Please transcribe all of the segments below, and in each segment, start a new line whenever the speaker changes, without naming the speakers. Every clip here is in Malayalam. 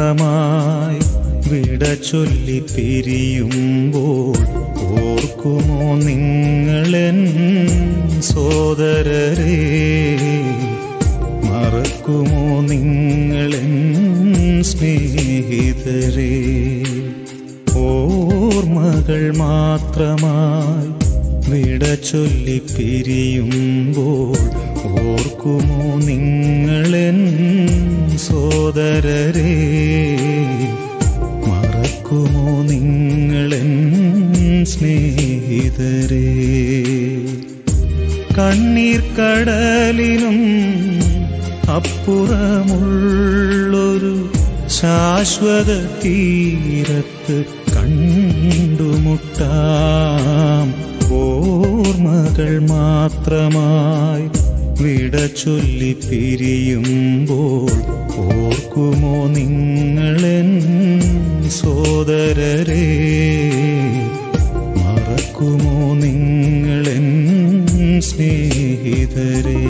മാത്രമായി വിട ചൊല്ലി പിരിയുമ്പോൾ ഓർക്കുമോ നിങ്ങളെൻ സോദരരെ മറക്കുമോ നിങ്ങളെൻ സ്നേഹിതരെ ഓർമ്മകൾ മാത്രമായി വിട ചൊല്ലി പിരിയുമ്പോൾ ഓർക്കുമോ നിങ്ങളെൻ സോദരരെ മറക്കുമോ നിങ്ങളെൻ സ്നേഹിതരെ കണ്ണീർ കടലിനും അപ്പുറമുള്ളൊരു ശാശ്വത തീരത്ത് കണ്ടുമുട്ടാം ഓർമ്മകൾ മാത്രമായി വിട ചൊല്ലി പിരിയുമ്പോൾ ഓർക്കുമോ നിങ്ങളെൻ സോദരരെ മറക്കുമോ നിങ്ങളെൻ സ്നേഹിതരേ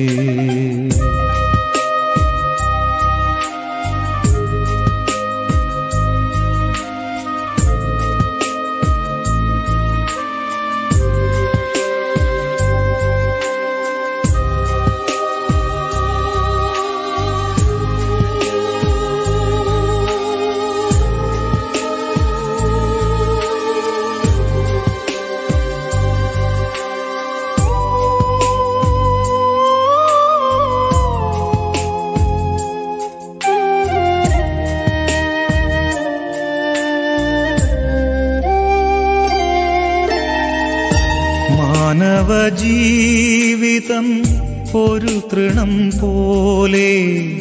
മാനവ ജീവിതം ഒരു തൃണം പോലെ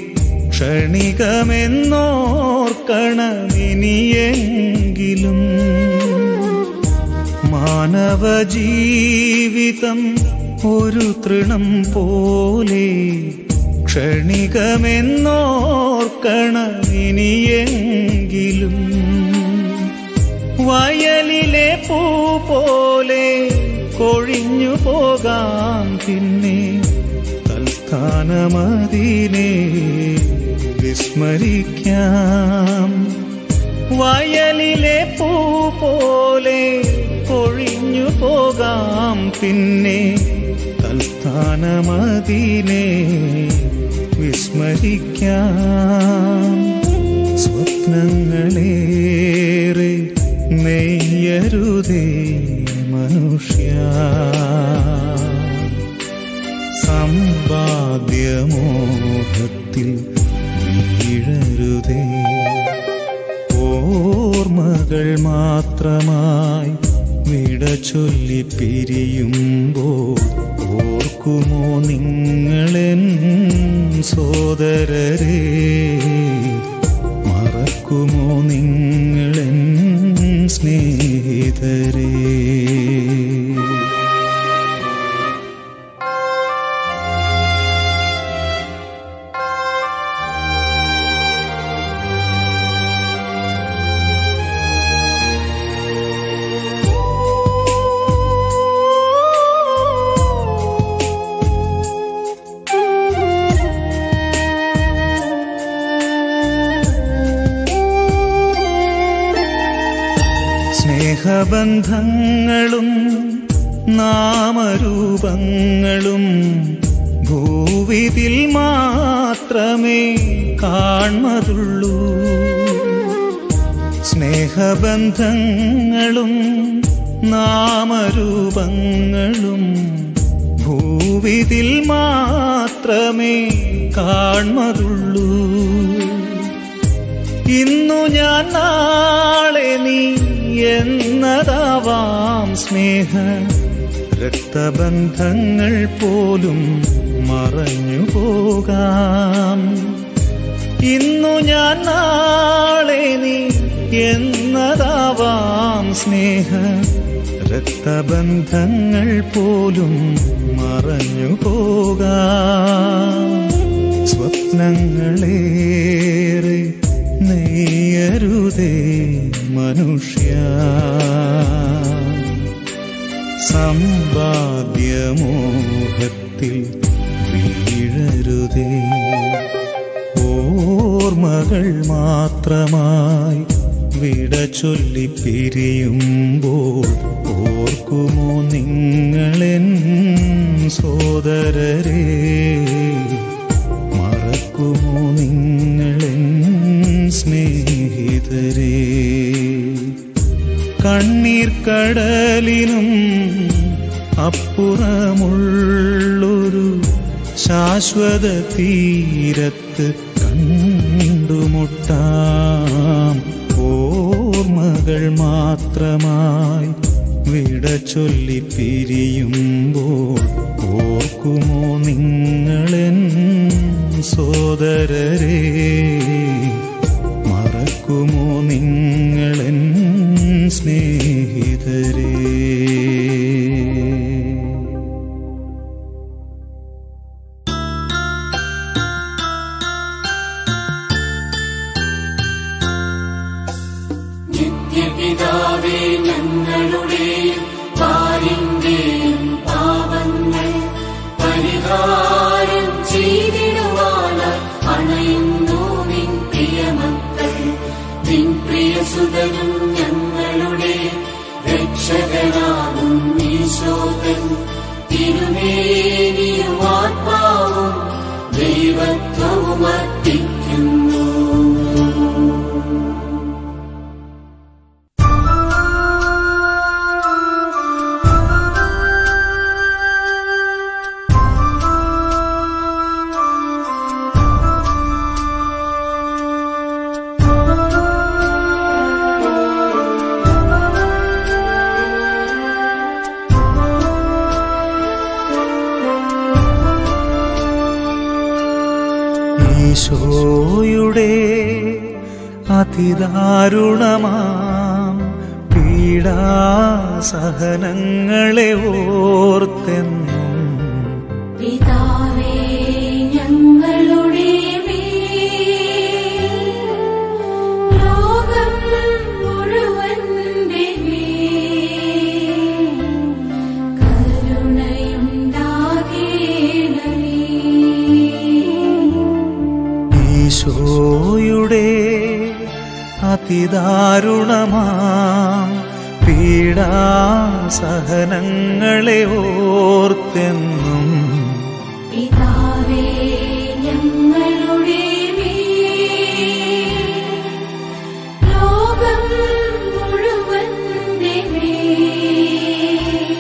ക്ഷണികമെന്നോർക്കണമിനിയെങ്കിലും മാനവ ജീവിതം ഒരു തൃണം പോലെ ക്ഷണികമെന്നോർക്കണമിനിയെങ്കിലും വയലിലെ പൂ പോലെ കൊഴിഞ്ഞു പോകാം പിന്നെ തൽസ്ഥാനമതിനെ വിസ്മരിക്കാം വയലിലെ പൂ പോലെ കൊഴിഞ്ഞു പോകാം പിന്നെ തൽസ്ഥാനമതിനെ വിസ്മരിക്കാം സ്വപ്നങ്ങളേറെ നെയ്യരുതേ മനുഷ്യ സമ്പാദ്യമോഹത്തിൽ വീഴരുതേ ഓർമ്മകൾ മാത്രമായി വിട ചൊല്ലി പിരിയുമ്പോൾ ഓർക്കുമോ നിങ്ങളെൻ സോദരരെ മറക്കുമോ നിങ്ങളെൻ സ്നേഹിതരേ സ്നേഹബന്ധങ്ങളും നാമരൂപങ്ങളും ഭൂവിതിൽ മാത്രമേ കാൺമതുള്ളൂ സ്നേഹബന്ധങ്ങളും നാമരൂപങ്ങളും ഭൂവിതിൽ മാത്രമേ കാൺമതുള്ളൂ ഇന്നു ഞാൻ നാളെ നീ എന്നതാവാം സ്നേഹ രക്തബന്ധങ്ങൾ പോലും മറഞ്ഞു പോകാം ഇന്നു ഞാൻ നാളെ നീ എന്നതാവാം സ്നേഹ രക്തബന്ധങ്ങൾ പോലും മറഞ്ഞു പോകാം സ്വപ്നങ്ങളേറെ നെയ്യരുതേ മനുഷ്യ സമ്പാദ്യമോഹത്തിൽ വീഴരുതേ ഓർമ്മകൾ ഓർമ്മകൾ മാത്രമായി വിട ചൊല്ലി പിരിയുമ്പോൾ ഓർക്കുമോ നിങ്ങളെൻ സോദരരെ മറക്കുമോ നിങ്ങളെൻ സ്നേഹിതരെ കണ്ണീർ കടലിനും അപ്പുറമുള്ളൊരു ശാശ്വത തീരത്ത് കണ്ടുമുട്ടാം ഓർമ്മകൾ മാത്രമായി വിട ചൊല്ലി പിരിയുമ്പോൾ ഓർക്കുമോ നിങ്ങളെൻ സോദരരെ മറക്കുമോ നിങ്ങളെൻ സ്നേഹിതരേ
നിത്യപിതാവേ ഞങ്ങളുടെയും പാലിന്റെയും പാപങ്ങൾ പരിഹാരം ചെയ്തിടുവാനായി അണയുന്നു നിൻ പ്രിയമക്കൾ നിൻ പ്രിയസുതനും ഞങ്ങളുടെ രക്ഷകനാകും ഈശോകൻ തിരുമേനിയും ആത്മാവും ദൈവത്വവും അർപ്പിക്കുന്നു
ഈശോയുടെ അതിദാരുണമാം പീഡാസഹനങ്ങളെ ഓർത്തെന്നും
പിതാവേ ഞങ്ങളുടെ മേൽ ലോകം മുഴുവന്റെ മേൽ കരുണയുണ്ടാകേണമേ
ഈശോയുടെ അതിദാരുണമാം പീഡാസഹനങ്ങളെ ഓർത്തെന്നും
പിതാവേ ഞങ്ങളുടെ മേൽ ലോകം മുഴുവന്റെ മേൽ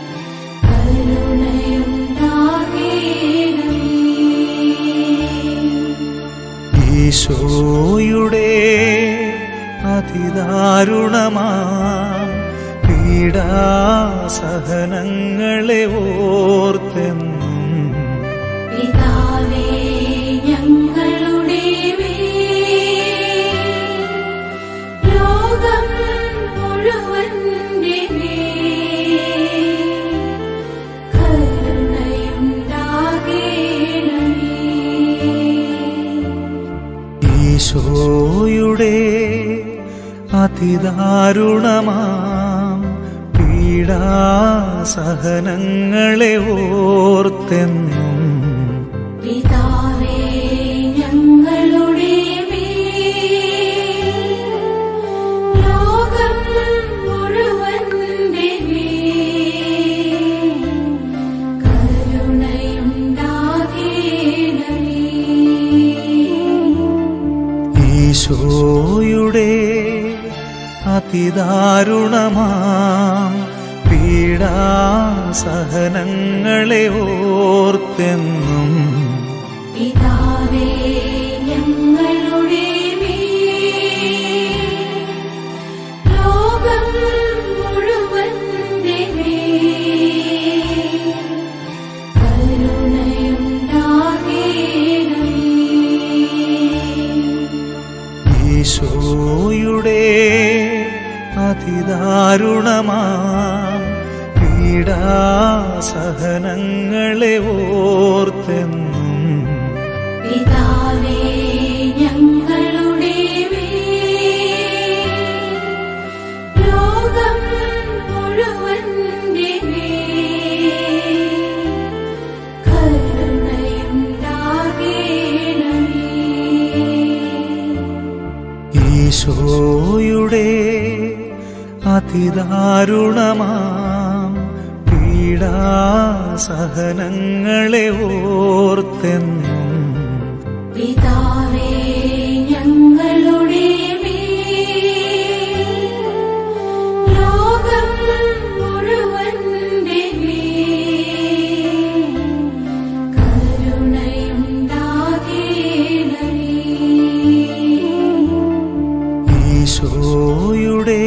കരുണയുണ്ടാകേണമേ
ഈശോയുടെ അതിദാരുണമാം പീഡാസഹനങ്ങളെ ഓർത്തെന്നും
പിതാവേ ഞങ്ങളുടെ മേൽ ലോകം മുഴുവന്റെ മേൽ കരുണയുണ്ടാകേണമേ
ഈശോയുടെ അതിദാരുണമാം പീഡാസഹനങ്ങളെ ഓർത്തെന്നും
പിതാവേ ഞങ്ങളുടെ മേൽ ലോകം മുഴുവന്റെ മേൽ കരുണയുണ്ടാകേണമേ
ഈശോയുടെ അതിദാരുണമാം പീഡാസഹനങ്ങളെ ഓർത്തെന്നും
പിതാവേ ഞങ്ങളുടെ മേൽ ലോകം മുഴുവന്റെ മേൽ കരുണയുണ്ടാകേണമേ
ഈശോയുടെ അതിദാരുണമാം പീഡാസഹനങ്ങളെ ഓർത്തെന്നും
പിതാവേ ഞങ്ങളുടെ മേൽ ലോകം മുഴുവന്റെ മേൽ കരുണയുണ്ടാകേണമേ
ഈശോയുടെ അതിദാരുണമാം പീഡാസഹനങ്ങളെ ഓർത്തെന്നും
പിതാവേ ഞങ്ങളുടെ മേൽ ലോകം മുഴുവന്റെ മേൽ കരുണയുണ്ടാകേണമേ
ഈശോയുടെ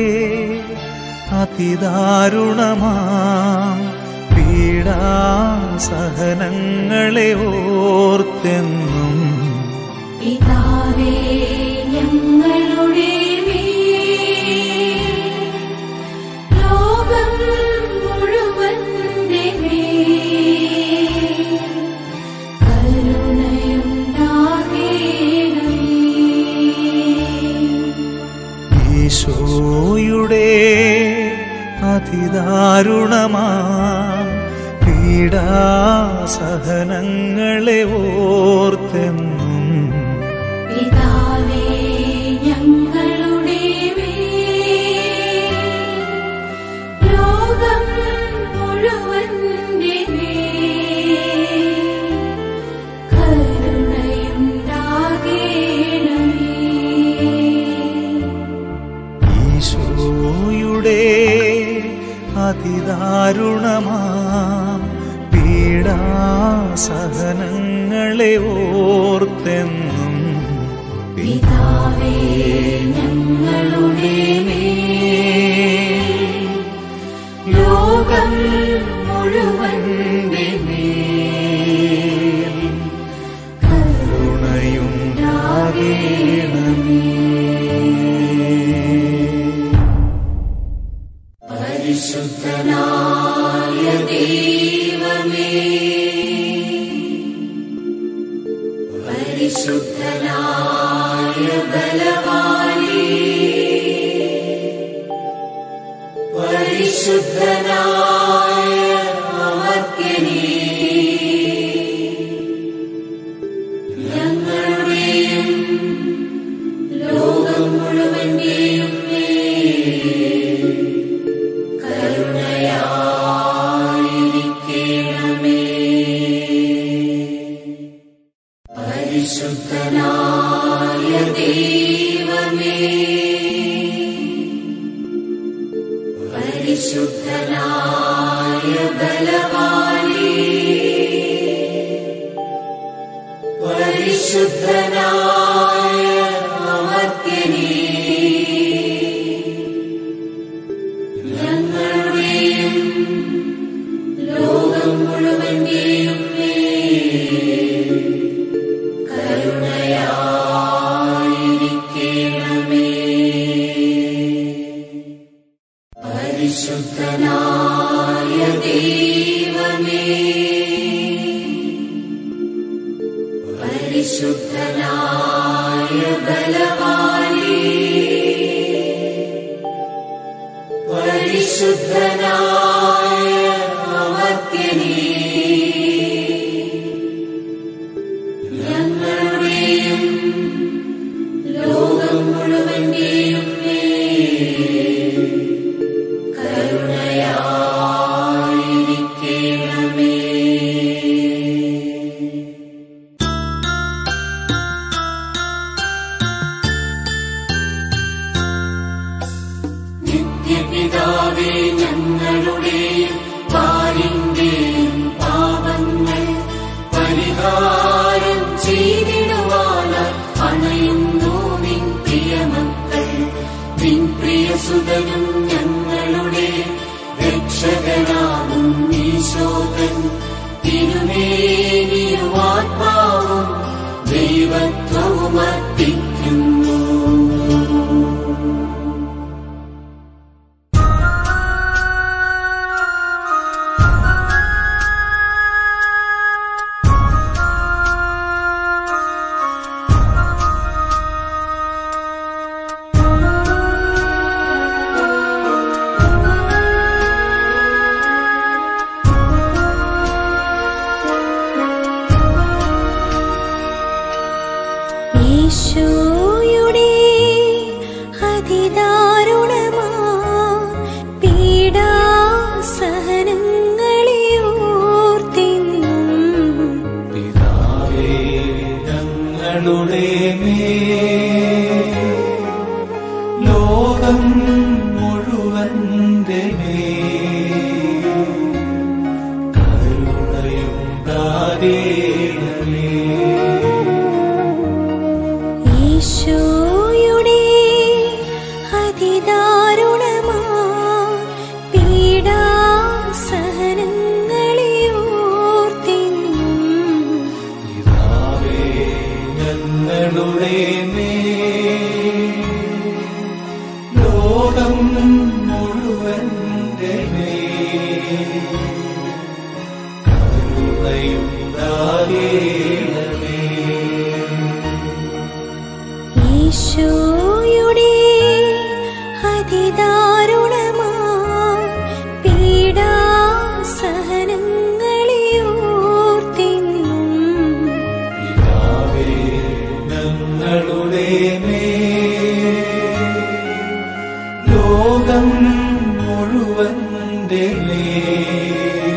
അതിദാരുണമാം പീഡാസഹനങ്ങളെ ഓർത്തെന്നും
പിതാവേ ഞങ്ങളുടെ മേൽ ലോകം മുഴുവന്റെ മേൽ കരുണയുണ്ടാകേണമേ
ഈശോയുടെ അതിദാരുണമാം പീഡാസഹനങ്ങളെ ഓർത്തെന്നും
പിതാവേ ഞങ്ങളുടെ മേൽ ലോകം മുഴുവന്റെ മേൽ കരുണയുണ്ടാകേണമേ
ഈശോയുടെ അതിദാരുണമാം പീഡാസഹനങ്ങളെ ഓർത്തെന്നും
പിതാവേ ഞങ്ങളുടെ മേൽ ലോകം മുഴുവന്റെ മേൽ
കരുണയുണ്ടാകേണമേ
പരിശുദ്ധനായ ദൈവമേ പരിശുദ്ധനായ ബലവാനേ പരിശുദ്ധനായ അമർത്യനേ ഞങ്ങളുടെയും ലോകം മുഴുവന്റെയും മേൽ കരുണയായിരിക്കണമേ പരിശുദ്ധനായ ദൈവമേ പരിശുദ്ധനായ ബലവാനേ പരിശുദ്ധനായ അമർത്യനേ ഞങ്ങളുടെയും ലോകം മുഴുവന്റെയും മേൽ കരുണയായിരിക്കണമേ പരിശുദ്ധനായ ദൈവമേ പരിശുദ്ധനായ ബലവാനേ പരിശുദ്ധനായ അമർത്യനേ ഞങ്ങളുടെയും ലോകം മുഴുവന്റെയും മേൽ കരുണയായിരിക്കണമേ നിത്യപിതാവേ ഞങ്ങളുടെയും പാലിന്റെയും പാപങ്ങൾ പരിഹാരം ചെയ്തിടുവാനായി അണയുന്നു നിൻ പ്രിയമക്കൾ നിൻ പ്രിയസുതനും ഞങ്ങളുടെ രക്ഷകനാകും ഈശോകൻ തിരുമേനിയും ആത്മാവും ദൈവത്വവും അർപ്പിക്കുന്നു
ലോകം മുഴുവന്റെ കരുണയുണ്ടാകേണമേ
ഈശോയുടെ അതിദാരുണമാ പീഡാസഹനങ്ങളെ ഓർത്തിന്നും
പിതാവേ ഞങ്ങളുടെ മേൽ ലോകം മുഴുവന്റെ മേൽ കരുണയുണ്ടാകേണമേ
ഈശോയുടെ അതിദാരുണമാ പീഡാസഹനങ്ങളെ ഓർത്തിന്നും
പിതാവേ ഞങ്ങളുടെ മേൽ ലോകം മുഴുവന്റെ മേൽ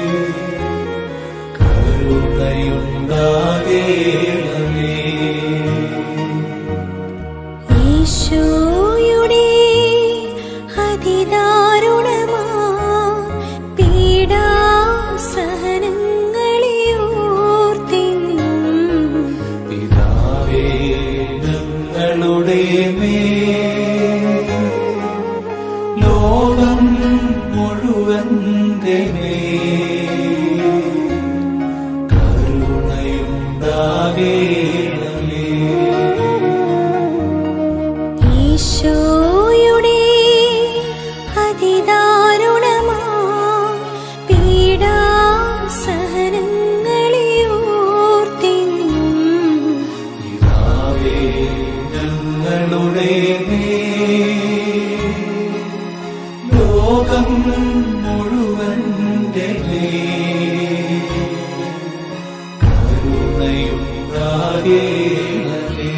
കരുണയുണ്ടാകേണമേ
ഈശോയുടെ അതിദാരുണമാ പീഡാസഹനങ്ങളെ ഓർത്തിന്നും
പിതാവേ ഞങ്ങളുടെ മേൽ ലോകം മുഴുവന്റെ മേൽ കരുണയുണ്ടാകേണമേ
ഈശോയുടെ അതിദാരുണമാ പീഡാസഹനങ്ങളെ ഓർത്തിന്നും
പിതാവേ ഞങ്ങളുടെ മേൽ ലോകം മുഴുവന്റെ മേൽ കരുണയുണ്ടാകേണമേ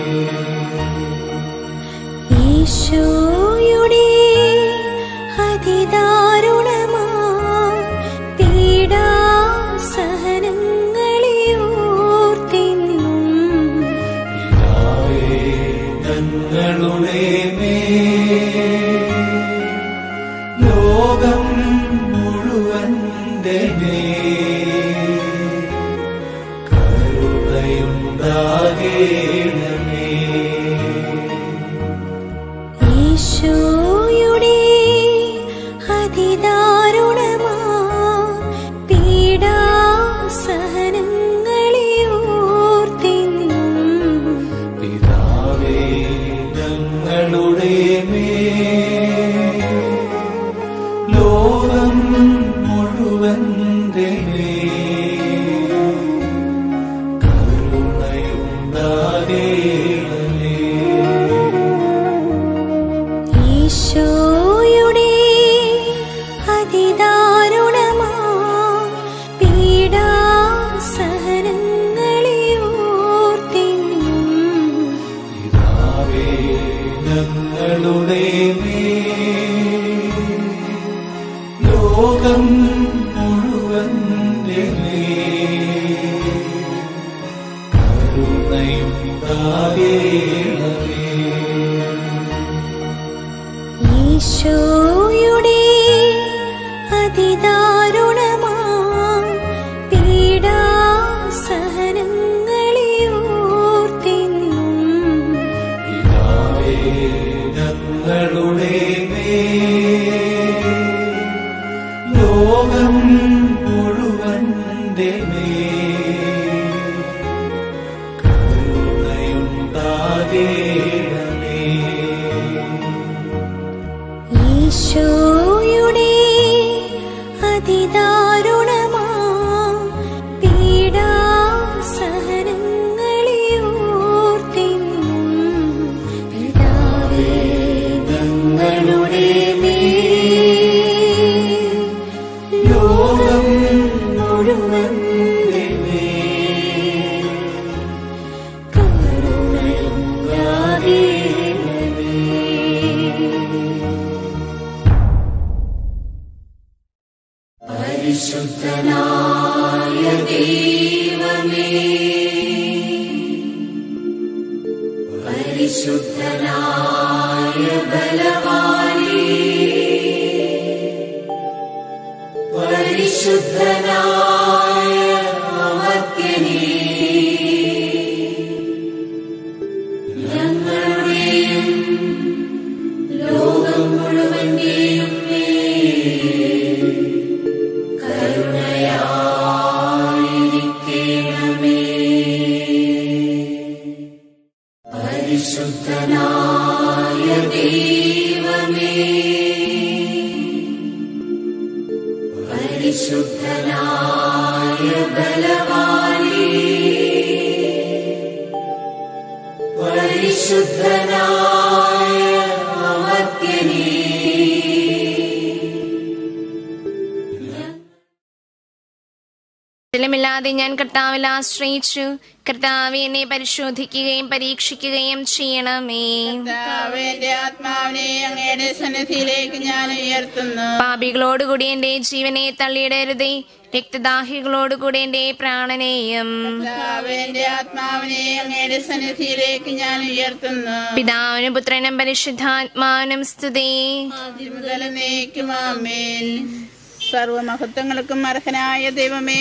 ഈശോയുടെ അതിദാരുണമാ പീഡാസഹനങ്ങളെ ഓർത്തിന്നും
പിതാവേ ഞങ്ങളുടെ മേൽ ലോകം മുഴുവന്റെ മേൽ കരുണയുണ്ടാകേണമേ
ഈശോയുടെ അതിദാരുണമാ പീഡാസഹനങ്ങളെ ഓർത്തിന്നും
പിതാവേ ഞങ്ങളുടെ മേൽ ലോകം മുഴുവന്റെ മേൽ കരുണയുണ്ടാകേണമേ
ഈശോയുടെ അതിദാരുണമാ പീഡാസഹനങ്ങളെ ഓർത്തിന്നും
പിതാവേ ഞങ്ങളുടെ മേൽ ലോകം മുഴുവന്റെ മേൽ കരുണയുണ്ടാകേണമേ
ഈശോയുടെ അതിദാരുണമാ പീഡാസഹനങ്ങളെ ഓർത്തിന്നും
പിതാവേ ഞങ്ങളുടെ മേൽ ലോകം മുഴുവന്റെ മേൽ കരുണയുണ്ടാകേണമേ
ഈശോയുടെ അതിദാരുണമാ പീഡാസഹനങ്ങളെ ഓർത്തിന്നും പിതാവേ ഞങ്ങളുടെ മേൽ
ലോകം മുഴുവന്റെ മേൽ
പരിശുദ്ധനായ ദൈവമേ പരിശുദ്ധനായ പരിശുദ്ധനായ അമർത്യനേ ഞങ്ങളുടെയും ലോകം മുഴുവന്റെയും മേൽ കരുണയായിരിക്കണമേ പരിശുദ്ധനായ ദൈവമേ പരിശുദ്ധനായ ബലവാനേ പരിശുദ്ധനായ അമർത്യനേ
ഫലമില്ലാതെ ഞാൻ കർത്താവിൽ ആശ്രയിച്ചു കർത്താവ് എന്നെ പരിശോധിക്കുകയും പരീക്ഷിക്കുകയും ചെയ്യണമേ
കർത്താവേ, എന്റെ ആത്മാവിനെ അങ്ങയുടെ സന്നിധിയിലേക്ക് ഞാൻ ഉയർത്തുന്നു
പാപികളോടുകൂടി എന്റെ ജീവനെ തള്ളിയിടരുതേ രക്തദാഹികളോടുകൂടി എന്റെ പ്രാണനെയും
കർത്താവേ, എന്റെ ആത്മാവിനെ അങ്ങയുടെ സന്നിധിയിലേക്ക് ഞാൻ ഉയർത്തുന്നു
പിതാവിനും പുത്രനും പരിശുദ്ധാത്മാവിനും സ്തുതി
ആദ്യം മുതൽ എന്നേക്കും ആമേൻ സർവമഹത്വങ്ങൾക്കും അർഹനായ ദൈവമേ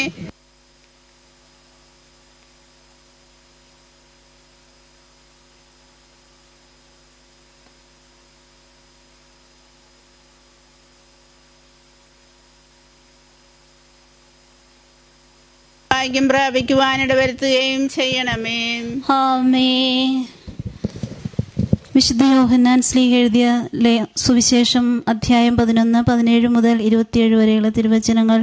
ഭാഗ്യം പ്രാപിക്കുവാനിട വരുത്തുകയും ചെയ്യണമേ
ആമേ വിശുദ്ധ യോഹന്നാൻ സ്ലീഹ എഴുതിയ ലേ- സുവിശേഷം അധ്യായം പതിനൊന്ന് പതിനേഴ് മുതൽ ഇരുപത്തിയേഴ് വരെയുള്ള തിരുവചനങ്ങൾ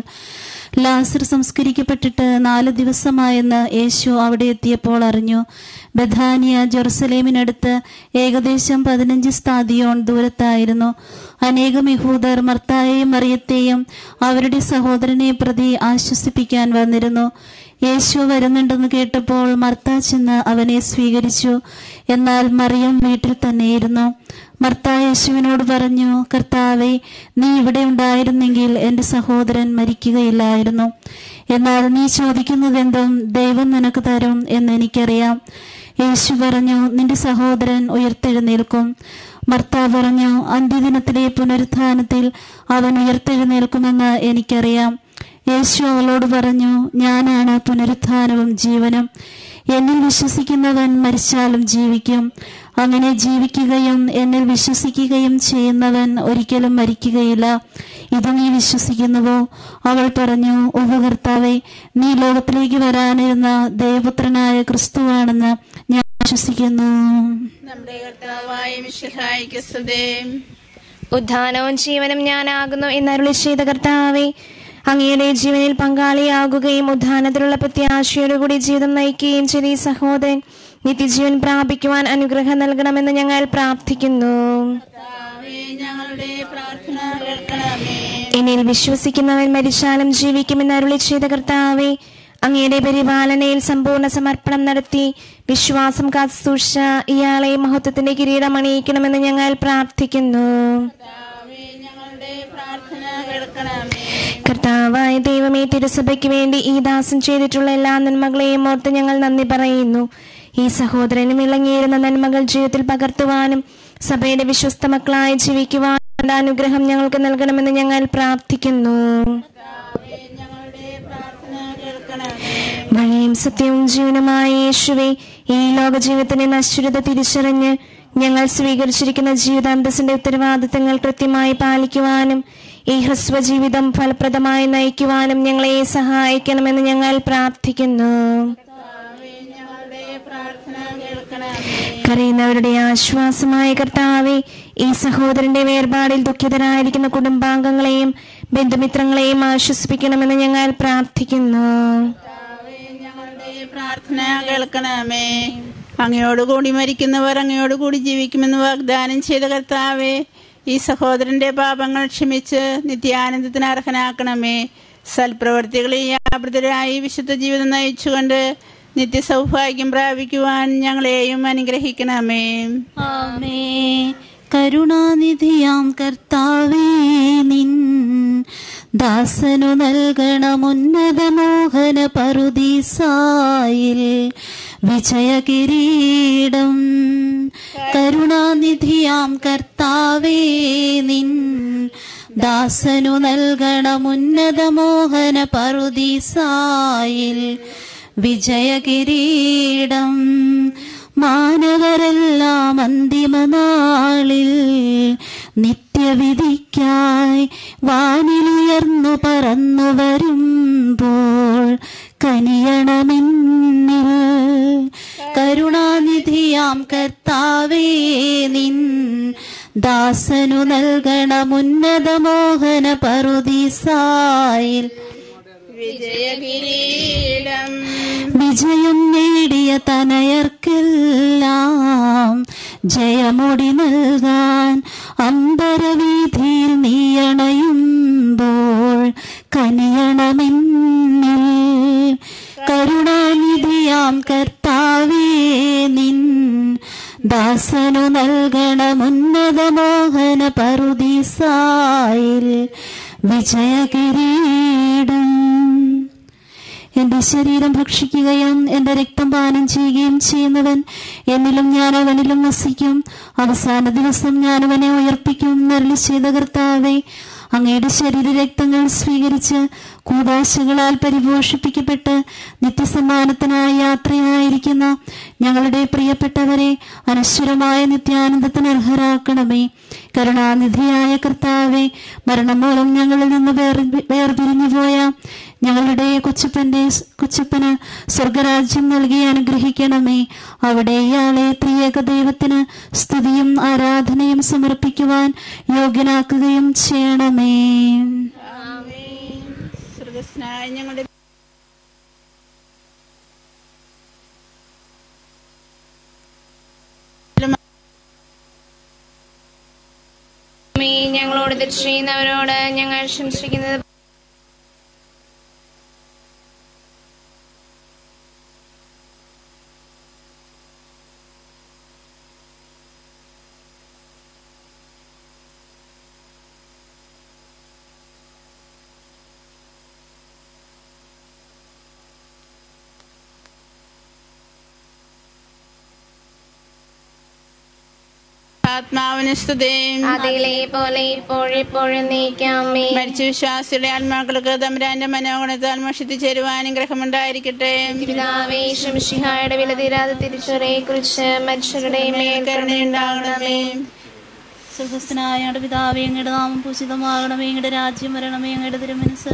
ലാസർ സംസ്കരിക്കപ്പെട്ടിട്ട് നാല് ദിവസമായെന്ന് യേശു അവിടെ എത്തിയപ്പോൾ അറിഞ്ഞു ബഥാനിയ ജെറുസലേമിനടുത്ത് ഏകദേശം പതിനഞ്ച് സ്ഥാതിയോൺ ദൂരത്തായിരുന്നു അനേകം യഹൂദർ മർത്തായെയും മറിയത്തെയും അവരുടെ സഹോദരനെ പ്രതി ആശ്വസിപ്പിക്കാൻ വന്നിരുന്നു യേശു വരുന്നുണ്ടെന്ന് കേട്ടപ്പോൾ മർത്ത ചെന്ന് അവനെ സ്വീകരിച്ചു എന്നാൽ മറിയം വീട്ടിൽ തന്നെയിരുന്നു മർത്ത യേശുവിനോട് പറഞ്ഞു കർത്താവെ നീ ഇവിടെ ഉണ്ടായിരുന്നെങ്കിൽ എൻ്റെ സഹോദരൻ മരിക്കുകയില്ലായിരുന്നു എന്നാൽ നീ ചോദിക്കുന്നതെന്തും ദൈവം നിനക്ക് തരും എന്ന് എനിക്കറിയാം യേശു പറഞ്ഞു നിന്റെ സഹോദരൻ ഉയർത്തെഴുന്നേൽക്കും മർത്ത പറഞ്ഞു അന്ത്യദിനത്തിലെ പുനരുത്ഥാനത്തിൽ അവൻ ഉയർത്തെഴുന്നേൽക്കുമെന്ന് എനിക്കറിയാം യേശു അവളോട് പറഞ്ഞു ഞാനാണ് പുനരുത്ഥാനവും ജീവനും എന്നിൽ വിശ്വസിക്കുന്നവൻ മരിച്ചാലും ജീവിക്കും അങ്ങനെ ജീവിക്കുകയും എന്നിൽ വിശ്വസിക്കുകയും ചെയ്യുന്നവൻ ഒരിക്കലും മരിക്കുകയില്ല ഇത് നീ വിശ്വസിക്കുന്നുവോ അവൾ പറഞ്ഞു ഉപകർത്താവെ നീ ലോകത്തിലേക്ക് വരാനിരുന്ന ദൈവപുത്രനായ ക്രിസ്തുവാണെന്ന് ഞാൻ വിശ്വസിക്കുന്നു
നമ്മുടെ കർത്താവായ മിശിഹായിക്ക് സ്തുതേ
ഉദ്ധാനവും ജീവനും ഞാനാകുന്നു എന്നരുളി ചെയ്ത കർത്താവെ അങ്ങയുടെ ജീവനിൽ പങ്കാളിയാകുകയും ഉദ്ധാനത്തിലുള്ള പ്രത്യാശയോടുകൂടി ജീവിതം നയിക്കുകയും ചെയ്ത ഈ സഹോദരൻ നിത്യജീവൻ പ്രാപിക്കുവാൻ അനുഗ്രഹം നൽകണമെന്ന് ഞങ്ങൾ പ്രാർത്ഥിക്കുന്നു
കർത്താവേ, ഞങ്ങളുടെ പ്രാർത്ഥന കേൾക്കണമേ
എന്നിൽ വിശ്വസിക്കുന്നവൻ മരിച്ചാലും ജീവിക്കുമെന്ന് അരുളി ചെയ്ത കർത്താവെ അങ്ങയുടെ പരിപാലനയിൽ സമ്പൂർണ്ണ സമർപ്പണം നടത്തി വിശ്വാസം കാത്തുസൂക്ഷിച്ച ഇയാളെ മഹത്വത്തിന്റെ കിരീടം അണിയിക്കണമെന്ന് ഞങ്ങൾ പ്രാർത്ഥിക്കുന്നു
കർത്താവേ, ഞങ്ങളുടെ പ്രാർത്ഥന കേൾക്കണമേ
കർത്താവായ ദൈവമേ തിരുസഭയ്ക്ക് വേണ്ടി ഈ ദാസൻ ചെയ്തിട്ടുള്ള എല്ലാ നന്മകളെയും ഓർത്ത് ഞങ്ങൾ നന്ദി പറയുന്നു ഈ സഹോദരനും ഇളങ്ങിയിരുന്ന നന്മകൾ ജീവിതത്തിൽ പകർത്തുവാനും സഭയുടെ വിശ്വസ്ത മക്കളായി ജീവിക്കുവാനും അനുഗ്രഹം ഞങ്ങൾക്ക് നൽകണമെന്ന് ഞങ്ങൾ പ്രാർത്ഥിക്കുന്നു
കർത്താവേ, ഞങ്ങളുടെ പ്രാർത്ഥന കേൾക്കണമേ
വഴിയും സത്യവും ജീവനുമായ യേശുവെ ഈ ലോക ജീവിതത്തിന്റെ നശ്വരത തിരിച്ചറിഞ്ഞ് ഞങ്ങൾ സ്വീകരിച്ചിരിക്കുന്ന ജീവിതാന്തസ്സിന്റെ ഉത്തരവാദിത്തങ്ങൾ കൃത്യമായി പാലിക്കുവാനും ഈ ഹ്രസ്വ ജീവിതം ഫലപ്രദമായി നയിക്കുവാനും ഞങ്ങളെ സഹായിക്കണമെന്ന് ഞങ്ങൾ പ്രാർത്ഥിക്കുന്നു
കർത്താവേ, ഞങ്ങളുടെ പ്രാർത്ഥന കേൾക്കണമേ
കരയുന്നവരുടെ ആശ്വാസമായ കർത്താവെ ഈ സഹോദരന്റെ വേർപാടിൽ ദുഃഖിതരായിരിക്കുന്ന കുടുംബാംഗങ്ങളെയും ബന്ധുമിത്രങ്ങളെയും ആശ്വസിപ്പിക്കണമെന്ന് ഞങ്ങൾ പ്രാർത്ഥിക്കുന്നു
കർത്താവേ, ഞങ്ങളുടെ പ്രാർത്ഥന കേൾക്കണമേ അങ്ങയോടുകൂടി മരിക്കുന്നവർ അങ്ങയോടുകൂടി ജീവിക്കുമെന്ന് വാഗ്ദാനം ചെയ്ത കർത്താവേ ഈ സഹോദരന്റെ പാപങ്ങൾ ക്ഷമിച്ച് നിത്യാനന്ദത്തിന് അർഹനാക്കണമേ സൽപ്രവർത്തികളിൽ വ്യാപൃതരായി വിശുദ്ധ ജീവിതം നയിച്ചുകൊണ്ട് നിത്യസൗഭാഗ്യം പ്രാപിക്കുവാൻ ഞങ്ങളെയും അനുഗ്രഹിക്കണമേ
ആമേ കരുണാനിധിയാം കർത്താവേ നിൻ ദാസനു നൽകണമുന്നത മോഹന പറുദീസായിൽ വിജയ കിരീടം കരുണാനിധിയാം കർത്താവേ നിൻ ദാസനു നൽകണമുന്നത മോഹന പറുദീസായിൽ വിജയകിരീടം മാനവരെല്ലാം അന്തിമനാളിൽ നിത്യവിധിക്കായി വാനിലുയർന്നു പറന്നു വരുമ്പോൾ കനിയണമെന്നിൽ കരുണാനിധിയാം കർത്താവേ നിൻ ദാസനു നൽകണമുന്നത മോഹന പറുദീസായിൽ
വിജയകിരീടം
വിജയം നേടിയ തനയർക്കെല്ലാം ജയമൊടി നൽകാൻ അമ്പരവീതിയിൽ നീയണയുമ്പോൾ കനിയണമെന്നിൽ കരുണാനിധിയാം കർത്താവേ നിൻ ദാസനു നൽകണമുന്നത മോഹന പറുദീസായിൽ വിജയകിരീടം എന്റെ ശരീരം ഭക്ഷിക്കുകയും എന്റെ രക്തം പാനം ചെയ്യുകയും ചെയ്യുന്നവൻ എന്നിലും ഞാൻ അവനിലും വസിക്കും അവസാന ദിവസം ഞാൻ അവനെ ഉയർപ്പിക്കും നരളി ചെയ്ത കർത്താവെ അങ്ങയുടെ ശരീര രക്തങ്ങൾ സ്വീകരിച്ച് കൂതാശകളാൽ പരിപോഷിപ്പിക്കപ്പെട്ട് നിത്യസമ്മാനത്തിനായി യാത്രയായിരിക്കുന്ന ഞങ്ങളുടെ പ്രിയപ്പെട്ടവരെ അനശ്വരമായ നിത്യാനന്ദത്തിന് അർഹരാക്കണമേ കരുണാനിധിയായ കർത്താവെ മരണം മൂലം ഞങ്ങളിൽ നിന്ന് വേർ വേർപിരിഞ്ഞു പോയ ഞങ്ങളുടെ കൊച്ചപ്പന്റെ കൊച്ചപ്പന് സ്വർഗരാജ്യം നൽകി അനുഗ്രഹിക്കണമേ അവിടെ ഇയാളെ ത്രിയേക ദൈവത്തിന് സ്തുതിയും ആരാധനയും സമർപ്പിക്കുവാൻ യോഗ്യനാക്കുകയും ചെയ്യണമേ
സ്വർഗസ്നായ ഞങ്ങളുടെ
അമ്മേ, ഞങ്ങളോട് തെറ്റ് ചെയ്യുന്നവരോട് ഞങ്ങൾ ക്ഷമിച്ചിരിക്കുന്നത്
ആത്മാവിന് സ്തുതയും
അതിലെ പോലെ ഇപ്പോഴെപ്പോഴും നീക്കാമേ
മരിച്ച വിശ്വാസിയുടെ ആത്മാക്കൾക്ക് തമ്പുരാന്റെ മനോഗുണത്താൽ മോഷിച്ചു ചേരുവാനും ഗ്രഹമുണ്ടായിരിക്കട്ടെ
പിതാവേ ശംഷിഹായുടെ വില തീരാതെ തിരിച്ചറിയെ കുറിച്ച് മനുഷ്യരുടെ മേൽ കരുണയുണ്ടാകണമേ
സ്വർഗസ്ഥനായ ഞങ്ങളുടെ പിതാവേ അങ്ങയുടെ നാമം പൂജിതമാകണമേ അങ്ങയുടെ രാജ്യം വരണമേ അങ്ങയുടെ തിരുമനസ്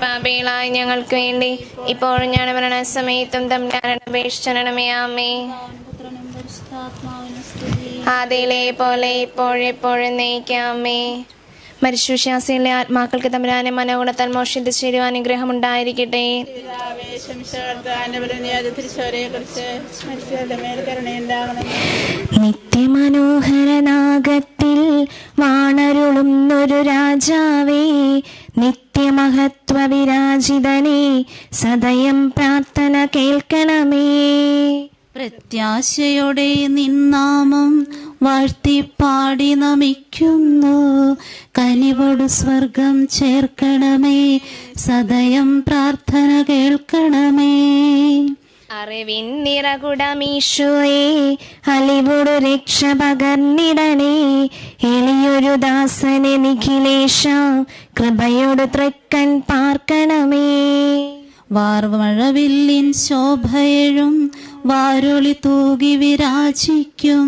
പാപികളായ ഞങ്ങൾക്ക് വേണ്ടി ഇപ്പോഴും ഞാൻ മരണസമയത്തും തമ്മിലാണ് അപേക്ഷിച്ചണമേ ആമേ
പുത്രനും പരിശുദ്ധാത്മാവിനും സ്തുതി
ആദിയിലെ പോലെ ഇപ്പോഴെപ്പോഴും നയിക്കാമേ മരിശുശ്വാസിയിലെ ആത്മാക്കൾക്ക് തമ്പുരാനെ മനോഗുണത്താൽ മോഷിത് ചേരുവാൻ അനുഗ്രഹം ഉണ്ടായിരിക്കട്ടെ
ആവേശം തിരിച്ചവരെ കുറിച്ച് മരിച്ചവരുടെ മേൽ കരുണയുണ്ടാകണം
നിത്യമനോഹരനാഗത്തിൽ വാണരുളുന്നൊരു രാജാവേ നിത്യമഹത്വ വിരാജിതനെ സദയം പ്രാർത്ഥന കേൾക്കണമേ
പ്രത്യാശയോടെ നിന്നാമം വാഴ്ത്തിപ്പാടി നമിക്കുന്നു കനിവോട് സ്വർഗം ചേർക്കണമേ സദയം പ്രാർത്ഥന കേൾക്കണമേ
അറിവിൻ നിറകുടമീശോയെ അലിവോടു രക്ഷ പകർന്നിടണേ എളിയൊരു ദാസനെ നിഖിലേശ കൃപയോട് തൃക്കൻ പാർക്കണമേ
വാർമഴവില്ലിൻ ശോഭയഴും വാരൊളി തൂകി വിരാജിക്കും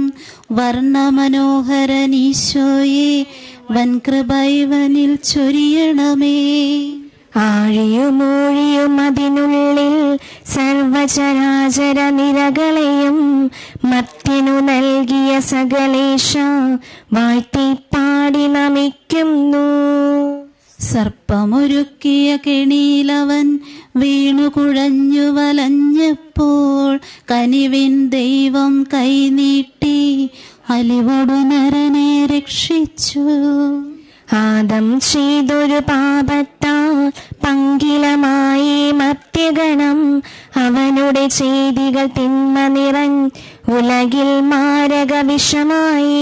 വർണ്ണമനോഹരനീശോയെ വൻകൃപൈവനിൽ ചൊരിയണമേ
ആഴിയുമൂഴിയും അതിനുള്ളിൽ സർവചരാചര നിരകളെയും മത്യനു നൽകിയ സകലേശ വാഴ്ത്തിപ്പാടി നമിക്കുന്നു
സർപ്പമൊരുക്കിയ കെണിയിലവൻ വീണു കുഴഞ്ഞു വലഞ്ഞപ്പോൾ കനിവിൻ ദൈവം കൈനീട്ടി അലിവോടു നരനെ രക്ഷിച്ചു
ആദം ചെയ്തൊരു പാപത്താ പങ്കിലമായി മത്യഗണം അവനുടെ ചെയ്തികൾ തിന്മ നിറഞ്ഞ് ഉലകിൽ മാരക വിഷമായി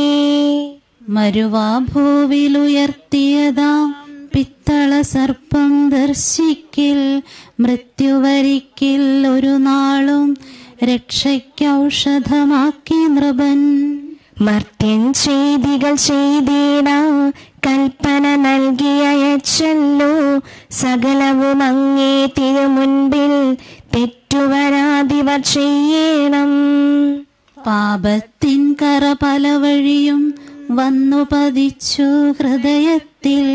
മരുവാഭൂവിലുയർത്തിയതാ പിത്തള സർപ്പം ദർശിക്കിൽ മൃത്യുവരിക്കിൽ ഒരു നാളും രക്ഷയ്ക്കൗഷധമാക്കി നൃപൻ
മർത്യൻ ചെയ്തികൾ ചെയ്തിട കൽപ്പന നൽകിയച്ചല്ലോ സകലവും അങ്ങേ തിരുമുൻപിൽ തെറ്റുവരാതിവർ ചെയ്യണം
പാപത്തിൻ കറ പല വഴിയും വന്നു പതിച്ചു ഹൃദയത്തിൽ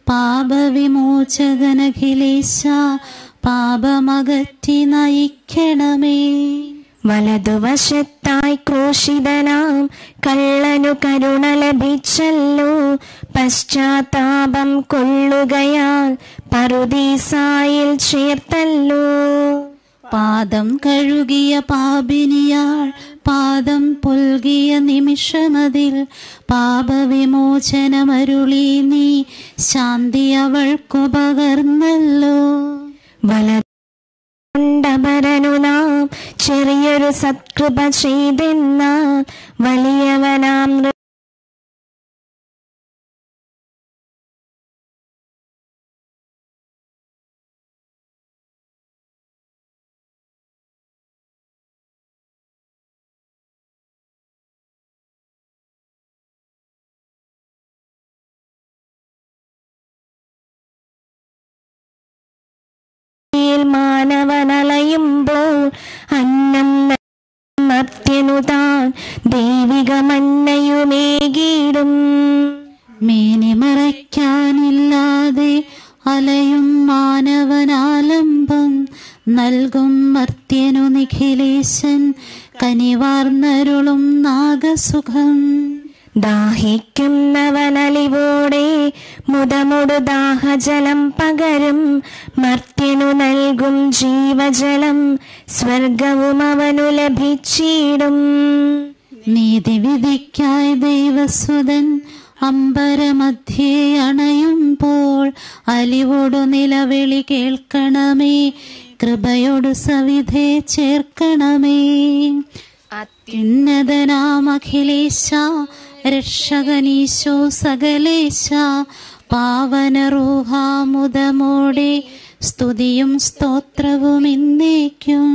പാപവിമോചകനഖിലേശ പാപമകറ്റി നയിക്കണമേ
വലതുവശത്തായി ക്രൂശിതനാം കള്ളനു കരുണ ലഭിച്ചല്ലോ പശ്ചാത്താപം കൊള്ളുകയാൽ പറുദീസായിൽ ചേർത്തല്ലോ
പാദം കഴുകിയ പാപിനിയാൾ പാദം പുൽകിയ നിമിഷമതിൽ പാപവിമോചനമരുളി നീ ശാന്തി അവൾക്കു പകർന്നല്ലോ
വലതുണ്ടപരനു നാം ചെറിയൊരു സത്കൃപ ചെയ്തെന്ന വലിയവനാം നൃ- യിൽ മാനവനലയുമ്പോൾ അന്നം മത്യനു താൻ ദൈവികമന്നയുമേകിടും
മേനി മറയ്ക്കാനില്ലാതെ അലയും മാനവനാലംബം നൽകും മർത്യനു നിഖിലേശൻ കനിവാർന്നരുളും നാഗസുഖം
ദാഹിക്കുന്നവനലിവോടെ മുതമൊടു ദാഹജലം പകരും മർത്യനു നൽകും ജീവജലം സ്വർഗവും അവനു ലഭിച്ചിടും
നീതിവിധിക്കായി ദൈവസുതൻ അമ്പരമധ്യേ അണയുമ്പോൾ അലിവോടു നിലവിളി കേൾക്കണമേ കൃപയോടു സവിധേ ചേർക്കണമേ അത്യുന്നതനാം അഖിലേശ രക്ഷകനീശോ സകലേശ പാവനറൂഹാമുദമോടെ സ്തുതിയും സ്തോത്രവും ഇന്നേക്കും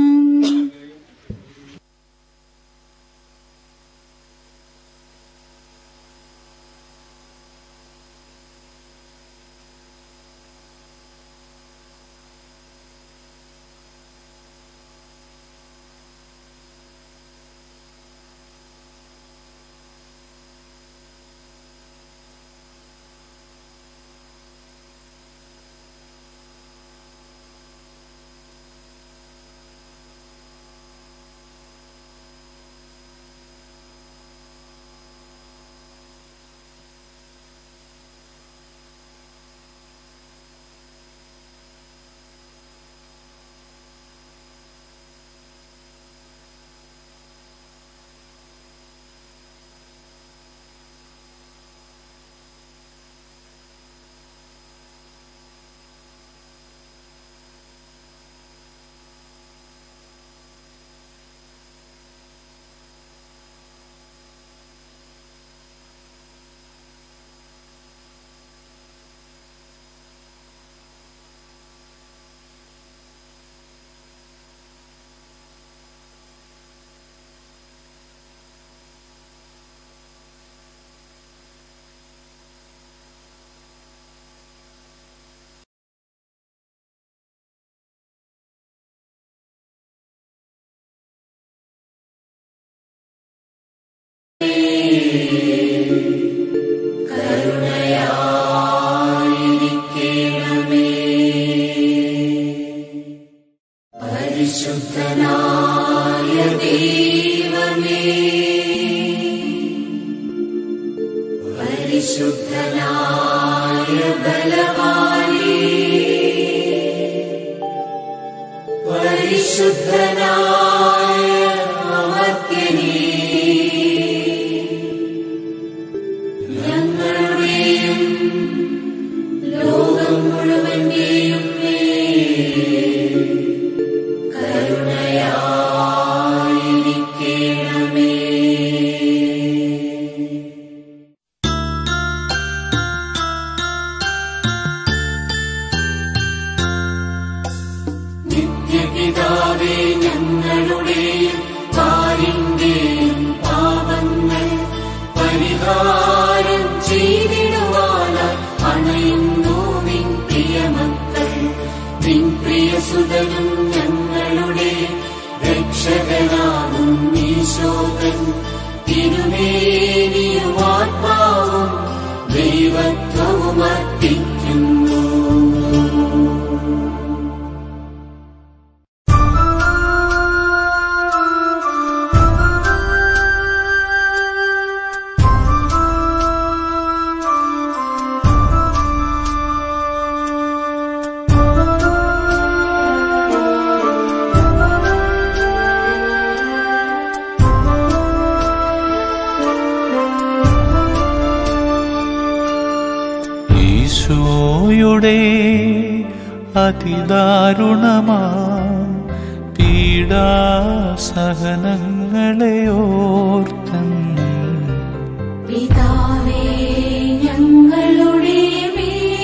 പരിശുദ്ധനായ ദൈവമേ പരിശുദ്ധനായ ബലവാനേ പരിശുദ്ധനായ അമർത്യനേ ഞങ്ങളുടെയും ലോകം മുഴുവന്റെയും മേൽ കരുണയായിരിക്കണമേ നിത്യപിതാവേ ഞങ്ങളുടെയും പാലിന്റെയും പാപങ്ങൾ പരിഹാരം ചെയ്തിടുവാനായി അണയുന്നു നിൻ പ്രിയമക്കൾ നിൻ പ്രിയസുതനും ഞങ്ങളുടെ രക്ഷകനാകും ഈശോകൻ തിരുമേനിയും ആത്മാവും ദൈവത്വവും അർപ്പിക്കുന്നു
ഈശോയുടെ അതിദാരുണമാ പീഡാസഹനങ്ങളെ ഓർത്തെന്ന്
പിതാവേ ഞങ്ങളുടെ മേൽ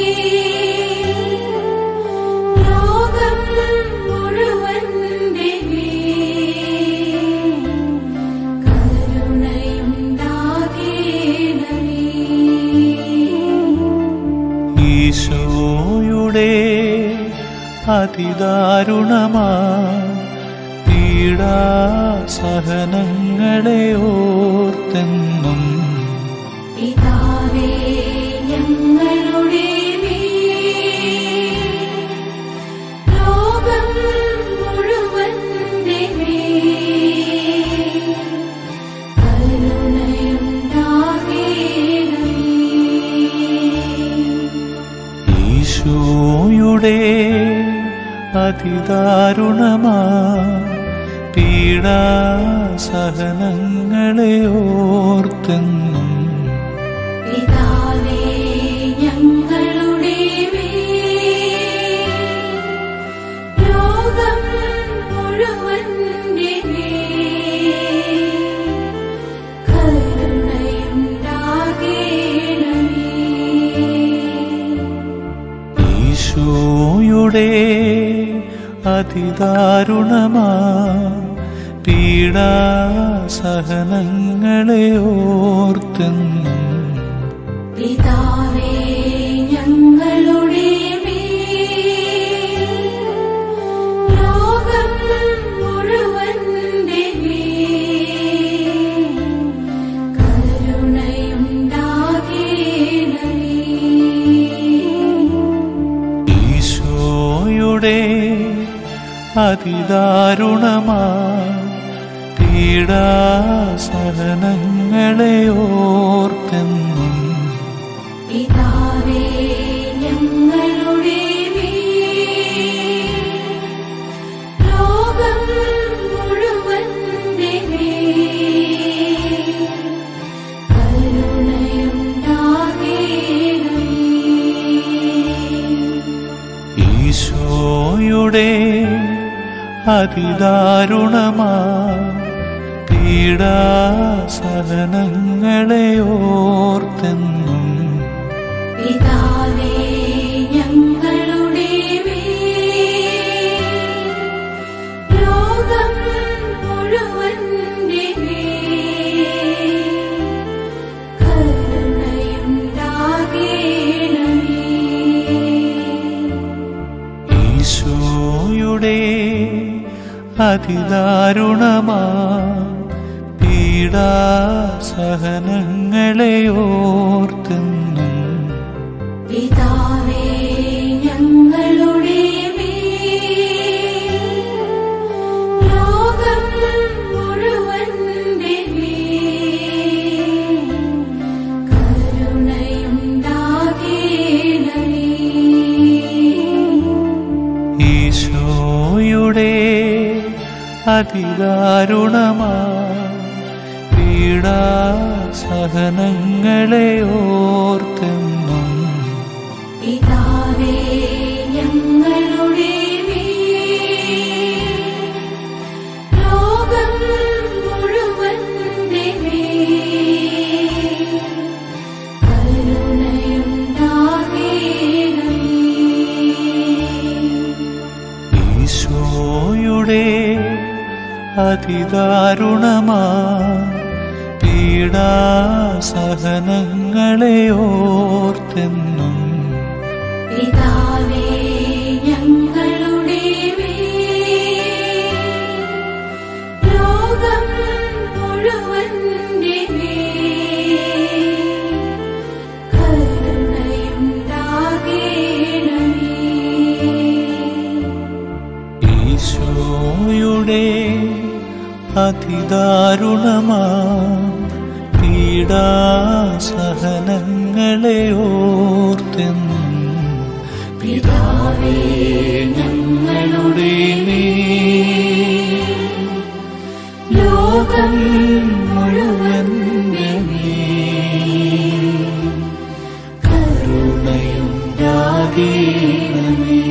ലോകം മുഴുവന്റെ മേൽ കരുണയുണ്ടാകേണമേ
ഈശോയുടെ അതിദാരുണമാ പീഡാസഹനങ്ങളെ ഓർത്തെന്നും
പിതാവേ ഞങ്ങളുടെ മേൽ ലോകം മുഴുവന്റെ മേൽ കരുണയുണ്ടാകേണമേ
ഈശോയുടെ അതിദാരുണമാ പീഡാസഹനങ്ങളെ ഓർത്തെന്നും
പിതാവേ ഞങ്ങളുടെ മേൽ ലോകം മുഴുവന്റെ മേൽ കരുണയുണ്ടാകേണമേ
ഈശോയുടെ അതിദാരുണമാ പീഡാസഹനങ്ങളെ ഓർത്തെന്നും
പിതാവേ ഞങ്ങളുടെ മേൽ ലോകം മുഴുവന്റെ മേൽ കരുണയുണ്ടാകേണമേ
ഈശോയുടെ അതിദാരുണമാ പീഡാസഹനങ്ങളെ ഓർത്തെന്നും
പിതാവേ ഞങ്ങളുടെ മേൽ ലോകം മുഴുവന്റെ മേൽ കരുണയുണ്ടാകേണമേ
ഈശോയുടെ അതിദാരുണമാ പീഡാസഹനങ്ങളെ ഓർത്തെന്നും
പിതാവേ ഞങ്ങളുടെ മേൽ ലോകം മുഴുവന്റെ മേൽ കരുണയുണ്ടാകേണമേ
ഈശോയുടെ അതിദാരുണമാ പീഡാസഹനങ്ങളെ ഓർത്തെന്നും
പിതാവേ ഞങ്ങളുടെ മേൽ
ഈശോയുടെ അതിദാരുണമാ പീഡാസഹനങ്ങളെ ഓർത്തെന്നും
പിതാവേ ഞങ്ങളുടെ മേൽ, ലോകം മുഴുവന്റെ മേൽ, കരുണയുണ്ടാകേണമേ
ഈശോയുടെ അതിദാരുണമാ പീഡാസഹനങ്ങളെ ഓർത്തെന്നും
പിതാവേ ഞങ്ങളുടെ മേൽ, ലോകം മുഴുവന്റെ മേൽ, കരുണയുണ്ടാകേണമേ
ഈശോയുടെ അതിദാരുണമാ പീഡാസഹനങ്ങളെ ഓർത്തെന്നും പിതാവേ ഞങ്ങളുടെ മേൽ, ലോകം മുഴുവൻ കരുണയുണ്ടാകേണമേ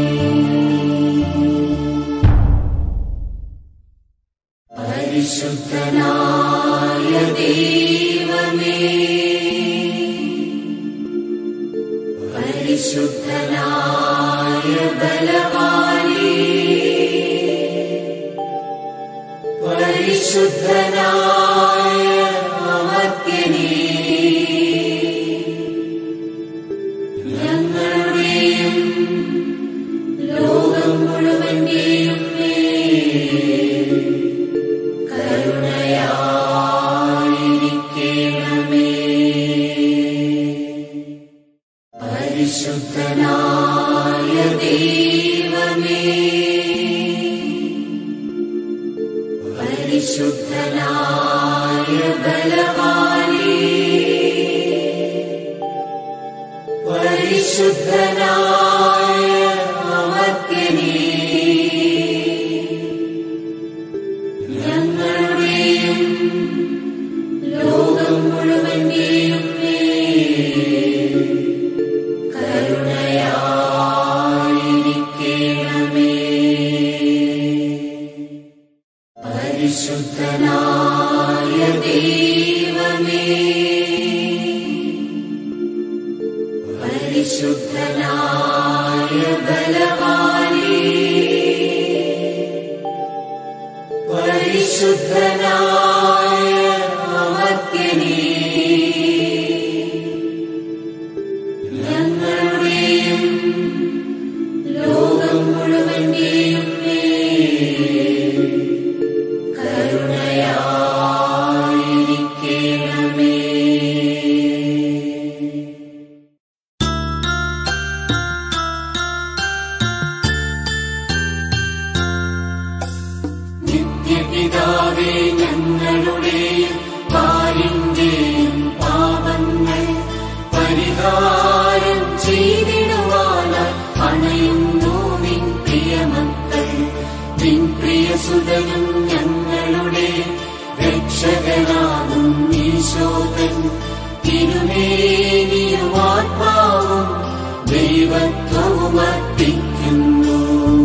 നിത്യപിതാവേ ഞങ്ങളുടെയും പാലിന്റെയും പാപങ്ങൾ പരിഹാരം ചെയ്തിടുവാനായി അണയുന്നു നിൻ പ്രിയമക്കൾ നിൻ പ്രിയസുതനും ഞങ്ങളുടെ രക്ഷകനാകും ഈശോകൻ തിരുമേനിയും ആത്മാവും ദൈവത്വവും അർപ്പിക്കുന്നു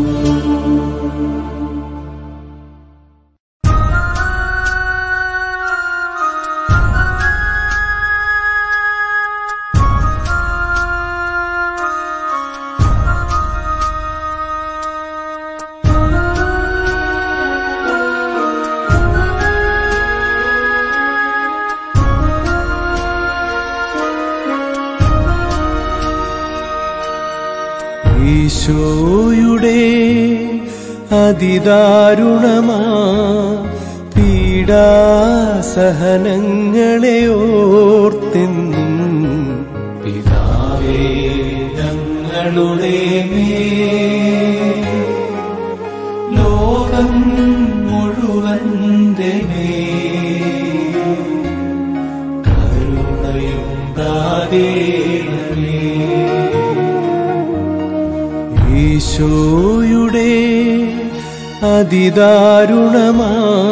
ഈശോയുടെ അതിദാരുണമാ പീഡാസഹനങ്ങളെ ഓർത്തെന്നും
പിതാവേ ഞങ്ങളുടെ മേൽ, ലോകം മുഴുവന്റെ മേൽ, കരുണയുണ്ടാകേണമേ
ഈശോയുടെ അതിദാരുണമാ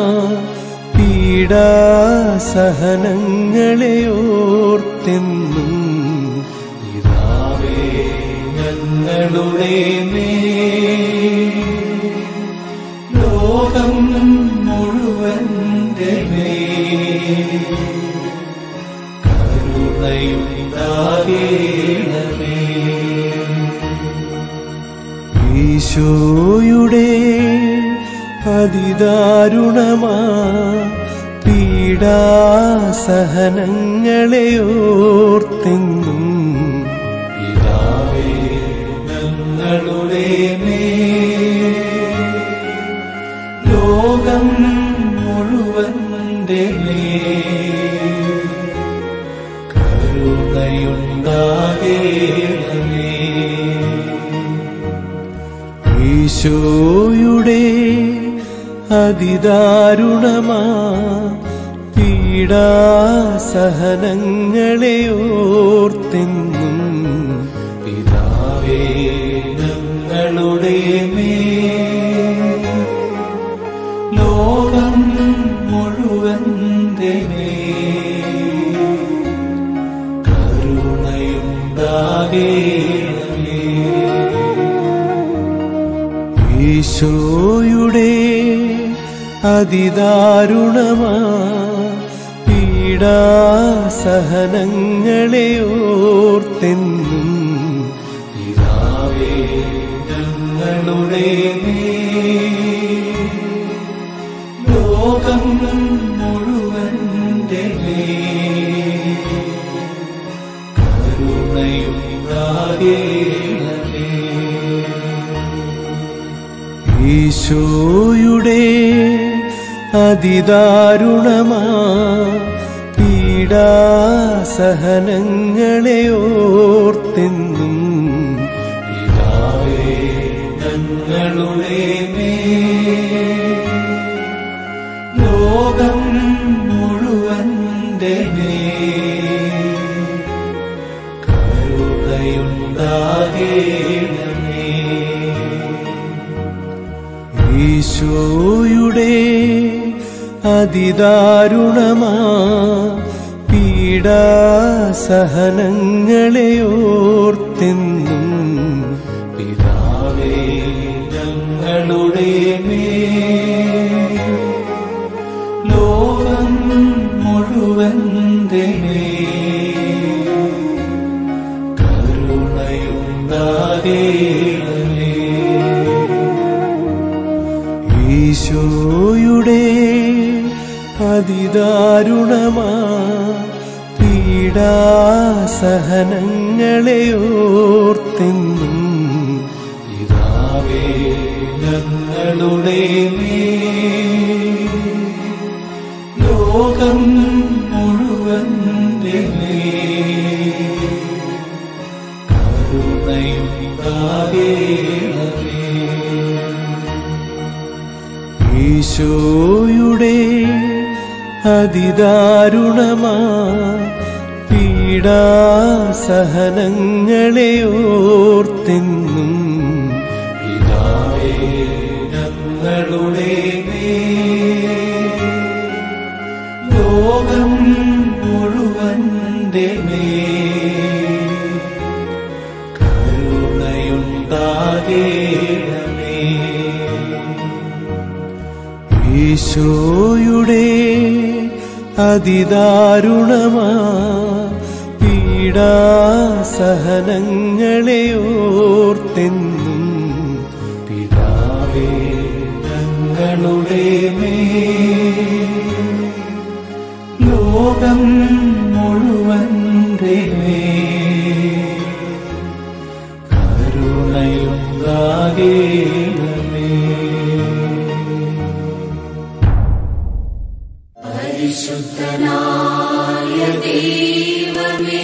പീഡാസഹനങ്ങളെ ഓർത്തെന്നും
പിതാവേ ഞങ്ങളുടെ മേൽ ലോകം മുഴുവന്റെ മേൽ കരുണയുണ്ടാകേണമേ
ഈശോയുടെ അതിദാരുണമാ പീഡാസഹനങ്ങളെ ഓർത്തെന്നും
പിതാവേ ഞങ്ങളുടെ മേൽ ലോകം മുഴുവന്റെ മേൽ കരുണയുണ്ടാകേണമേ
ഈശോയുടെ അതിദാരുണമാ പീഡാസഹനങ്ങളെ ഓർത്തെന്നും
പിതാവേ ഞങ്ങളുടെ മേൽ ലോകം മുഴുവന്റെ മേൽ കരുണയുണ്ടാകേണമേ
ഈശോയുടെ അതിദാരുണമാ പീഡാസഹനങ്ങളെ ഓർത്തെന്നും
പിതാവേ ഞങ്ങളുടെ മേൽ ലോകം മുഴുവന്റെ മേൽ കരുണയുണ്ടാകേണമേ
ഈശോയുടെ അതിദാരുണമാ പീഡാസഹനങ്ങളെ ഓർത്തെന്നും
പിതാവേ ഞങ്ങളുടെ മേൽ ലോകം മുഴുവന്റെ മേൽ കരുണയുണ്ടാകേണമേ
ഈശോയുടെ അതിദാരുണമാ പീഡാസഹനങ്ങളെ ഓർത്തെന്നും
പിതാവേ ഞങ്ങളുടെ മേൽ ലോകം മുഴുവന്റെ മേൽ കരുണയുണ്ടാകേണമേ
ഈശോയുടെ അതിദാരുണമാ പീഡാസഹനങ്ങളെ ഓർത്തെന്നും
പിതാവേ ഞങ്ങളുടെ മേൽ ലോകം മുഴുവന്റെ മേൽ കരുണയുണ്ടാകേണമേ
ഈശോയുടെ അതിദാരുണമാ പീഡാസഹനങ്ങളെ ഓർത്തെന്നും
പിതാവേ ഞങ്ങളുടെ മേൽ ലോകം മുഴുവന്റെ മേൽ കരുണയുണ്ടാകേണമേ
ഈശോയുടെ അതിദാരുണമാ പീഡാസഹനങ്ങളെ ഓർത്തെന്നും
പിതാവേ ഞങ്ങളുടെ മേൽ ലോകം മുഴുവന്റെ മേൽ കരുണയുണ്ടാകേണമേ
പരിശുദ്ധനായ ദൈവമേ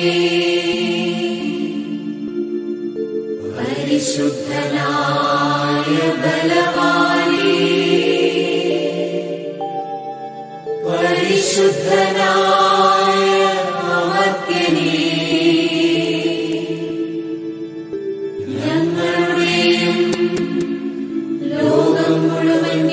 പരിശുദ്ധനായ ബലവാനേ പരിശുദ്ധനായ അമർത്യനേ ഞങ്ങളുടെയും ലോകം മുഴുവൻ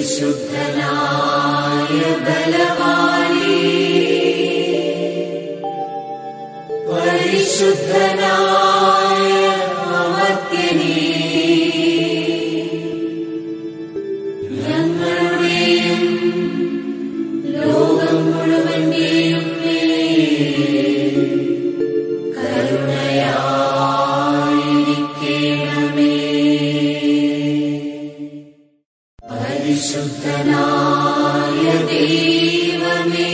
പരിശുദ്ധനായ ബലവാനേ പരിശുദ്ധനായ അമർത്യനേ ഞങ്ങളുടെയും ലോകം മുഴുവന്റെയും മേൽ കരുണയായിരിക്കണമേ പരിശുദ്ധനായ ദൈവമേ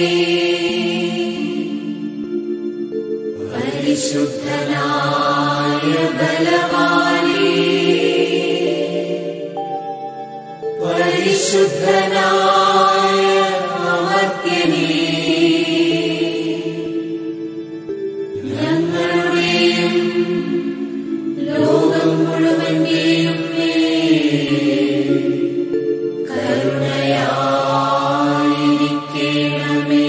പരിശുദ്ധനായ ബലവാനേ പരിശുദ്ധനായ അമർത്യനേ ഞങ്ങളുടെയും ലോകം മുഴുവന്റെയും മേൽ കരുണയായിരിക്കണമേ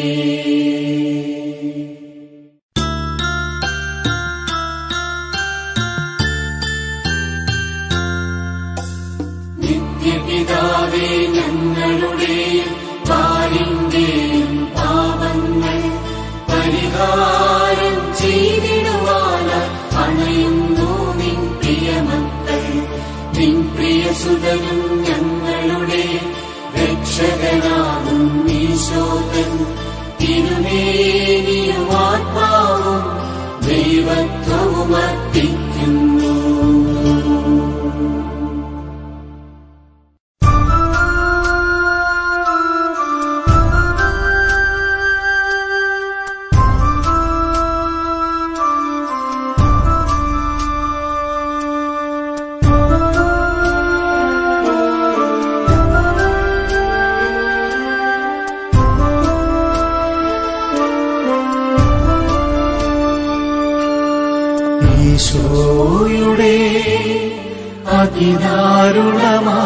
നിത്യപിതാവേ ഞങ്ങളുടെയും പാലിന്റെയും പാപങ്ങൾ പരിഹാരം ചെയ്തിടുവാന അണയുന്നു നിൻ പ്രിയമക്കൾ നിൻ പ്രിയസുതനും ഞങ്ങളുടെ രക്ഷകനാകും ഈശോകൻ തിരുമേനിയും ആത്മാവും ദൈവത്വവും അർപ്പിക്കുന്നു
ഈശോയുടെ അതിദാരുണമാ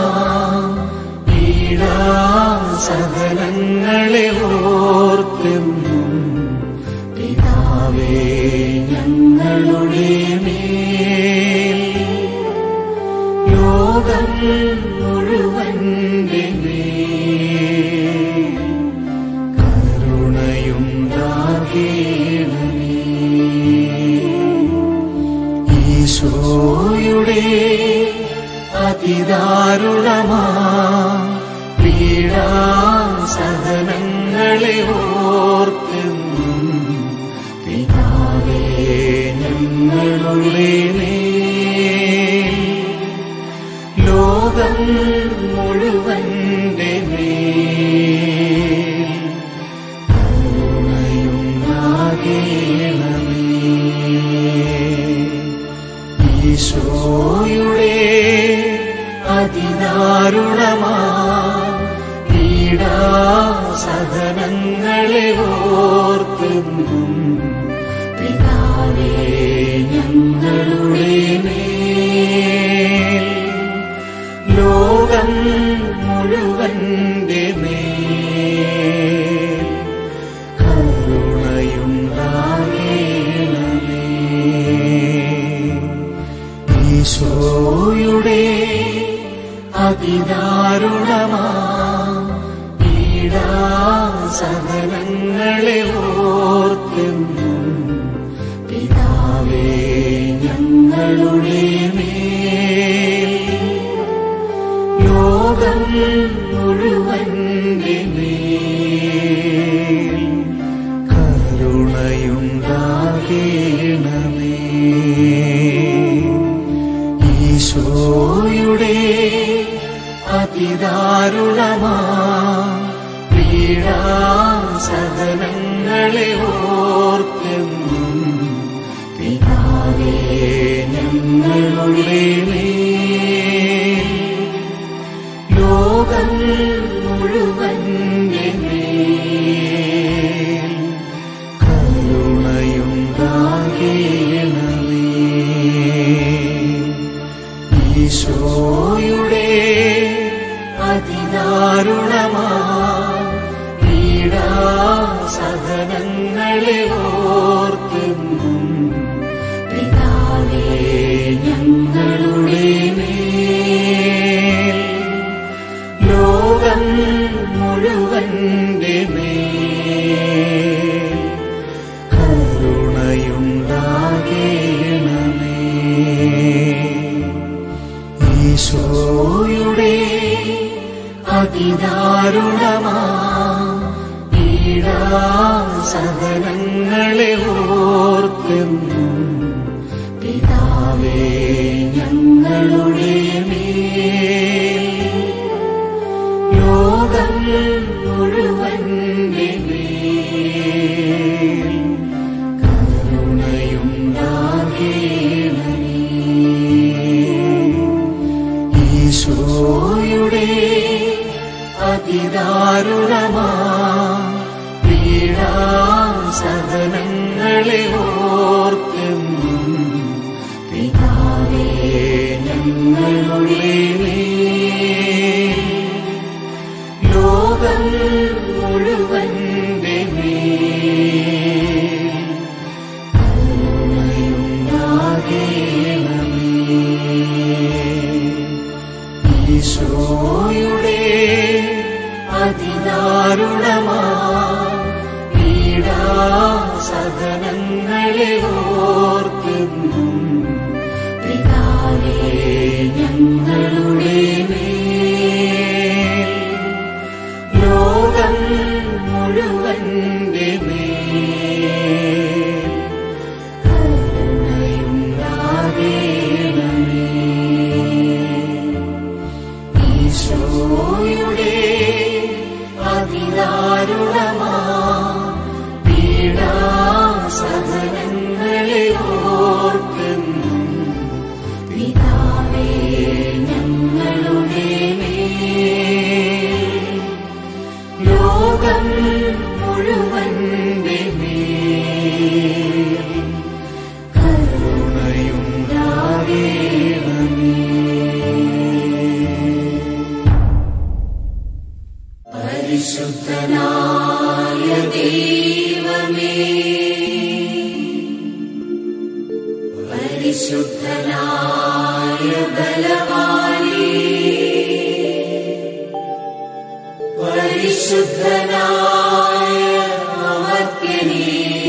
പീഡാസഹനങ്ങളെ ഓർത്തെന്നും പിതാവേ ഞങ്ങളുടെ മേൽ ലോകം മുഴുവന്റെ മേൽ കരുണയുണ്ടാകേണമേ ഈശോയുടെ അതിദാരുണമാ പീഡാസഹനങ്ങളെ ഓർത്തെന്നും പിതാവേ ഞങ്ങളുടെ മേൽ ലോകം മുഴുവന്റെ മേൽ കരുണയുണ്ടാകേണമേ ഈശോയുടെ അതിദാരുണമാ പീഡാസഹനങ്ങളെ ഓർത്തെന്നും പിതാവേ ഞങ്ങളുടെ മേൽ ലോകം മുഴുവന്റെ മേൽ കരുണയുണ്ടാകേണമേ ഈശോയുടെ അതിദാരുണമാ പീഡാസഹനങ്ങളെ ഓർത്തെന്നും പിതാവേ ഞങ്ങളുടെ മേൽ ലോകം മുഴുവന്റെ മേൽ കരുണയുണ്ടാകേണമേ ഈശോയുടെ അതിദാരുണമാ പീഡാസഹനങ്ങളെ ഓർത്തെന്നും പിതാവേ ഞങ്ങളുടെ മേൽ ലോകം മുഴുവന്റെ മേൽ കരുണയുണ്ടാകേണമേ ഈശോയുടെ അതിദാരുണമാ പീഡാസഹനങ്ങളെ ഓർത്തെന്നും പിതാവേ ഞങ്ങളുടെ മേൽ ലോകം ഈശോയുടെ അതിദാരുണമാ പീഡാസഹനങ്ങളെ ഓർത്തെന്നും പിതാവേ ഞങ്ങളുടെ മേൽ ലോകം മുഴുവന്റെ മേൽ കരുണയുണ്ടാകേണമേ ഈശോയുടെ അതിദാരുണമാ പീഡാസഹനങ്ങളെ ഓർത്തെന്നും പിതാവേ ഞങ്ങളുടെ മേൽ ലോകം മുഴുവന്റെ മേൽ കരുണയുണ്ടാകേണമേ ഈശോയുടെ അതിദാരുണമാ പീഡാസഹനങ്ങളെ ഓർത്തെന്നും പിതാവേ ഞങ്ങളുടെ മേൽ ലോകം മുഴുവന്റെ മേൽ കരുണയുണ്ടാകേണമേ ഈശോയുടെ അതിദാരുണമാ പീഡാസഹനങ്ങളെ ഓർത്തെന്നും പിതാവേ ഞങ്ങളുടെ മേൽ ലോകം മുഴുവന്റെ മേൽ കരുണയുണ്ടാകേണമേ പരിശുദ്ധനായ ദൈവമേ പരിശുദ്ധനായ ബലവാനേ പരിശുദ്ധനായ അമർത്യനേ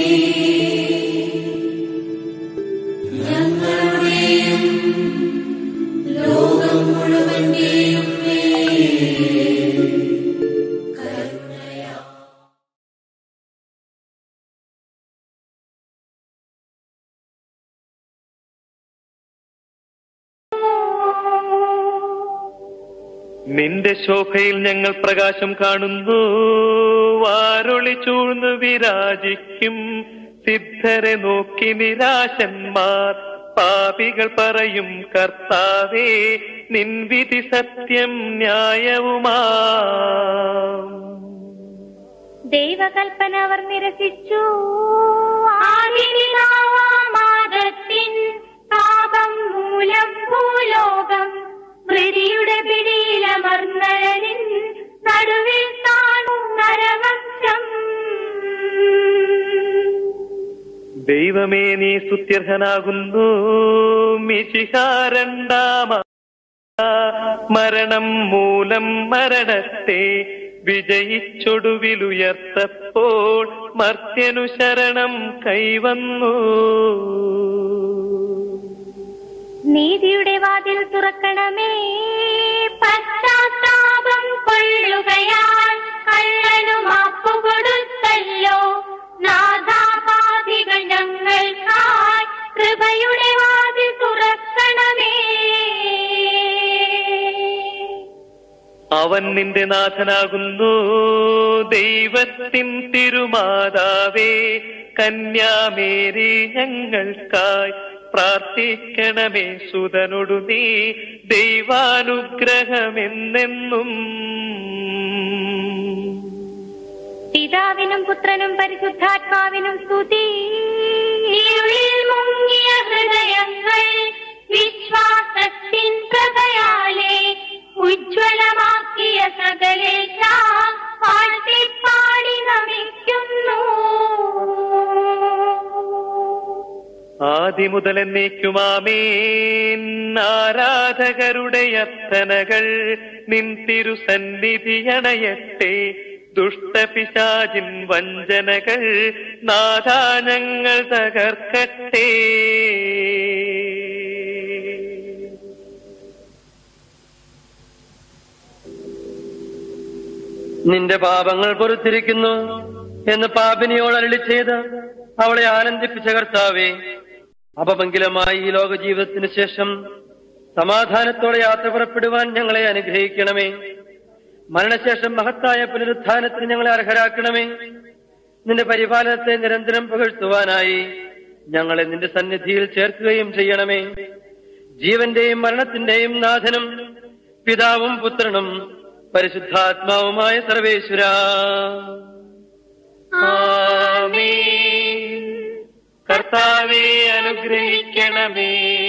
ഞങ്ങളുടെയും ലോകം മുഴുവന്റെയും മേൽ കരുണയാ
നിന്റെ ശോഭയിൽ ഞങ്ങൾ പ്രകാശം കാണുന്നു വാരൊളി ചൂഴ്ന്നു വിരാജിക്കും സിദ്ധരെ നോക്കി നിരാശന്മാർ പാപികൾ പറയും കർത്താവേ നിൻവിധി സത്യം ന്യായവുമാ
ദൈവകൽപ്പന അവർ നിരസിച്ചു ആദിപിതാവാമാദത്തിൻ പാപം മൂലം ഭൂലോകം മൃതിയുടെ പിടിയിലമർന്നഴലിൻ നടുവിൽ കാണും നരവംശം
ദൈവമേ നീ സുത്യർഹനാകുന്നു മിശിഹാരണ്ടാമ മരണം മൂലം മരണത്തെ വിജയിച്ചൊടുവിലുയർത്തപ്പോൾ മർത്യനു ശരണം കൈവന്നു
നീതിയുടെ വാതിൽ തുറക്കണമേ പശ്ചാത്താപം കൊള്ളുകയാൽ കള്ളനു മാപ്പു കൊടുത്തല്ലോ നാഥാപാതികൾ ഞങ്ങൾക്കായി കൃപയുടെ വാതിൽ തുറക്കണമേ
അവൻ നിന്റെ നാഥനാകുന്നു ദൈവത്തിൻ തിരുമാതാവേ കന്യാമേരി ഞങ്ങൾക്കായി പ്രാർത്ഥിക്കണമേ സുതനൊടു നീ ദൈവാനുഗ്രഹമെന്നെന്നും
പിതാവിനും പുത്രനും പരിശുദ്ധാത്മാവിനും സ്തുതി ഇരുളിൽ മുങ്ങിയ ഹൃദയങ്ങൾ വിശ്വാസത്തിൻ പ്രഭയാലെ ഉജ്ജ്വലമാക്കിയ സകലേശ പാടി നമിക്കുന്നു
ആദിമുതൽ എന്നേക്കുമാമേൻ ആരാധകരുടെ അർത്ഥനകൾ നിൻ തിരുസന്നിധി അണയട്ടെ ദുഷ്ടപിശാചിൻ വഞ്ചനകൾ നാഥാഞങ്ങൾ തകർക്കട്ടെ
നിന്റെ പാപങ്ങൾ പൊറത്തിരിക്കുന്നു എന്ന് പാപിനിയോട് അരളി ചെയ്ത് അവളെ ആനന്ദിപ്പിച്ച കർത്താവേ അപമംഗലമായി ഈ ലോക ജീവിതത്തിന് ശേഷം സമാധാനത്തോടെ യാത്ര പുറപ്പെടുവാൻ ഞങ്ങളെ അനുഗ്രഹിക്കണമേ മരണശേഷം മഹത്തായ പുനരുത്ഥാനത്തിന് ഞങ്ങളെ അർഹരാക്കണമേ നിന്റെ പരിപാലനത്തെ നിരന്തരം പുകഴ്ത്തുവാനായി ഞങ്ങളെ നിന്റെ സന്നിധിയിൽ ചേർക്കുകയും ചെയ്യണമേ ജീവന്റെയും മരണത്തിന്റെയും നാഥനും പിതാവും പുത്രനും പരിശുദ്ധാത്മാവുമായ സർവേശ്വര
കർത്താവെ അനുഗ്രഹിക്കണമേ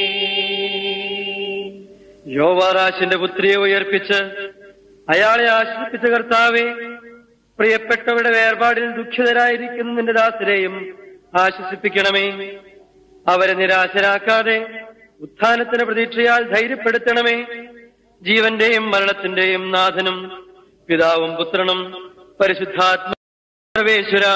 യോവാറാശിന്റെ പുത്രിയെ ഉയർപ്പിച്ച് അയാളെ ആശ്രയിപ്പിച്ച കർത്താവെ പ്രിയപ്പെട്ടവരുടെ വേർപാടിൽ ദുഃഖിതരായിരിക്കുന്ന നിന്റെ ദാസരെയും ആശ്വസിപ്പിക്കണമേ അവരെ നിരാശരാക്കാതെ ഉത്ഥാനത്തിന് പ്രതീക്ഷയാൽ ധൈര്യപ്പെടുത്തണമേ ജീവന്റെയും മരണത്തിന്റെയും നാഥനും പിതാവും പുത്രനും പരിശുദ്ധാത്മ സർവേശ്വര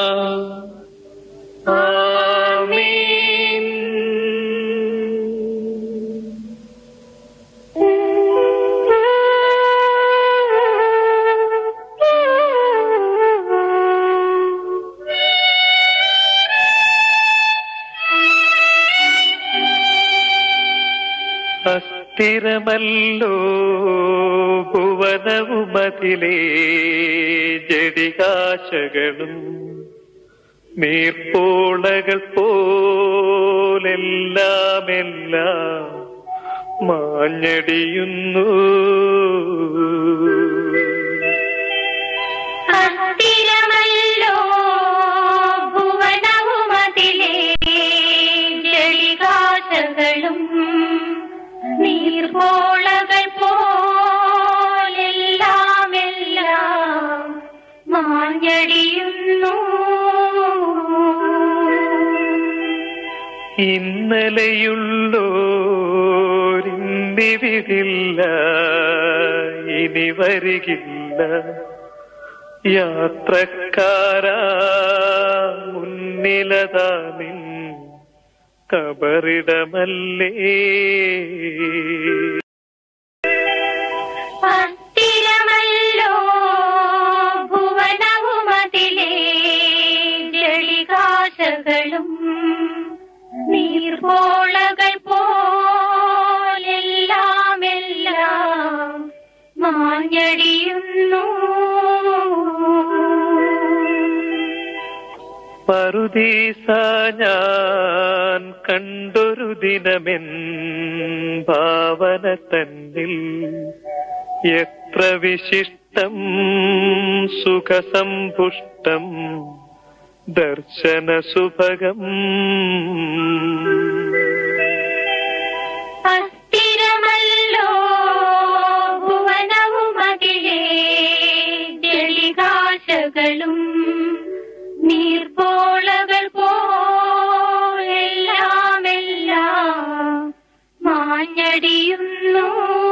അസ്ഥിരമല്ലോ ഭുവനവുമതിലേ ജടികാശകളും നീർപ്പോളകൾ പോലെല്ലാമെല്ലാം മാഞ്ഞടിയുന്നു
അസ്ഥിരമല്ലോ ഭുവനവുമതിലേ ജളികാശകളും നീർപോളകൾ പോലെല്ലാമെല്ലാം മാഞ്ഞടിയുന്നു
ഇന്നലെയുള്ളോരിന്നിവിടില്ല ഇനി വരികില്ല യാത്രക്കാരാ മുന്നിലതാ നിൻ കബറിടമല്ലേ
അസ്ഥിരമല്ലോ ഭുവനവുമതിലേ ജളികാശകളും നീർപോളകൾ പോലെല്ലാമെല്ലാം മാഞ്ഞടിയുന്നു
പറുദീസ ഞാൻ കണ്ടൊരു ദിനമെൻ ഭാവന തന്നിൽ എത്ര വിശിഷ്ടം സുഖസമ്പുഷ്ടം ദർശന സുഭഗം
അസ്ഥിരമല്ലോ ഭുവനവുമതിലേ ജളികാശകളും നീർപ്പോളകൾ പോലെല്ലാമെല്ലാം മാഞ്ഞടിയുന്നു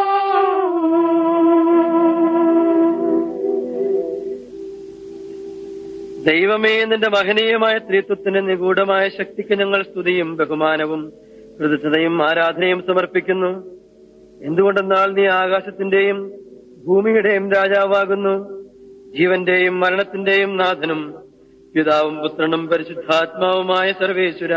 ദൈവമേ നിന്റെ മഹനീയമായ ത്രിത്വത്തിന്റെ നിഗൂഢമായ ശക്തിക്ക് ഞങ്ങൾ സ്തുതിയും ബഹുമാനവും കൃതജ്ഞതയും ആരാധനയും സമർപ്പിക്കുന്നു എന്തുകൊണ്ടെന്നാൽ നീ ആകാശത്തിന്റെയും ഭൂമിയുടെയും രാജാവാകുന്നു ജീവന്റെയും മരണത്തിന്റെയും നാഥനും പിതാവും പുത്രനും പരിശുദ്ധാത്മാവുമായ സർവേശ്വര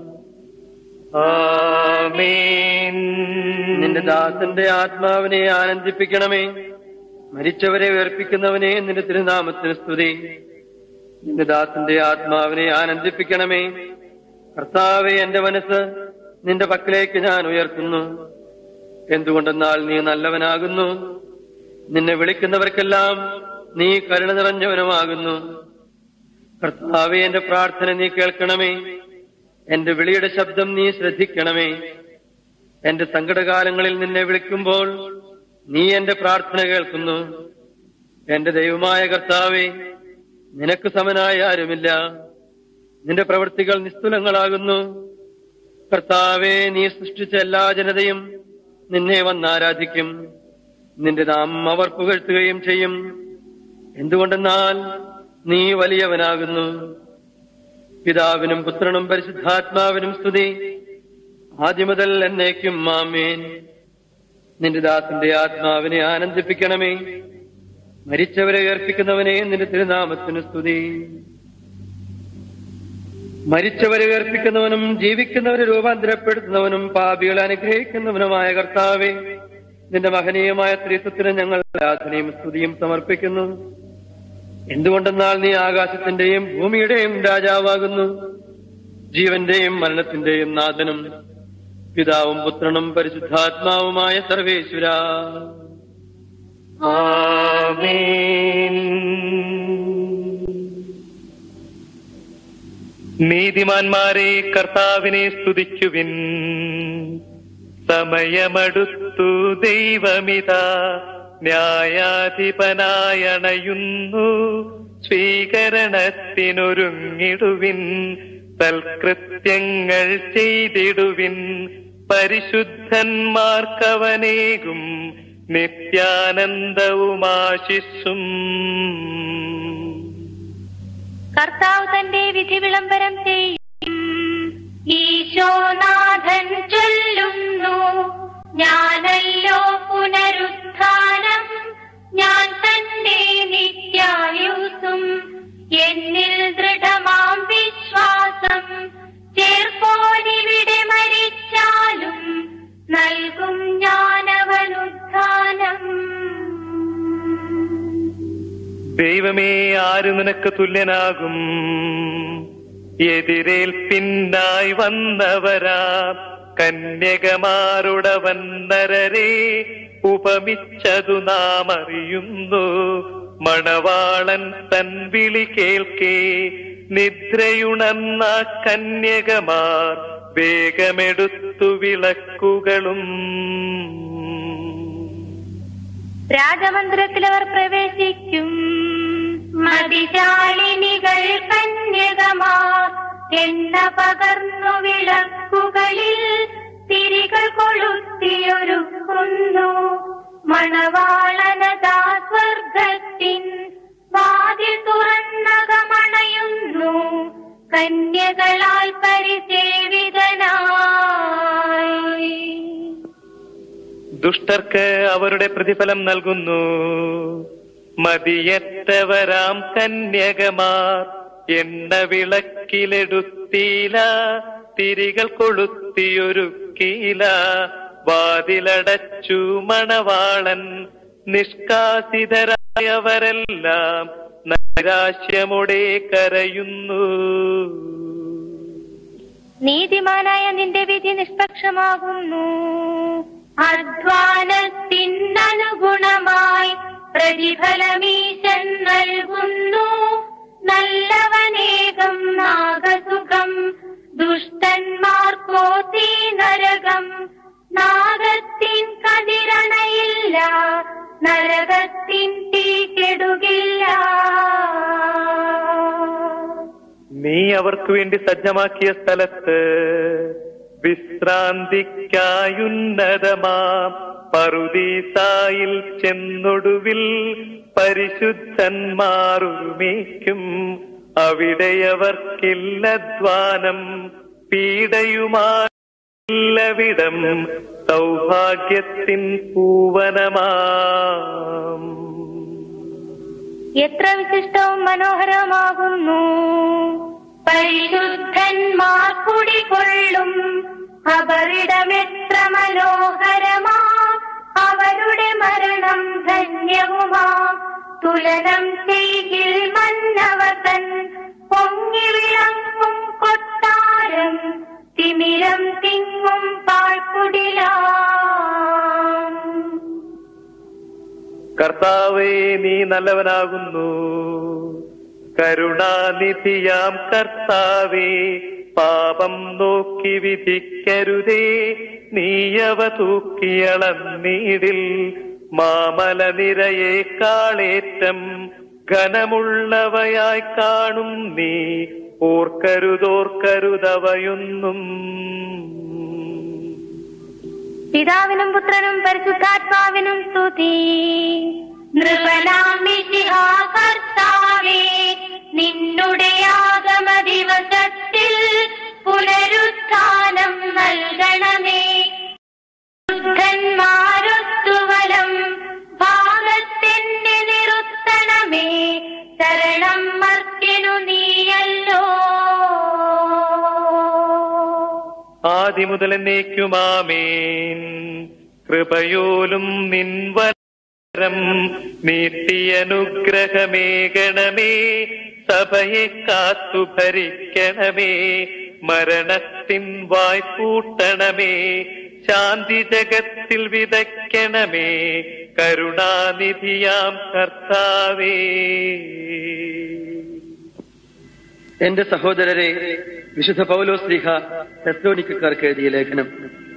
ആമേൻ
നിന്റെ ദാസന്റെ ആത്മാവിനെ ആനന്ദിപ്പിക്കണമേ മരിച്ചവരെ ഉയർപ്പിക്കുന്നവനെ നിന്റെ തിരുനാമത്തിന് സ്തുതി നിന്റെ ദാസന്റെ ആത്മാവിനെ ആനന്ദിപ്പിക്കണമേ കർത്താവെ എന്റെ മനസ്സ് നിന്റെ പക്കലേക്ക് ഞാൻ ഉയർത്തുന്നു എന്തുകൊണ്ടെന്നാൽ നീ നല്ലവനാകുന്നു നിന്നെ വിളിക്കുന്നവർക്കെല്ലാം നീ കരുണ നിറഞ്ഞവനുമാകുന്നു കർത്താവെ എന്റെ പ്രാർത്ഥന നീ കേൾക്കണമേ എന്റെ വിളിയുടെ ശബ്ദം നീ ശ്രദ്ധിക്കണമേ എന്റെ സങ്കടകാലങ്ങളിൽ നിന്നെ വിളിക്കുമ്പോൾ നീ എന്റെ പ്രാർത്ഥന കേൾക്കുന്നു എന്റെ ദൈവമായ കർത്താവെ നിനക്ക് സമനായ ആരുമില്ല നിന്റെ പ്രവൃത്തികൾ നിസ്തുലങ്ങളാകുന്നു കർത്താവെ നീ സൃഷ്ടിച്ച എല്ലാ ജനതയും നിന്നെ വന്നാരാധിക്കും നിന്റെ നാമം അവർ പുകഴ്ത്തുകയും ചെയ്യും എന്തുകൊണ്ടെന്നാൽ നീ വലിയവനാകുന്നു പിതാവിനും പുത്രനും പരിശുദ്ധാത്മാവിനും സ്തുതി ആദ്യം മുതൽ എന്നേക്കും മാമേൻ നിന്റെ ദാസന്റെ ആത്മാവിനെ ആനന്ദിപ്പിക്കണമേ മരിച്ചവരെ ഉയർപ്പിക്കുന്നവനെ നിന്റെ തിരുനാമത്തിന് സ്തുതി മരിച്ചവരെ ഉയർപ്പിക്കുന്നവനും ജീവിക്കുന്നവരെ രൂപാന്തരപ്പെടുത്തുന്നവനും പാപികളെ അനുഗ്രഹിക്കുന്നവനുമായ കർത്താവെ നിന്റെ മഹനീയമായ ത്രിത്വത്തിന് ഞങ്ങൾ ആരാധനയും സ്തുതിയും സമർപ്പിക്കുന്നു എന്തുകൊണ്ടെന്നാൽ നീ ആകാശത്തിന്റെയും ഭൂമിയുടെയും രാജാവാകുന്നു ജീവന്റെയും മരണത്തിന്റെയും നാഥനും പിതാവും പുത്രനും പരിശുദ്ധാത്മാവുമായ സർവേശ്വര
ആമേൻ നീതിമാന്മാരെ കർത്താവിനെ സ്തുതിക്കുവിൻ സമയമടുത്തു ദൈവമിതാ ന്യായാധിപനായണയുന്നു സ്വീകരണത്തിനൊരുങ്ങിടുവിൻ സൽകൃത്യങ്ങൾ ചെയ്തിടുവിൻ പരിശുദ്ധന്മാർക്കവനേകും നിത്യാനന്ദവുമാശിസ്സും
കർത്താവ് തന്റെ വിധി വിളംബരം ചെയ്യും ഈശോനാഥൻ ചൊല്ലുന്നു ഞാനല്ലോ പുനരുത്ഥാനം ഞാൻ തന്നെ നിത്യായുസും എന്നിൽ ദൃഢമാം വിശ്വാസം ചേർപ്പോനിവിടെ മരിച്ചാലും നൽകും ഞാനവനുത്ഥാനം
ദൈവമേ ആര് നിനക്ക് തുല്യനാകും എതിരേൽപ്പിന്നായി വന്നവരാ കന്യകമാരുടവൻ നരരെ ഉപമിച്ചതു നാം അറിയുന്നു മണവാളൻ തൻ വിളി കേൾക്കേ നിദ്രയുണർന്ന കന്യകമാർ വേഗമെടുത്തു വിളക്കുകളും
രാജമന്ദിരത്തിൽ അവർ പ്രവേശിക്കും മതിശാലിനികൾ കന്യകമാർ എണ്ണ പകർന്നു വിളക്കുകളിൽ തിരികൾ കൊളുത്തിയൊരുക്കുന്നു മണവാളനതാ സ്വർഗത്തിൻ വാതിൽ തുറന്നകമണയുന്നു കന്യകളാൽ പരിസേവിതനായി
ദുഷ്ടർക്ക് അവരുടെ പ്രതിഫലം നൽകുന്നു മതിയറ്റവരാം കന്യകമാർ എണ്ണ വിളക്കിലെടുത്തീല തിരികൾ കൊളുത്തിയൊരുക്കീല വാതിലടച്ചു മണവാളൻ നിഷ്കാസിതരായവരെല്ലാം നൈരാശ്യമോടെ കരയുന്നു
നീതിമാനായ നിന്റെ വിധി നിഷ്പക്ഷമാകുന്നു അധ്വാനത്തിനനുഗുണമായി പ്രതിഫലമീശൻ നൽകുന്നു നല്ലവനേകം നാഗസുഖം ദുഷ്ടന്മാർക്കോ തീ നരകം നാഗത്തിൻ കതിരണയില്ല നരകത്തിൻ തീ കെടുകില്ല
നീ അവർക്ക് വേണ്ടി സജ്ജമാക്കിയ സ്ഥലത്ത് വിശ്രാന്തിക്കായുന്നതമാം പറുദീസായിൽ ചെന്നൊടുവിൽ പരിശുദ്ധന്മാരുമേക്കും അവിടെയവർക്കില്ലധ്വാനം പീഡയുമാവിടം സൗഭാഗ്യത്തിൻ പൂവനമാം
എത്ര വിശിഷ്ടവും മനോഹരമാകുന്നു പരിശുദ്ധന്മാർ കുടികൊള്ളും അവരിടമെത്ര മനോഹരമാ അവരുടെ മരണം ധന്യവുമാ തുലനം ചെയ്യിൽ മന്നവതൻ പൊങ്ങി വിളങ്ങും കൊട്ടാരം തിമിരം തിങ്ങും പാഴ്ക്കുടിലാം
കർത്താവേ നീ നല്ലവനാകുന്നു കരുണാനിധിയാം കർത്താവേ പാപം നോക്കി വിധിക്കരുതേ നീയവ തൂക്കിയളന്നീടിൽ മാമല നിരയെ കാളേറ്റം ഘനമുള്ളവയായി കാണും നീ ഓർക്കരുതോർക്കരുതവയൊന്നും
പിതാവിനും പുത്രനും പരിശുദ്ധാത്മാവിനും സ്തുതി നൃപനാമിഷിഹാ കർത്താവേ നിന്നുടെ ആഗമ ദിവസത്തിൽ പുനരുത്ഥാനം നൽകണമേ ശുദ്ധന്മാരൊത്തുവലം ഭാഗത്തിന്റെ നിറുത്ത
ആദി മുതൽ എന്നേക്കുമാമേൻ കൃപയോലും നിൻവരം നീട്ടിയനുഗ്രഹമേകണമേ സഭയെ കാത്തു ഭരിക്കണമേ മരണത്തിൻ വായ്പൂട്ടണമേ ശാന്തി ജഗത്തിൽ വിതയ്ക്കണമേ കരുണാനിധിയാം കർത്താവേ
എന്റെ സഹോദരരെ വിശുദ്ധ പൗലോസ്ലിഹ തെസ്ലോനിക്കാർക്ക് എഴുതിയ ലേഖനം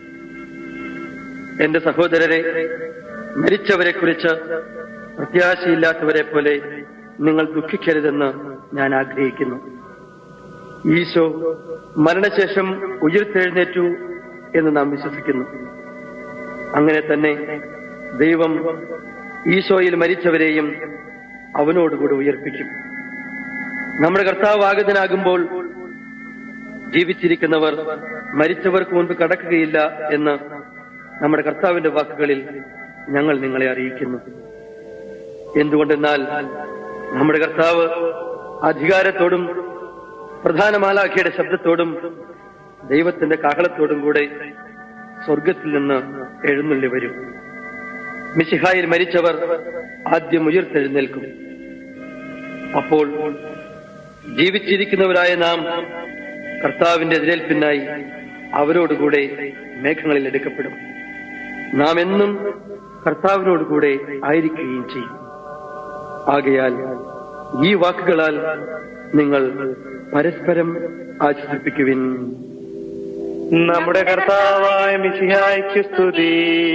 എന്റെ സഹോദരരെ മരിച്ചവരെ കുറിച്ച് പ്രത്യാശയില്ലാത്തവരെ പോലെ നിങ്ങൾ ദുഃഖിക്കരുതെന്ന് ഞാൻ ആഗ്രഹിക്കുന്നു ഈശോ മരണശേഷം ഉയർത്തെഴുന്നേറ്റു എന്ന് നാം വിശ്വസിക്കുന്നു അങ്ങനെ തന്നെ ദൈവം ഈശോയിൽ മരിച്ചവരെയും അവനോടുകൂടി ഉയർപ്പിക്കും നമ്മുടെ കർത്താവ് ആഗതനാകുമ്പോൾ ജീവിച്ചിരിക്കുന്നവർ മരിച്ചവർക്ക് മുൻപ് കടക്കുകയില്ല എന്ന് നമ്മുടെ കർത്താവിന്റെ വാക്കുകളിൽ ഞങ്ങൾ നിങ്ങളെ അറിയിക്കുന്നു എന്തുകൊണ്ടെന്നാൽ നമ്മുടെ കർത്താവ് അധികാരത്തോടും പ്രധാന മാലാഖയുടെ ശബ്ദത്തോടും ദൈവത്തിന്റെ കാഹളത്തോടും കൂടെ സ്വർഗത്തിൽ നിന്ന് എഴുന്നള്ളി വരും മിശിഹായിൽ മരിച്ചവർ ആദ്യം ഉയർത്തെഴുന്നേൽക്കും അപ്പോൾ ജീവിച്ചിരിക്കുന്നവരായ നാം കർത്താവിന്റെ എതിരേൽപ്പിനായി അവരോടുകൂടെ മേഘങ്ങളിൽ എടുക്കപ്പെടും നാം എന്നും കർത്താവിനോടുകൂടെ ആയിരിക്കുകയും ചെയ്യും ആകയാൽ ഈ വാക്കുകളാൽ നിങ്ങൾ പരസ്പരം ആശ്വസിപ്പിക്കുവിൻ
നമ്മുടെ കർത്താവായ മിശിഹായ്ക്ക് സ്തുതി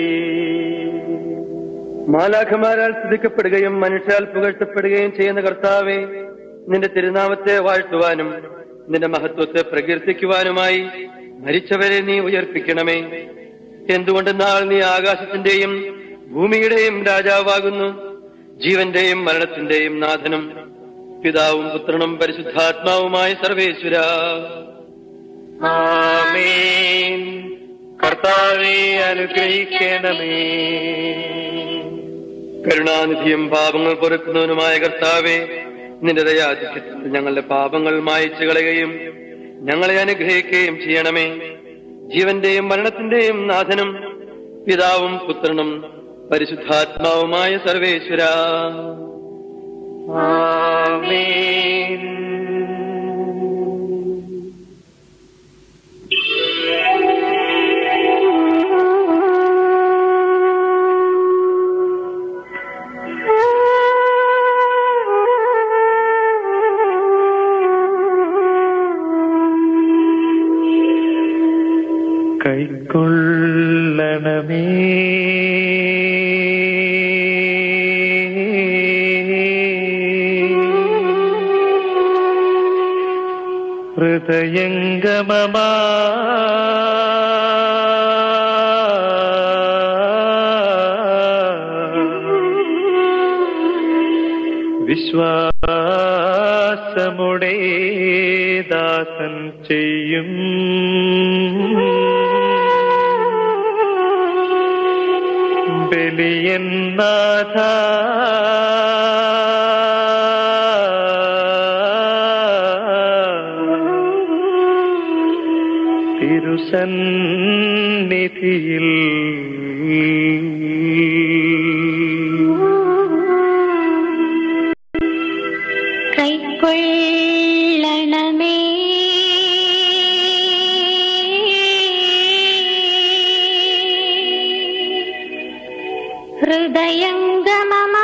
മാലാഖമാരാൽ സ്തുതിക്കപ്പെടുകയും മനുഷ്യാൽ പുകഴ്ത്തപ്പെടുകയും ചെയ്യുന്ന കർത്താവെ നിന്റെ തിരുനാമത്തെ വാഴ്ത്തുവാനും നിന്റെ മഹത്വത്തെ പ്രകീർത്തിക്കുവാനുമായി മരിച്ചവരെ നീ ഉയർപ്പിക്കണമേ എന്തുകൊണ്ടെന്നാൽ നീ ആകാശത്തിന്റെയും ഭൂമിയുടെയും രാജാവാകുന്നു ജീവന്റെയും മരണത്തിന്റെയും നാഥനും പിതാവും പുത്രനും പരിശുദ്ധാത്മാവുമായ സർവേശ്വര
ആമേൻ കർത്താവെ അനുഗ്രഹിക്കണമേ
കരുണാനിധിയും പാപങ്ങൾ പൊറുക്കുന്നവനുമായ കർത്താവെ നിന്റെ ദയാധിക്യത്തിൽ ഞങ്ങളുടെ പാപങ്ങൾ മായച്ചു കളയുകയും ഞങ്ങളെ അനുഗ്രഹിക്കുകയും ചെയ്യണമേ ജീവന്റെയും മരണത്തിന്റെയും നാഥനും പിതാവും പുത്രനും പരിശുദ്ധാത്മാവുമായ സർവേശ്വര
ആമേൻ കൈക്കൊള്ളണമേ ഹൃദയംഗമമാ വിശ്വാസമുടെ ദാസൻ ചെയ്യും ബലിയൻ നാഥ തിരുസന്നിധിയിൽ
കൈക്കൊള്ളണമേ ഹൃദയംഗമമാ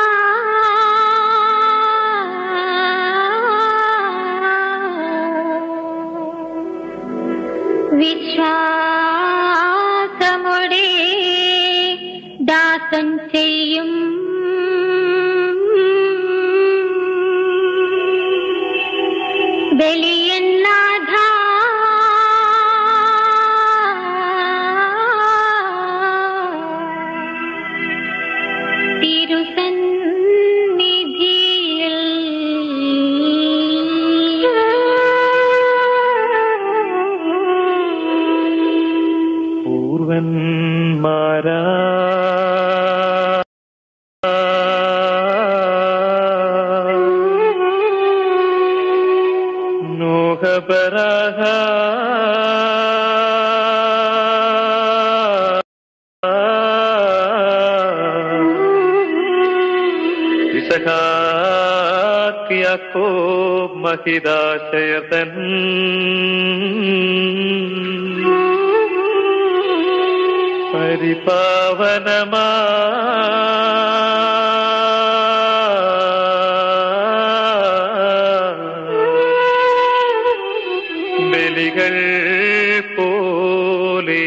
വിശ്വാസമുടെ ദാസൻ ചെയ്യും ബലിയന്നാഥ തിരുസന്നിധിയിൽ
പൂർവന്മാരാ നോഹപരാഹ ഇസഹാക്ക് യാക്കോബ് മഹിതാശയതൻ പരിപാവനമാ ബലികൾ പോലെ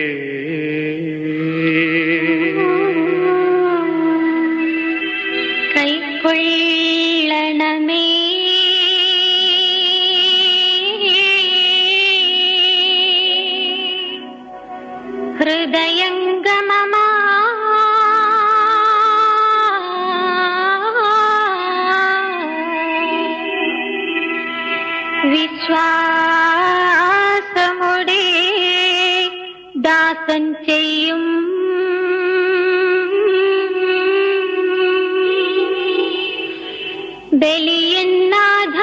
കൈക്കൊള്ളണമേ ഹൃദയംഗമമാ വിശ്വാസമുടെ ദാസൻ ചെയ്യും ബലിയന്നാഥ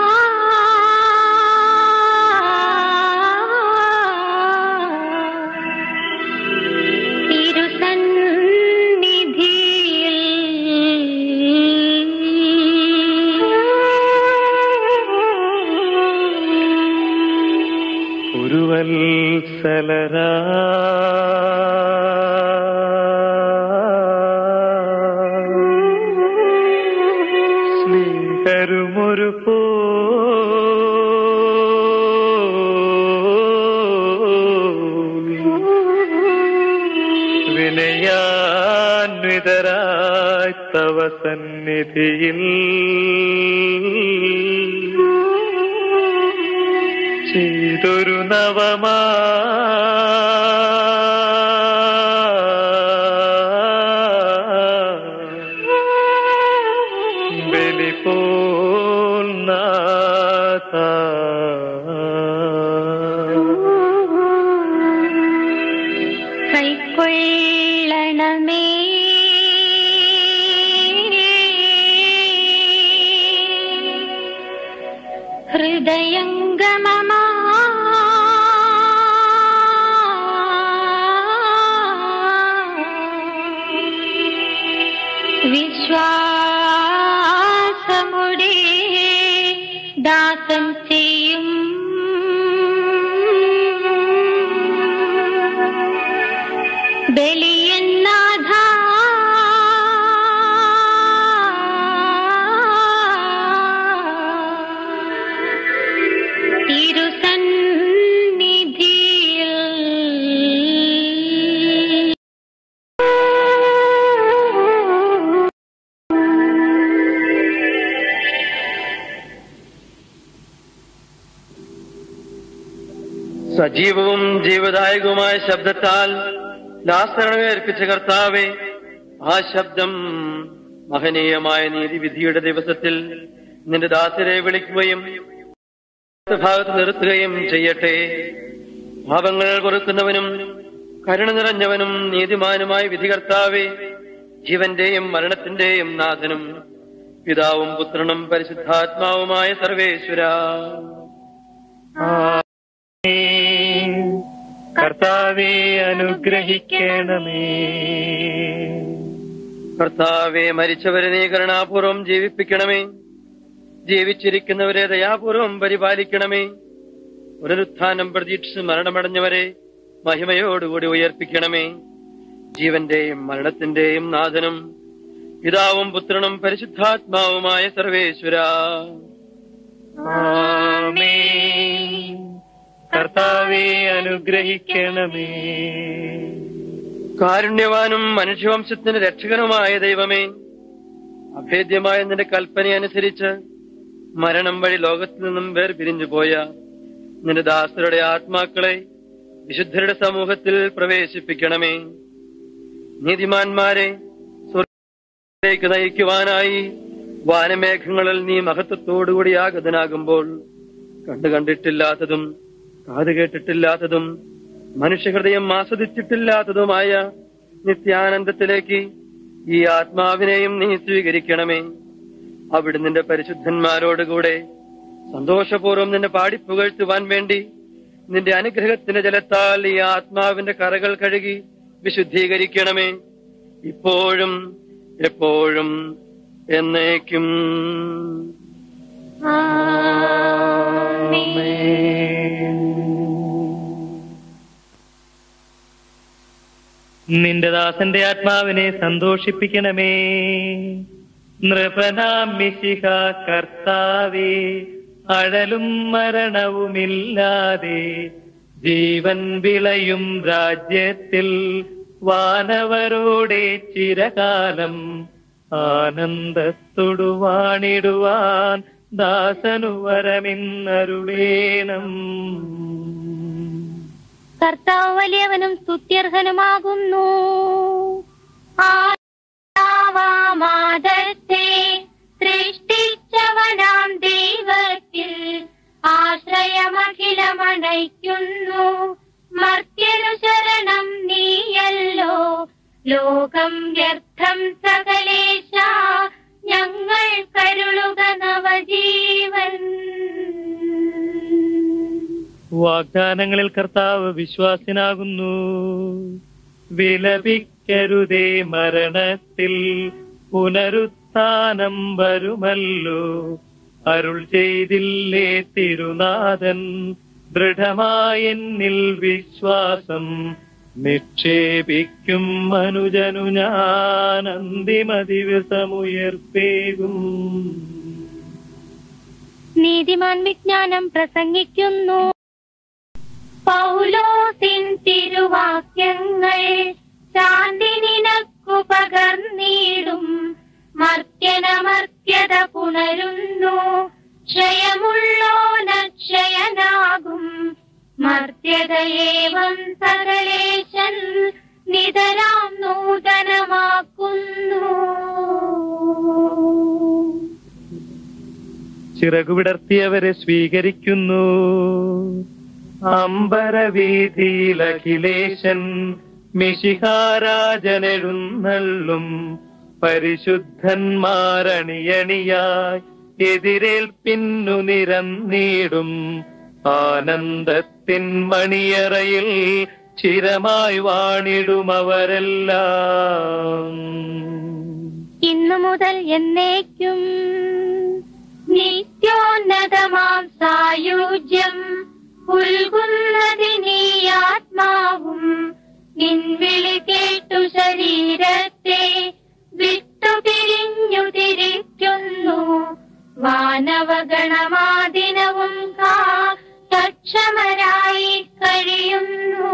തിരുസന്നിധിയിൽ
ഉരുവത്സലരാ സ്നേഹരുമൊരു പോ വിനയാന്വിതരായി തവ സന്നിധിയിൽ ചെയ്തൊരു നവമാ ബലി പോൽ നാഥ
കൈക്കൊള്ളണമേ ഹൃദയംഗമമാ വിശ്വാസമുടെ ദാസൻ ചെയ്യും ബലിയന്നാഥ തിരുസന്നിധിയിൽ
സജീവവും ജീവദായകവുമായ ശബ്ദത്താൽ ലാസരണമേ അർപ്പിച്ച കർത്താവെ ആ ശബ്ദം മഹനീയമായ നീതിവിധിയുടെ ദിവസത്തിൽ നിന്റെ ദാസരെ വിളിക്കുകയും ഭാഗത്ത് നിർത്തുകയും ചെയ്യട്ടെ പാപങ്ങൾ പൊറുക്കുന്നവനും കരുണ നിറഞ്ഞവനും നീതിമാനുമായ വിധികർത്താവെ ജീവന്റെയും മരണത്തിന്റെയും നാഥനും പിതാവും പുത്രനും പരിശുദ്ധാത്മാവുമായ സർവേശ്വര
കർത്താവെ അനുഗ്രഹിക്കണമേ
കർത്താവെ മരിച്ചവരെ നീ കരുണാപൂർവം ജീവിപ്പിക്കണമേ ജീവിച്ചിരിക്കുന്നവരെ ദയാപൂർവം പരിപാലിക്കണമേ പുനരുത്ഥാനം പ്രതീക്ഷിച്ച് മരണമടഞ്ഞവരെ മഹിമയോടുകൂടി ഉയർപ്പിക്കണമേ ജീവന്റെയും മരണത്തിന്റെയും നാഥനും പിതാവും പുത്രനും പരിശുദ്ധാത്മാവുമായ സർവേശ്വര
ആമേൻ. കർത്താവെ അനുഗ്രഹിക്കണമേ
കാരുണ്യവാനും മനുഷ്യവംശത്തിന് രക്ഷകനുമായ ദൈവമേ അഭേദ്യമായ നിന്റെ കൽപ്പനയനുസരിച്ച് മരണം വഴി ലോകത്തിൽ നിന്നും വേർപിരിഞ്ഞു പോയ നിന്റെ ദാസരുടെ ആത്മാക്കളെ വിശുദ്ധരുടെ സമൂഹത്തിൽ പ്രവേശിപ്പിക്കണമേ നീതിമാന്മാരെ സ്വർഗ്ഗത്തിലേക്ക് നയിക്കുവാനായി വാനമേഘങ്ങളിൽ നീ മഹത്വത്തോടുകൂടി ആഗതനാകുമ്പോൾ കണ്ടു കണ്ടിട്ടില്ലാത്തതും കാത് കേട്ടിട്ടില്ലാത്തതും മനുഷ്യഹൃദയം ആസ്വദിച്ചിട്ടില്ലാത്തതുമായ നിത്യാനന്ദത്തിലേക്ക് ഈ ആത്മാവിനെയും നീ സ്വീകരിക്കണമേ അവിടെ നിന്റെ പരിശുദ്ധന്മാരോടുകൂടെ സന്തോഷപൂർവ്വം നിന്നെ പാടിപ്പുകഴ്ത്തുവാൻ വേണ്ടി നിന്റെ അനുഗ്രഹത്തിന്റെ ജലത്താൽ ഈ ആത്മാവിന്റെ കറകൾ കഴുകി വിശുദ്ധീകരിക്കണമേ ഇപ്പോഴും എപ്പോഴും എന്നേക്കും
നിന്റെ ദാസന്റെ ആത്മാവിനെ സന്തോഷിപ്പിക്കണമേ നൃപനാം മിശിഹ കർത്താവേ അഴലും മരണവുമില്ലാതെ ജീവൻ വിളയും രാജ്യത്തിൽ വാനവരോടെ ചിരകാലം ആനന്ദത്തൊടു വാണിടുവാൻ ദാസനു വരമിന്നരുളേണം
കർത്താവ് വലിയവനും സ്തുത്യർഹനുമാകുന്നു ആദത്തെ സൃഷ്ടിച്ചവനാം ദൈവത്തിൽ ആശ്രയമഖിലമണയ്ക്കുന്നു മർത്യനു ശരണം നീയല്ലോ ലോകം വ്യർത്ഥം സകലേശ ഞങ്ങൾ കരുളുക നവജീവൻ
വാഗ്ദാനങ്ങളിൽ കർത്താവ് വിശ്വാസിനാകുന്നു വിലപിക്കരുതേ മരണത്തിൽ പുനരുത്ഥാനം വരുമല്ലോ അരുൾ ചെയ്തില്ലേ തിരുനാഥൻ ദൃഢമായെന്നിൽ വിശ്വാസം നിക്ഷേപിക്കും മനുജനു ഞാൻ അന്തിമ ദിവസമുയർപ്പേകും
നീതിമാൻ വിജ്ഞാനം പ്രസംഗിക്കുന്നു പൗലോസിൻ തിരുവാക്യങ്ങൾ ശാന്തി നിനക്കു പകർന്നിടും മർത്യനമർത്യത പുണരുന്നു ക്ഷയമുള്ളോനക്ഷയനാകും മർത്യതയേവം സകലേശൻ നിതരാം നൂതനമാക്കുന്നു
ചിറകുവിടർത്തിയവരെ സ്വീകരിക്കുന്നു അമ്പരവീതിയിൽ അഖിലേശൻ മിശിഹാരാജനെഴുന്നള്ളും പരിശുദ്ധന്മാരണിയണിയായി എതിരേൽപ്പിന്നു നിരന്നീടും ആനന്ദത്തിൻ മണിയറയിൽ ചിരമായി വാണിടും അവരെല്ലാം
ഇന്നു മുതൽ എന്നേക്കും നിത്യോന്നതമാം സായുജ്യം ഉൽകുന്നതിനീ ആത്മാവും നിൻവിളി കേട്ടു ശരീരത്തെ വിട്ടുപിരിഞ്ഞു തിരിക്കുന്നു വാനവഗണമാദിനവും കാ സക്ഷമരായി കഴിയുന്നു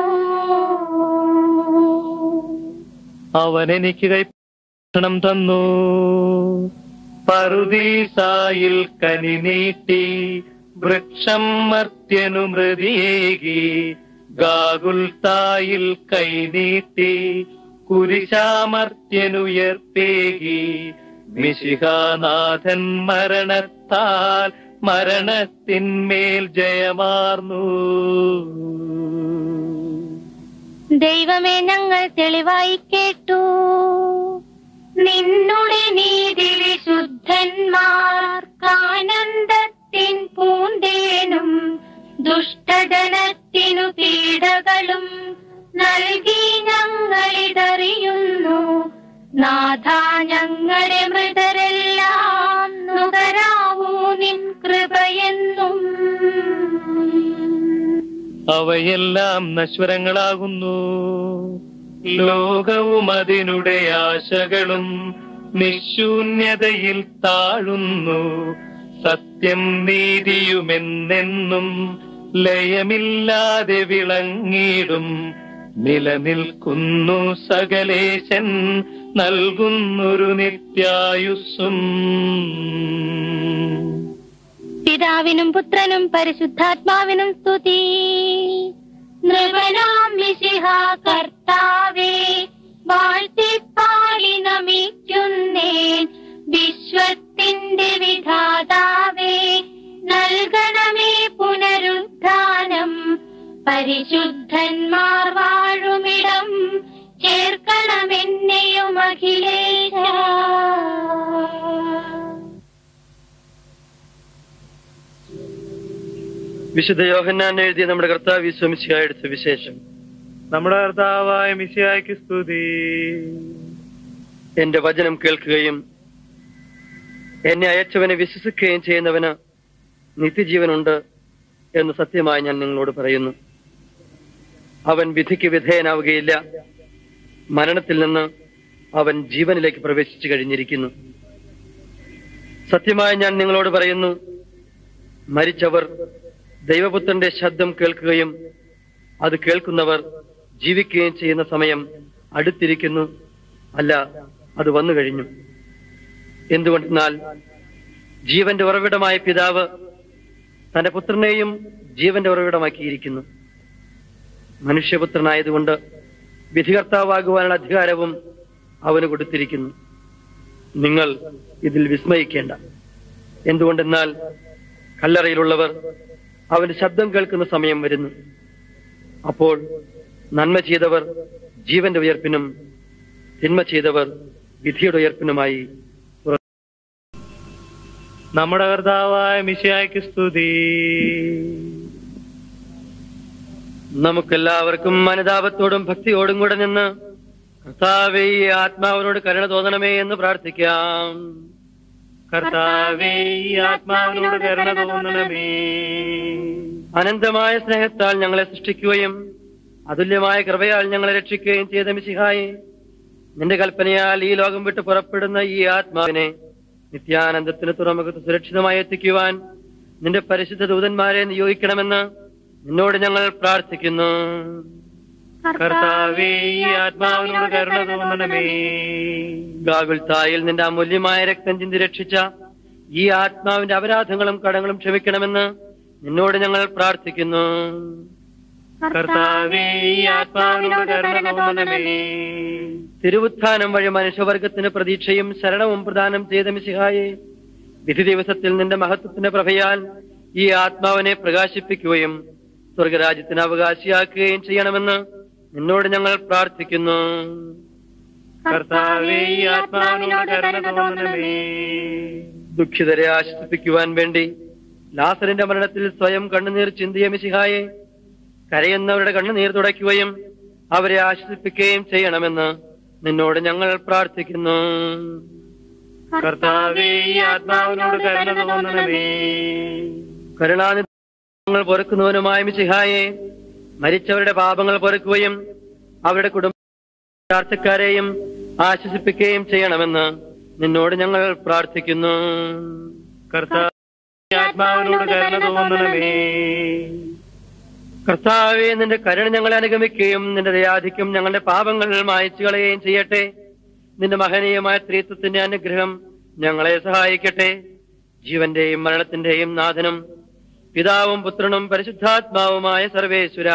അവൻ എനിക്ക് കൈക്ഷണം തന്നു പറുദീസായിൽ കനി നീട്ടി വൃക്ഷം മർത്യനു മൃതിയേകി ഗാകുൽത്തായിൽ കൈനീട്ടി കുരിശാമർത്യനുയർപ്പേകി മിശിഹാനാഥൻ മരണത്താൽ മരണത്തിന്മേൽ ജയമാർന്നു
ദൈവമേ ഞങ്ങൾ തെളിവായി കേട്ടു നിന്നുടെ നീതി വിശുദ്ധന്മാർക്കാനന്ദത്തിൻ പൂന്തേനും ദുഷ്ടജനത്തിനു പീഡകളും നൽകി ഞങ്ങളിതറിയുന്നു നാഥ ഞങ്ങളുടെ മൃതരെല്ലാം നുകരാവൂ നിൻ കൃപയെന്നും
അവയെല്ലാം നശ്വരങ്ങളാകുന്നു ലോകവും അതിനുടെ ആശകളും നിശൂന്യതയിൽ താഴുന്നു സത്യം നീതിയുമെന്നെന്നും ലയമില്ലാതെ വിളങ്ങിടും നിലനിൽക്കുന്നു സകലേശൻ നൽകുന്നൊരു നിത്യായുസ്സും
പിതാവിനും പുത്രനും പരിശുദ്ധാത്മാവിനും സ്തുതി നൃപനാം മിശിഹ കർത്താവേ വാഴ്ത്തിപ്പാടി നമിക്കുന്നേൻ വിശ്വത്തിന്റെ വിധാതാവേ നൽകണമേ പുനരുദ്ധാനം പരിശുദ്ധന്മാർ വാഴുമിടം ചേർക്കണമെന്നെയും അഖിലേശ
വിശുദ്ധ യോഹന്നാൻ എഴുതിയ നമ്മുടെ കർത്താവ് വിശ്വമിശിഹായുടെ സുവിശേഷം
നമ്മുടെ കർത്താവായ മിശിയായ്ക്ക് സ്തുതി
എന്റെ വചനം കേൾക്കുകയും എന്നെ അയച്ചവനെ വിശ്വസിക്കുകയും ചെയ്യുന്നവന് നിത്യജീവനുണ്ട് എന്ന് സത്യമായി ഞാൻ നിങ്ങളോട് പറയുന്നു അവൻ വിധിക്ക് വിധേയനാവുകയില്ല മരണത്തിൽ നിന്ന് അവൻ ജീവനിലേക്ക് പ്രവേശിച്ചു കഴിഞ്ഞിരിക്കുന്നു സത്യമായി ഞാൻ നിങ്ങളോട് പറയുന്നു മരിച്ചവർ ദൈവപുത്രന്റെ ശബ്ദം കേൾക്കുകയും അത് കേൾക്കുന്നവർ ജീവിക്കുകയും ചെയ്യുന്ന സമയം അടുത്തിരിക്കുന്നു അല്ല അത് വന്നു കഴിഞ്ഞു എന്തുകൊണ്ടെന്നാൽ ജീവന്റെ ഉറവിടമായ പിതാവ് തന്റെ പുത്രനെയും ജീവന്റെ ഉറവിടമാക്കിയിരിക്കുന്നു മനുഷ്യപുത്രനായതുകൊണ്ട് വിധികർത്താവാകുവാനുള്ള അധികാരവും അവന് കൊടുത്തിരിക്കുന്നു നിങ്ങൾ ഇതിൽ വിസ്മയിക്കേണ്ട എന്തുകൊണ്ടെന്നാൽ കല്ലറയിലുള്ളവർ അവന്റെ ശബ്ദം കേൾക്കുന്ന സമയം വരുന്നു അപ്പോൾ നന്മ ചെയ്തവർ ജീവന്റെ ഉയർപ്പിനും തിന്മ ചെയ്തവർ വിധിയുടെ ഉയർപ്പിനുമായി
നമ്മുടെ കർത്താവായ മിശിയായ്ക്ക് സ്തുതി
നമുക്കെല്ലാവർക്കും അനുതാപത്തോടും ഭക്തിയോടും കൂടെ നിന്ന് കർത്താവേ ഈ ആത്മാവിനോട് കരുണ തോന്നണമേ എന്ന് പ്രാർത്ഥിക്കാം
കർത്താവേ ഈ ആത്മാവിനോട് കരുണ തോന്നണമേ
അനന്തമായ സ്നേഹത്താൽ ഞങ്ങളെ സൃഷ്ടിക്കുകയും അതുല്യമായ കൃപയാൽ ഞങ്ങളെ രക്ഷിക്കുകയും ചെയ്ത മിശിഹായെ നിന്റെ കൽപ്പനയാൽ ഈ ലോകം വിട്ട് പുറപ്പെടുന്ന ഈ ആത്മാവിനെ നിത്യാനന്ദത്തിന് തുറമുഖത്ത് സുരക്ഷിതമായി എത്തിക്കുവാൻ നിന്റെ പരിശുദ്ധ ദൂതന്മാരെ നിയോഗിക്കണമെന്ന് നിന്നോട് ഞങ്ങൾ പ്രാർത്ഥിക്കുന്നു
കർത്താവേ ഈ ആത്മാവിനോട് കരുണ തോന്നണമേ
ഗാഗുൽത്തായിൽ നിന്റെ അമൂല്യമായ രക്തം ചിന്തി രക്ഷിച്ച ഈ ആത്മാവിന്റെ അപരാധങ്ങളും കടങ്ങളും ക്ഷമിക്കണമെന്ന് നിന്നോട് ഞങ്ങൾ പ്രാർത്ഥിക്കുന്നു
കർത്താവേ ഈ ആത്മാവിനോട് കരുണ തോന്നണമേ
തിരുവുത്ഥാനം വഴി മനുഷ്യവർഗത്തിന് പ്രതീക്ഷയും ശരണവും പ്രദാനം ചെയ്ത മിശിഹായെ വിധി ദിവസത്തിൽ നിന്റെ മഹത്വത്തിന്റെ പ്രഭയാൽ ഈ ആത്മാവിനെ പ്രകാശിപ്പിക്കുകയും സ്വർഗരാജ്യത്തിന് അവകാശിയാക്കുകയും ചെയ്യണമെന്ന് നിന്നോട് ഞങ്ങൾ പ്രാർത്ഥിക്കുന്നു
കർത്താവേ ഈ ആത്മാവിനോട് കരുണ തോന്നണമേ
ദുഃഖിതരെ ആശ്വസിപ്പിക്കുവാൻ വേണ്ടി ലാസറിന്റെ മരണത്തിൽ സ്വയം കണ്ണുനീർ ചിന്തിയ മിശിഹായെ കരയുന്നവരുടെ കണ്ണുനീർ തുടയ്ക്കുകയും അവരെ ആശ്വസിപ്പിക്കുകയും ചെയ്യണമെന്ന് നിന്നോട് ഞങ്ങൾ പ്രാർത്ഥിക്കുന്നു
കർത്താവേ ഈ ആത്മാവിനോട് കരുണ തോന്നണമേ
കരുണാനിധങ്ങൾ പൊറുക്കുന്നവനുമായ മിശിഹായെ മരിച്ചവരുടെ പാപങ്ങൾ പൊറുക്കുകയും അവരുടെ കുടുംബ പ്രാർത്ഥക്കാരെയും ആശ്വസിപ്പിക്കുകയും ചെയ്യണമെന്ന് നിന്നോട് ഞങ്ങൾ പ്രാർത്ഥിക്കുന്നു
കർത്താവേ ഈ ആത്മാവിനോട് കരുണ തോന്നണമേ
കർത്താവെ നിന്റെ കരുണ ഞങ്ങളെ അനുഗമിക്കുകയും നിന്റെ ദയാധിക്യം ഞങ്ങളുടെ പാപങ്ങൾ മായച്ചു കളയുകയും ചെയ്യട്ടെ നിന്റെ മഹനീയമായ സ്ത്രീത്വത്തിന്റെ അനുഗ്രഹം ഞങ്ങളെ സഹായിക്കട്ടെ ജീവന്റെയും മരണത്തിന്റെയും നാഥനും പിതാവും പുത്രനും പരിശുദ്ധാത്മാവുമായ സർവേശ്വര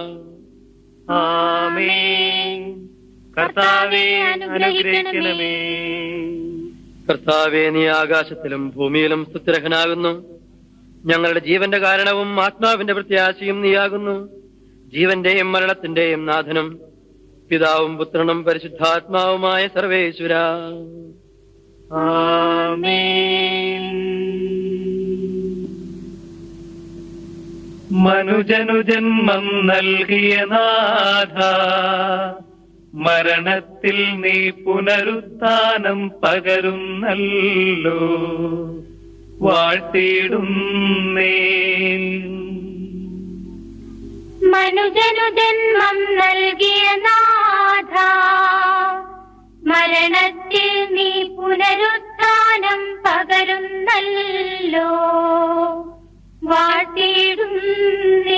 ആമേൻ കർത്താവേ അനുഗ്രഹിക്കണമേ
കർത്താവെ നീ ആകാശത്തിലും ഭൂമിയിലും സ്തുത്യർഹനാകുന്നു ഞങ്ങളുടെ ജീവന്റെ കാരണവും ആത്മാവിന്റെ പ്രത്യാശയും നീയാകുന്നു ജീവന്റെയും മരണത്തിന്റെയും നാഥനും പിതാവും പുത്രനും പരിശുദ്ധാത്മാവുമായ സർവേശ്വര
ആമേൻ മനുജനു ജന്മം നൽകിയ നാഥ മരണത്തിൽ നീ പുനരുത്ഥാനം പകരുന്നല്ലോ വാഴ്ത്തിയിടുന്നേ
മനുജനു ജന്മം നൽകിയ നാഥ മരണത്തിൽ നീ പുനരുത്ഥാനം പകരുന്നല്ലോ വാഴ്ത്തിയിടുന്നേ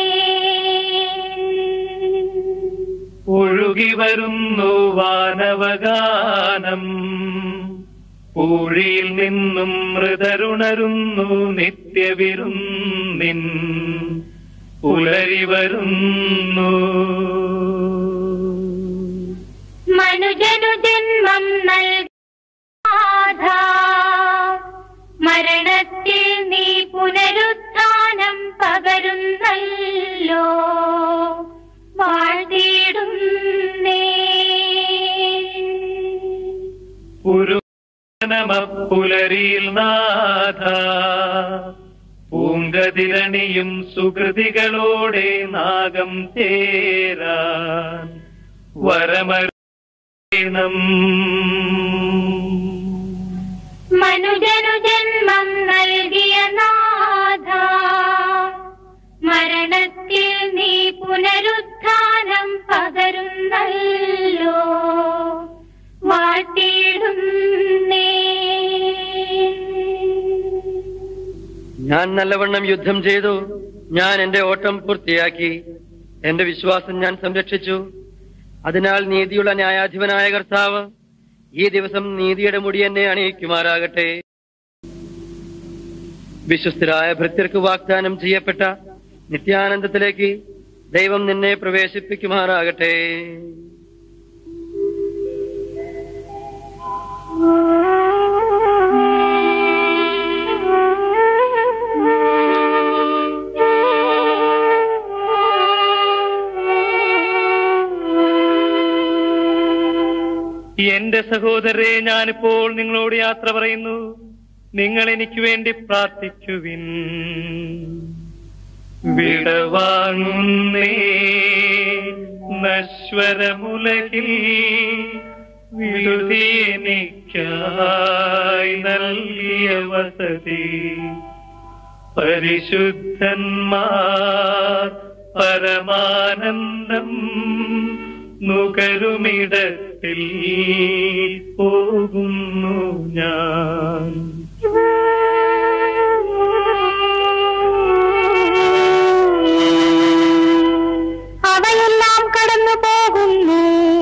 ഒഴുകി വരുന്നു വാനവഗാനം പൂഴിയിൽ നിന്നും മൃതരുണരുന്നു നിത്യവിരുന്നിൻ പുലരി വരുന്നു
മനുജനു ജന്മം നൽകാധ മരണത്തിൽ നീ പുനരുത്ഥാനം പകരുന്നല്ലോ വാഴ്ത്തിയിടുന്നേ
പുലരിയിൽ നാഥ പൂങ്കതിരണിയും സുകൃതികളോടെ നാഗം ചേരാൻ വരമരണം
മനുജനു ജന്മം
ഞാൻ നല്ലവണ്ണം യുദ്ധം ചെയ്തു ഞാൻ എന്റെ ഓട്ടം പൂർത്തിയാക്കി എന്റെ വിശ്വാസം ഞാൻ സംരക്ഷിച്ചു അതിനാൽ നീതിയുള്ള ന്യായാധിപനായ കർത്താവ് ഈ ദിവസം നീതിയുടെ മുടി എന്നെ അണിയിക്കുമാറാകട്ടെ വിശ്വസ്തരായ ഭൃത്യർക്ക് വാഗ്ദാനം ചെയ്യപ്പെട്ട നിത്യാനന്ദത്തിലേക്ക് ദൈവം നിന്നെ പ്രവേശിപ്പിക്കുമാറാകട്ടെ
എന്റെ സഹോദരരെ ഞാനിപ്പോൾ നിങ്ങളോട് യാത്ര പറയുന്നു നിങ്ങൾ എനിക്ക് വേണ്ടി പ്രാർത്ഥിക്കുവിൻ വിടവാങ്ങുന്നേ നശ്വരമുലകിൽ വിടുതി എനിക്കായി നൽകിയ വസതി പരിശുദ്ധന്മാർ പരമാനന്ദം നുകരുമിടത്തിൽ പോകുന്നു ഞാൻ
അവയെല്ലാം കടന്നു പോകുന്നു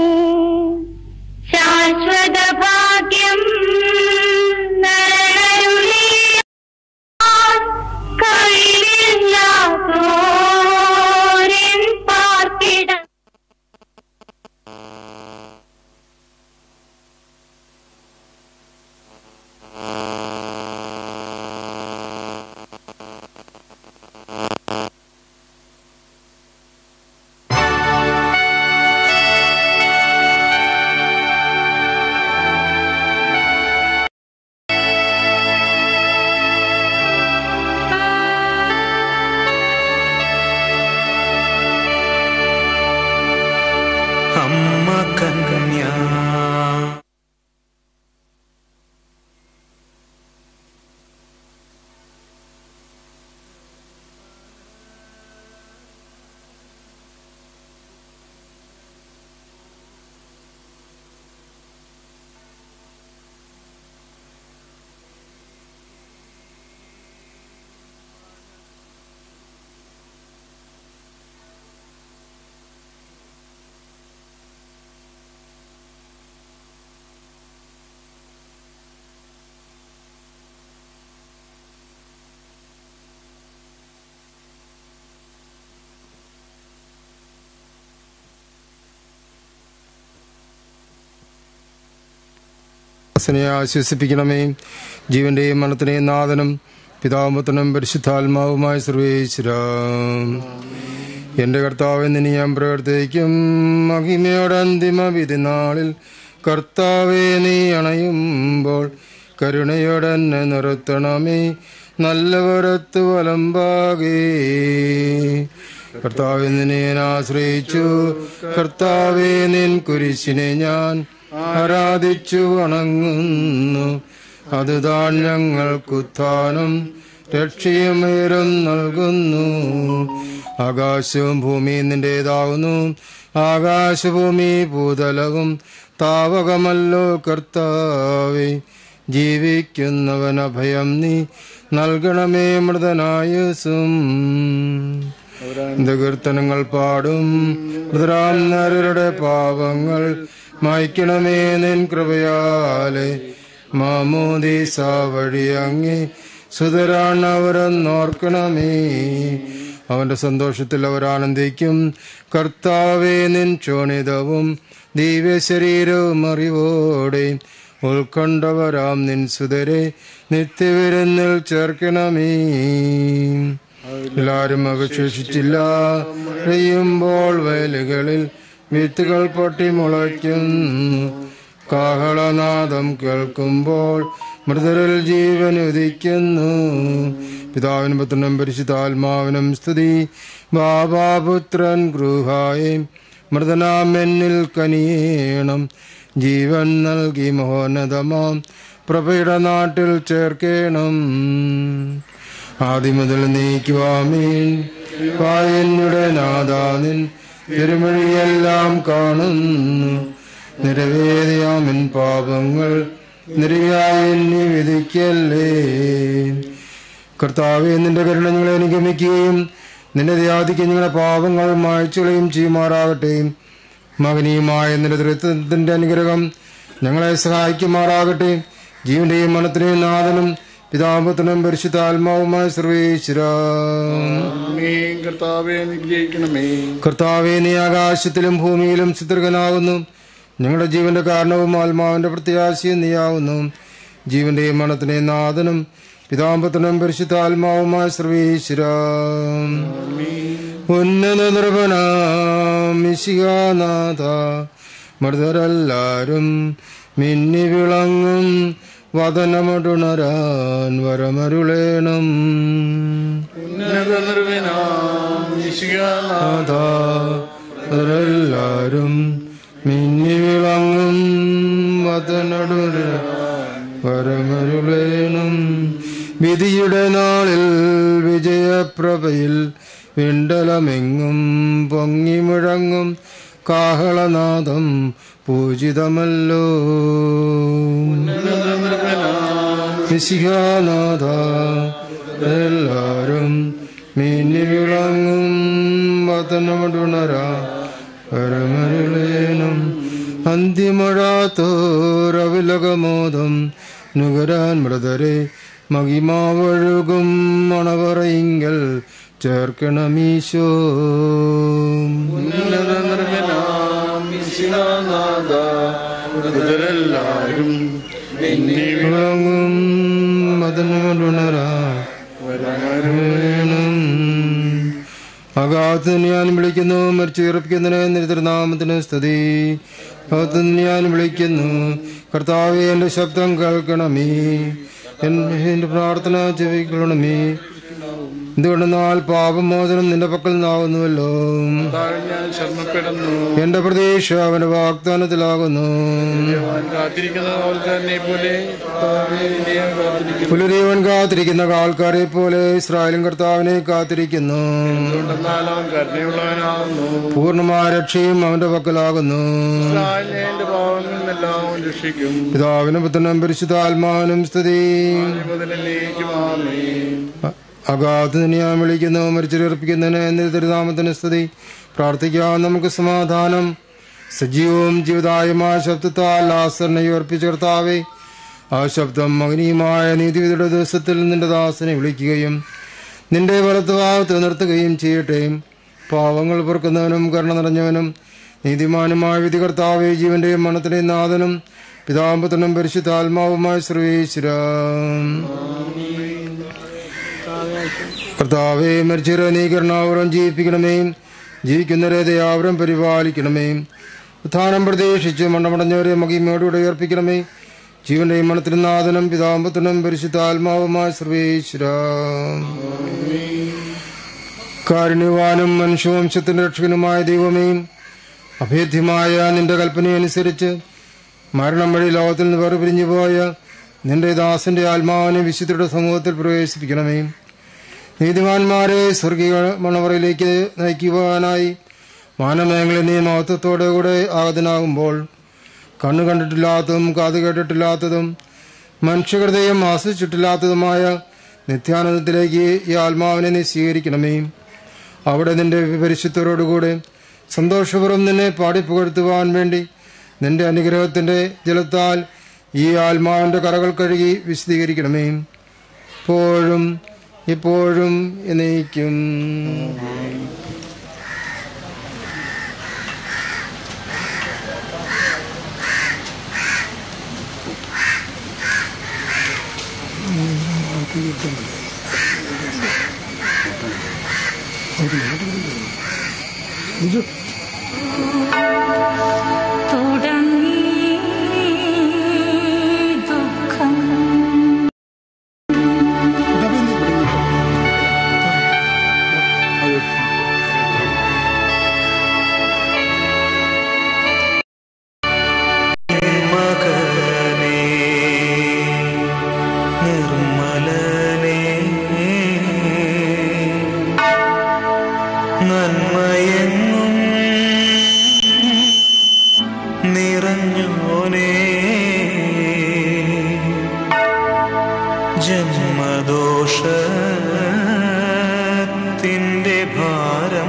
ശാശ്വത ഭാഗ്യം കഴിവില്ലാത്തോരൻ പാർപ്പിട
അമ്മ കന്യ
ദാസനെ ആശ്വസിപ്പിക്കണമേ ജീവന്റെയും മരണത്തിന്റെയും നാഥനും പിതാമത്തനും പരിശുദ്ധാത്മാവുമായ സർവേശ്വര എന്റെ കർത്താവ് നിന്നെ ഞാൻ പ്രവർത്തിക്കും മഹിമയുടെ അന്തിമ വിധി നാളിൽ കർത്താവെ നീ അണയുമ്പോൾ കരുണയോടെ എന്നെ നിർത്തണമേ നല്ലവരത്ത് വലമ്പാകേ കർത്താവെ നിന്നെ ഞാൻ ആശ്രയിച്ചു കർത്താവെ നിൻ കുരിശിനെ ഞാൻ ആരാധിച്ചു വണങ്ങുന്നു അതുതാൻ ഞങ്ങൾക്കുത്ഥാനം രക്ഷയുമേരം നൽകുന്നു ആകാശവും ഭൂമിയും നിന്റേതാവുന്നു ആകാശഭൂമി ഭൂതലവും താവകമല്ലോ കർത്താവേ ജീവിക്കുന്നവൻ അഭയം നീ നൽകണമേ മൃതനായസും കീർത്തനങ്ങൾ പാടും മൃതരാം നരരുടെ പാപങ്ങൾ മായ്ക്കണമേ നിൻ കൃപയാലെ മാമോദീസ വഴി അങ്ങേ സുതരാണ് അവരെന്നോർക്കണമേ അവന്റെ സന്തോഷത്തിൽ അവർ ആനന്ദിക്കും കർത്താവേ നിൻ ചോണിതവും ദിവ്യശരീരവും അറിവോടെ ഉൾക്കൊണ്ടവരാം നിൻ സുതരെ നിത്യവിരുന്നിൽ ചേർക്കണമേ എല്ലാരും അവശേഷിച്ചില്ല പെയ്യുമ്പോൾ വയലുകളിൽ വിത്തുകൾ പൊട്ടി മുളയ്ക്കുന്നു കാഹളനാദം കേൾക്കുമ്പോൾ മൃതരിൽ ജീവൻ ഉദിക്കുന്നു പിതാവിനും പുത്രനും പരിശുദ്ധാത്മാവിനും സ്തുതി ബാബാപുത്രൻ ഗൃഹായും മൃതനാമെന്നിൽ കനിയേണം ജീവൻ നൽകി മഹോന്നതമാം പ്രഭയുടെ നാട്ടിൽ ചേർക്കേണം ആദ്യമുതൽ നീക്കുവാമീൻ പായനുടെ നാദാനിൻ തിരുമഴിയെല്ലാം കാണുന്നു നിരവേദിയാമിൻ പാപങ്ങൾ നിരയായി എന്നെ വിധിക്കല്ലേ കർത്താവെ നിന്റെ കരുണ ഞങ്ങളെ അനുഗമിക്കുകയും നിന്റെ ധ്യാതിക്ക് ഞങ്ങളുടെ പാപങ്ങൾ മായ്ച്ചുകളയും ചെയ്യുമാറാകട്ടെ മകനീയമായ നിന്റെ ദൃത്വത്തിന്റെ അനുഗ്രഹം ഞങ്ങളെ സഹായിക്കുമാറാകട്ടെ ജീവന്റെയും മനത്തിന്റെയും നാഥനും പിതാപത്തിനും പരിശുദ്ധ ആത്മാവുമായ സർവേശ്വര
കർത്താവെ അനുഗ്രഹിക്കണമേ
കർത്താവെ നീ ആകാശത്തിലും ഭൂമിയിലും ചിത്രകനാകുന്നു ഞങ്ങളുടെ ജീവന്റെ കാരണവും ആത്മാവിന്റെ പ്രത്യാശയും നീയാവുന്നു ജീവന്റെയും മണത്തിന്റെയും നാഥനും പിതാമ്പത്തിനും പരിശുദ്ധ ആത്മാവുമായ സർവേശ്വര ഉന്നത നിർഭനാമിശികാനാഥ മൃതരെല്ലാരും മിന്നി വിളങ്ങും വതനമടുണരാൻ വരമരുളേണം
ഉന്നത നിർവിനാം
നാഥ മൃതരെല്ലാരും മിന്നി വിളങ്ങും വതനടുണരാൻ വരമരുളേണം വിധിയുടെ നാളിൽ വിജയപ്രഭയിൽ വിണ്ടലമെങ്ങും പൊങ്ങി മുഴങ്ങും കാഹളനാദം പൂജിതമല്ലോ നിശികാനാഥ എല്ലാരും മിന്നി വിളങ്ങും വതനമടുണരാ പരമരുളേനം അന്തിമഴാത്തോരവിലകമോദം നുകരാൻ മൃതരെ മഹിമാവഴുകും മണവറയിങ്കൽ ചേർക്കണമീശോ
ഉന്നത നിർവിനാം നിശികാനാഥ മൃതരെല്ലാരും നിന്നെ
വിളങ്ങും മതനമടുണരാ വരമരുളേണം അകാത്ത് ഞാൻ വിളിക്കുന്നു മരിച്ചുയർപ്പിക്കുന്നതിന് നിരുതരനാമത്തിന് സ്തുതി അകത്ത് ഞാൻ വിളിക്കുന്നു കർത്താവെ എന്റെ ശബ്ദം കേൾക്കണമേ എന്റെ പ്രാർത്ഥന ചെവിക്കൊള്ളണമേ എന്തുകൊണ്ടെന്നാൽ പാപമോചനം നിന്റെ പക്കൽ നിന്നാകുന്നുവല്ലോ
ഞാൻ ശരണപ്പെടുന്നു
എന്റെ പ്രതീക്ഷ അവന്റെ വാഗ്ദാനത്തിലാകുന്നു
ഞാൻ കാത്തിരിക്കുന്ന ആൾക്കാരനെ പോലെ കർത്താവേ, നിന്നെ ഞാൻ കാത്തിരിക്കുന്നു
പുലരീവൻ കാത്തിരിക്കുന്ന ആൾക്കാരെ പോലെ ഇസ്രായേലും കർത്താവിനെ കാത്തിരിക്കുന്നു
എന്തുകൊണ്ടെന്നാൽ അവൻ കരുണയുള്ളവനാകുന്നു
പൂർണ്ണമായ രക്ഷയും അവന്റെ പക്കലാകുന്നു
ഇസ്രായേലിനെ എന്റെ പാവങ്ങളിൽ നിന്നെല്ലാം അവൻ രക്ഷിക്കും
പിതാവിനും പുത്രനും പരിശുദ്ധാത്മാവിനും സ്തുതി
മുതലിലേക്കും ആമേൻ
അഗാധ ഞാൻ വിളിക്കുന്നു മരിച്ചിറപ്പിക്കുന്നതിന് എന്റെ തിരുനാമത്തിന് സ്തുതി പ്രാർത്ഥിക്കാം നമുക്ക് സമാധാനം സജീവവും ജീവദായമായ ശബ്ദത്താൽ ആസറിനെ ഉയർപ്പിച്ച കർത്താവേ ആ ശബ്ദം മകനീയമായ നീതിവിധിയുടെ ദിവസത്തിൽ നിന്റെ ദാസനെ വിളിക്കുകയും നിന്റെ വലത്തുഭാഗത്ത് നിർത്തുകയും ചെയ്യട്ടെ പാവങ്ങൾ പൊറുക്കുന്നവനും കരുണ നിറഞ്ഞവനും നീതിമാനുമായ വിധി കർത്താവേ ജീവന്റെയും മണത്തിന്റെയും നാഥനും പിതാമ്പത്തിനും പരിശുദ്ധാത്മാവുമായ സർവേശ്വര കർത്താവേ മരിച്ചവരെ നീ കരുണാവരം ജീവിപ്പിക്കണമേ ജീവിക്കുന്നവരെ ദയാവരം പരിപാലിക്കണമേ ഉത്ഥാനം പ്രതീക്ഷിച്ച് മണ്ടമടഞ്ഞവരെ മകിമയോടുകൂടെ ഉയർപ്പിക്കണമേ ജീവന്റെയും മണത്തിനും നാഥനും പിതാമ്പത്തിനും പരിശുദ്ധാത്മാവുമായ സർവേശ്വര കാരുണ്യവാനും മനുഷ്യവംശത്തിന്റെ രക്ഷകനുമായ ദൈവമേ അഭേദ്യമായ നിന്റെ കൽപ്പനയനുസരിച്ച് മരണം വഴി ലോകത്തിൽ നിന്ന് വേർപിരിഞ്ഞു പോയ നിന്റെ ദാസന്റെ ആത്മാവിനെ വിശുദ്ധരുടെ സമൂഹത്തിൽ പ്രവേശിപ്പിക്കണമേ നീതിമാന്മാരെ സ്വർഗീയ മണവറയിലേക്ക് നയിക്കുവാനായി മാനമേഖല നീ മഹത്വത്തോടെ കൂടെ ആഗതനാകുമ്പോൾ കണ്ണു കണ്ടിട്ടില്ലാത്തതും കാത് കേട്ടിട്ടില്ലാത്തതും മനുഷ്യഹൃദയം ആസ്വദിച്ചിട്ടില്ലാത്തതുമായ നിത്യാനന്ദത്തിലേക്ക് ഈ ആത്മാവിനെ നീ സ്വീകരിക്കണമേ അവിടെ നിന്റെ പരിശുദ്ധരോടുകൂടെ സന്തോഷപൂർവ്വം നിന്നെ പാടിപ്പുകഴ്ത്തുവാൻ വേണ്ടി നിന്റെ അനുഗ്രഹത്തിന്റെ ജലത്താൽ ഈ ആത്മാവിന്റെ കറകൾ കഴുകി വിശദീകരിക്കണമേ ഇപ്പോഴും ഇപ്പോഴും എന്നേക്കും
തുടങ്ങി ദുഃഖം
മകനേ നിർമ്മലനേ നന്മയെങ്ങും നിറഞ്ഞോനേ ജന്മ ദോഷത്തിൻ്റെ ഭാരം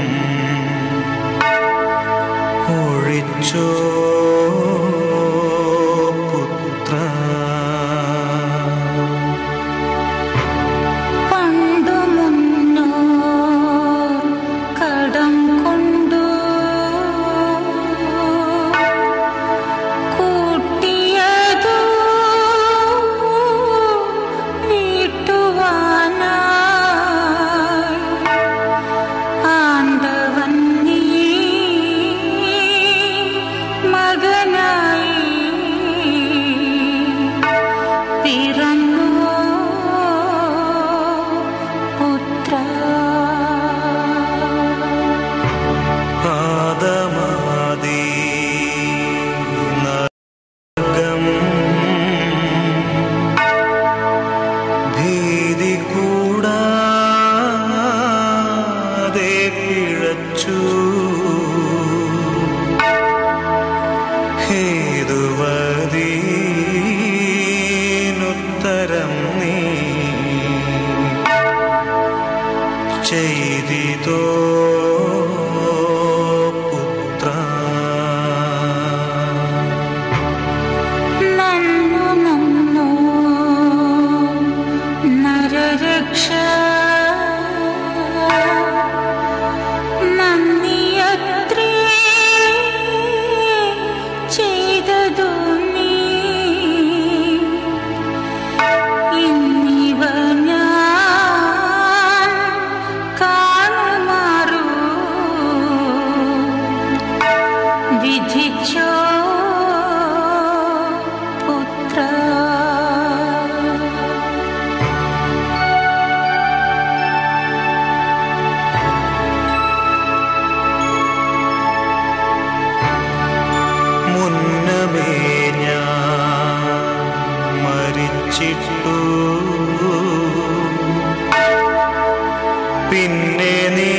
ഒഴിച്ചോ പുത്ര
പണ്ടു മുന്നോർ കടം കൊണ്ടു കൂട്ടിയതു വീട്ടുവാനായി ആണ്ടവൻ നീ മകനായി പിറന്നു പുത്ര
ആദമാദി നരകം ഭീതി കൂടാതെ പിഴച്ചു ഹേതുവദീനുത്തരം നീ ചെയ്തിതോ പുത്ര
നന്നു നന്നു നരരക്ഷ നന്ദിയത്രേ ചെയ്തതു നീ ഇന്നിവ ഞാൻ കാണുമാറൂ വിധിച്ചോ പുത്ര
മുന്നമേ ഞാൻ മരിച്ചിട്ടു പിന്നെ നീ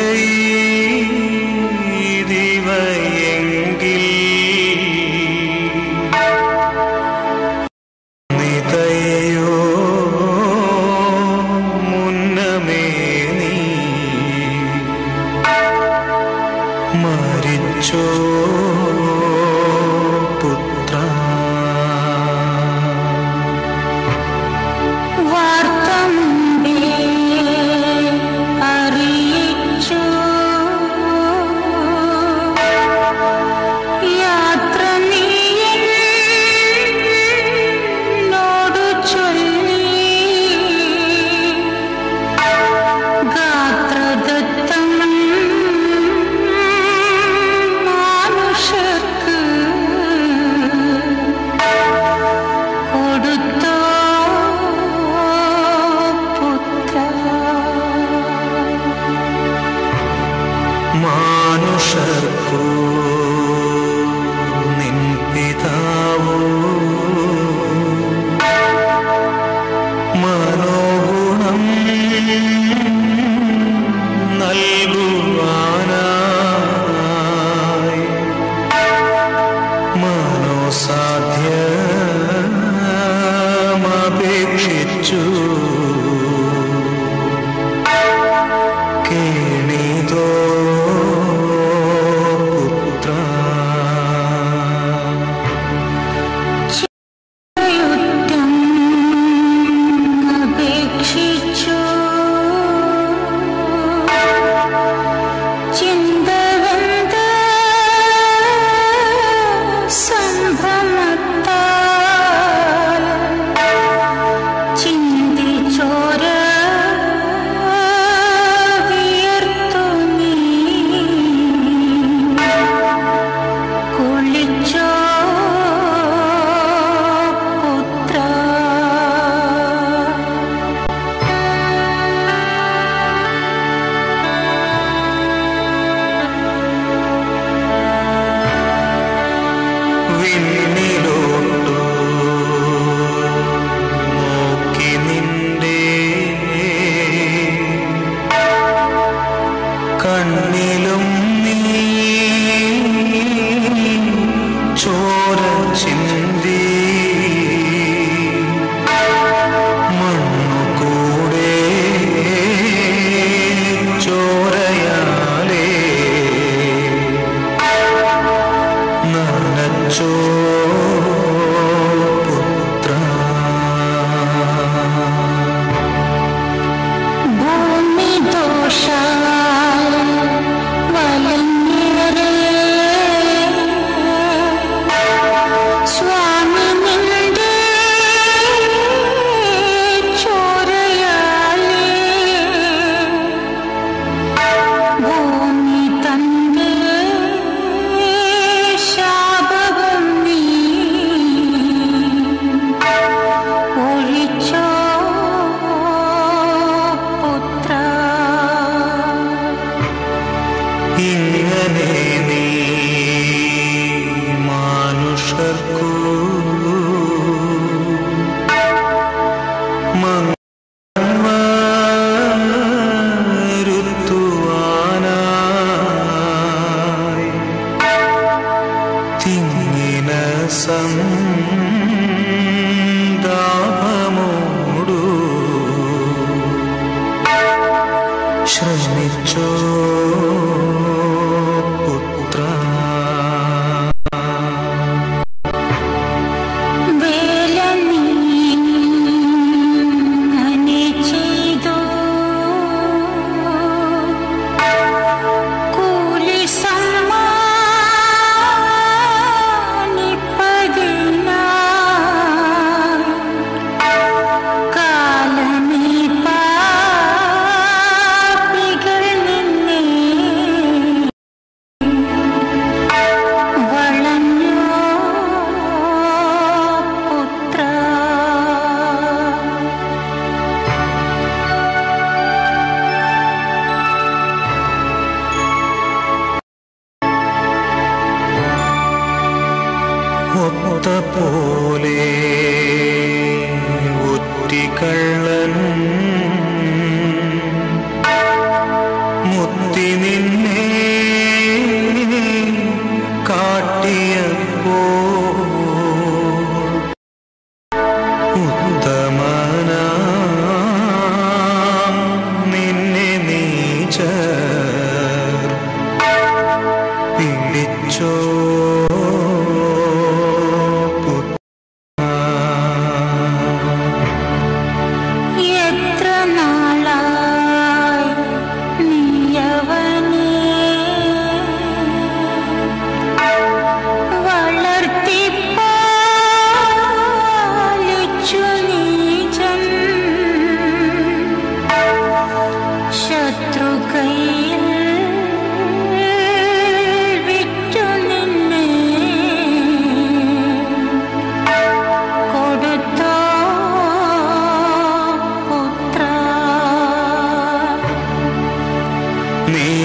ചെയ്തിവയെങ്കിൽ നിതയോ മുന്നമേ നീ മരിച്ചോ പുത്ര
വാർത്ത മുമ്പേ അറിയിച്ചു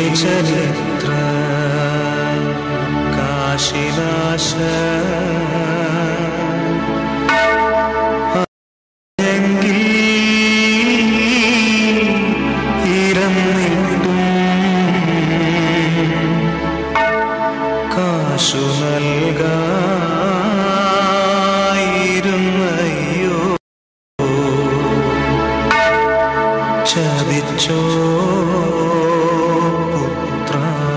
ചരിത്ര കാശിനാശ എങ്കിൽ ഇരന്നിട്ടും കാശു നൽകായിരുന്നയ്യോ ചതിച്ചോ പുത്ര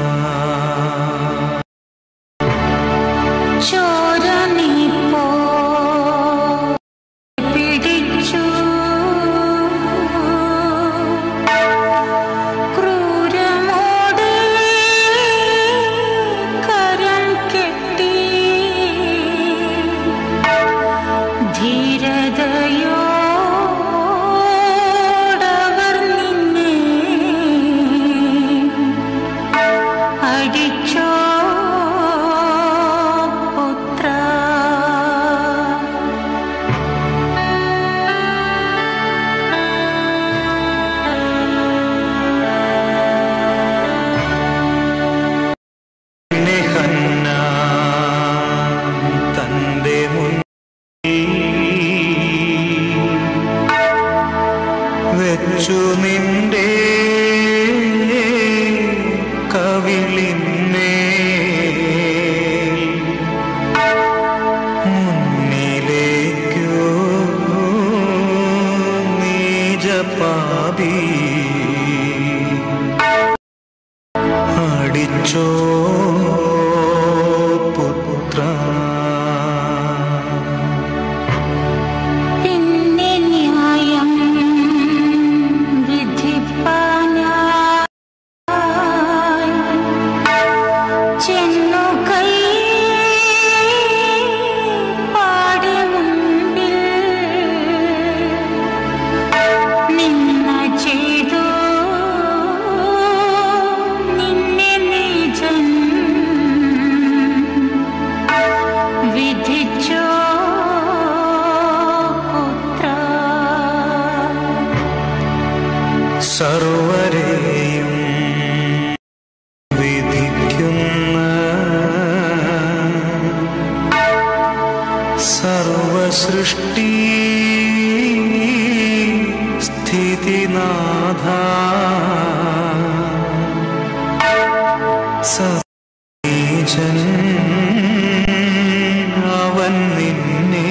ചോര നീ പോ പിടിച്ചു ക്രൂരമോടെ കരം കെട്ടി ധീരതയോടവർ നിന്നെ അടിച്ചോ പുത്ര
പിന്നെ ഹന്ന തന്റെ മുന്നിൽ വെച്ചു നിന്റെ കവിളിന്മേ മുന്നിലേക്കോ നീജപാപി അടിച്ചോ പുത്ര
പിന്നെ ന്യായം വിധിപ്പാനായി ചെന്നു കൈ പാടി മുൻപിൽ നിന്ന ചെയ്തു നിന്നെ നീജൻ വിധിച്ചോ പുത്ര
സർവരെയും വിധിക്കുന്ന സർവസൃഷ്ടി സ്ഥിതിനാഥ സീജൻ അവൻ നിന്നെ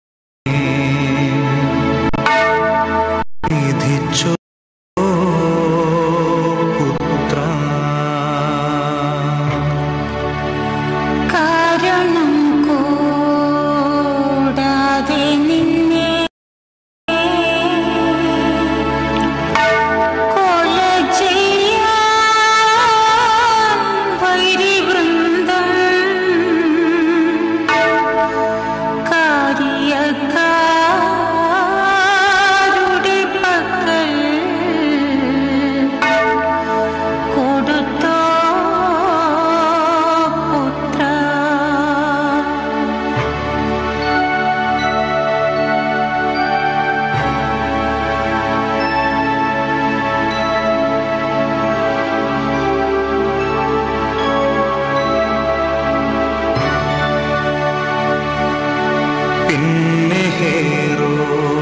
വിധിച്ചു പുത്ര
കാരണം കൂടാതെ നിന്നെ കൊല ചെയ്യാൻ വൈരിവൃന്ദം കാര്യക്കാരുടെ പക്കൽ കൊടുത്തോ പുത്ര
പിന്നെ ഹേറോ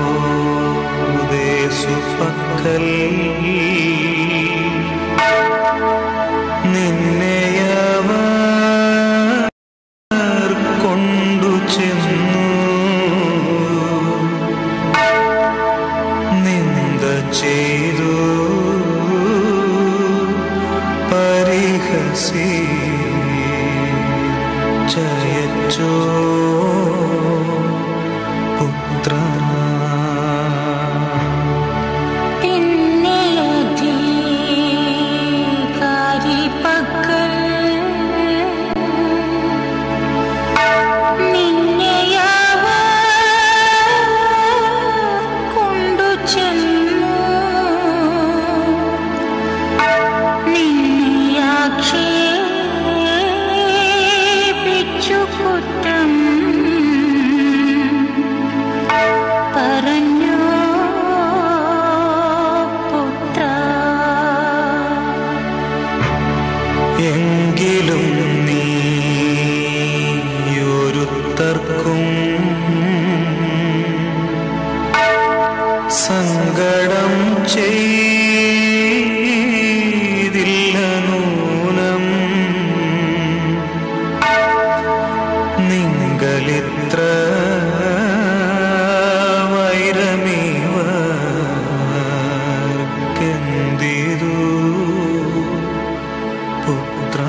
ഉദേശുപക്കൽ നിന്നെയവർ കൊണ്ടു ചെന്നു നിന്ദ ചെയ്തു പരിഹസി ജയച്ചോ പുത്ര
പിന്നെ അധികാരി പക്കൽ നിന്നെയവർ കൊണ്ടു ചെന്നു നിന്നെ ആക്ഷേപിച്ചു കുറ്റം
സങ്കടം ചെയ്തില്ല നൂനം നിങ്ങളിത്ര വൈരമേവർക്കെന്തിരു പുത്ര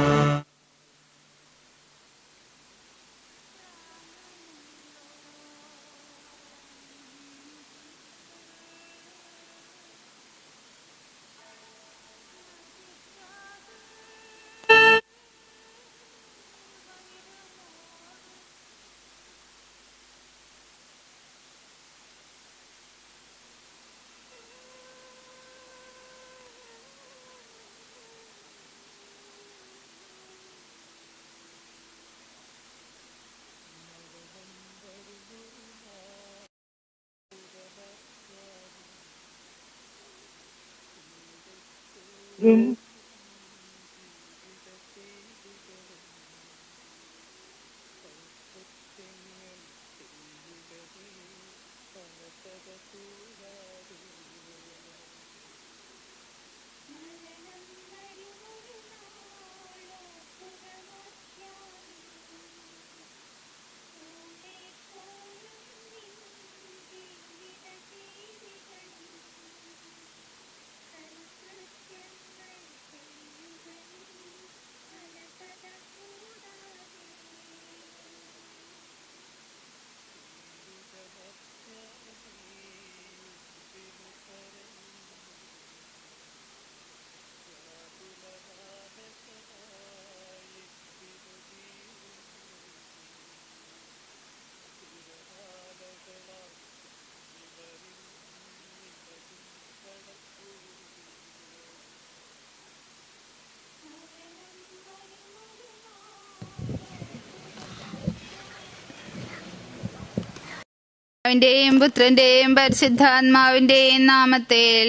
പിതാവിന്റെയും പുത്രന്റെയും പരിശുദ്ധാത്മാവിന്റെയും നാമത്തിൽ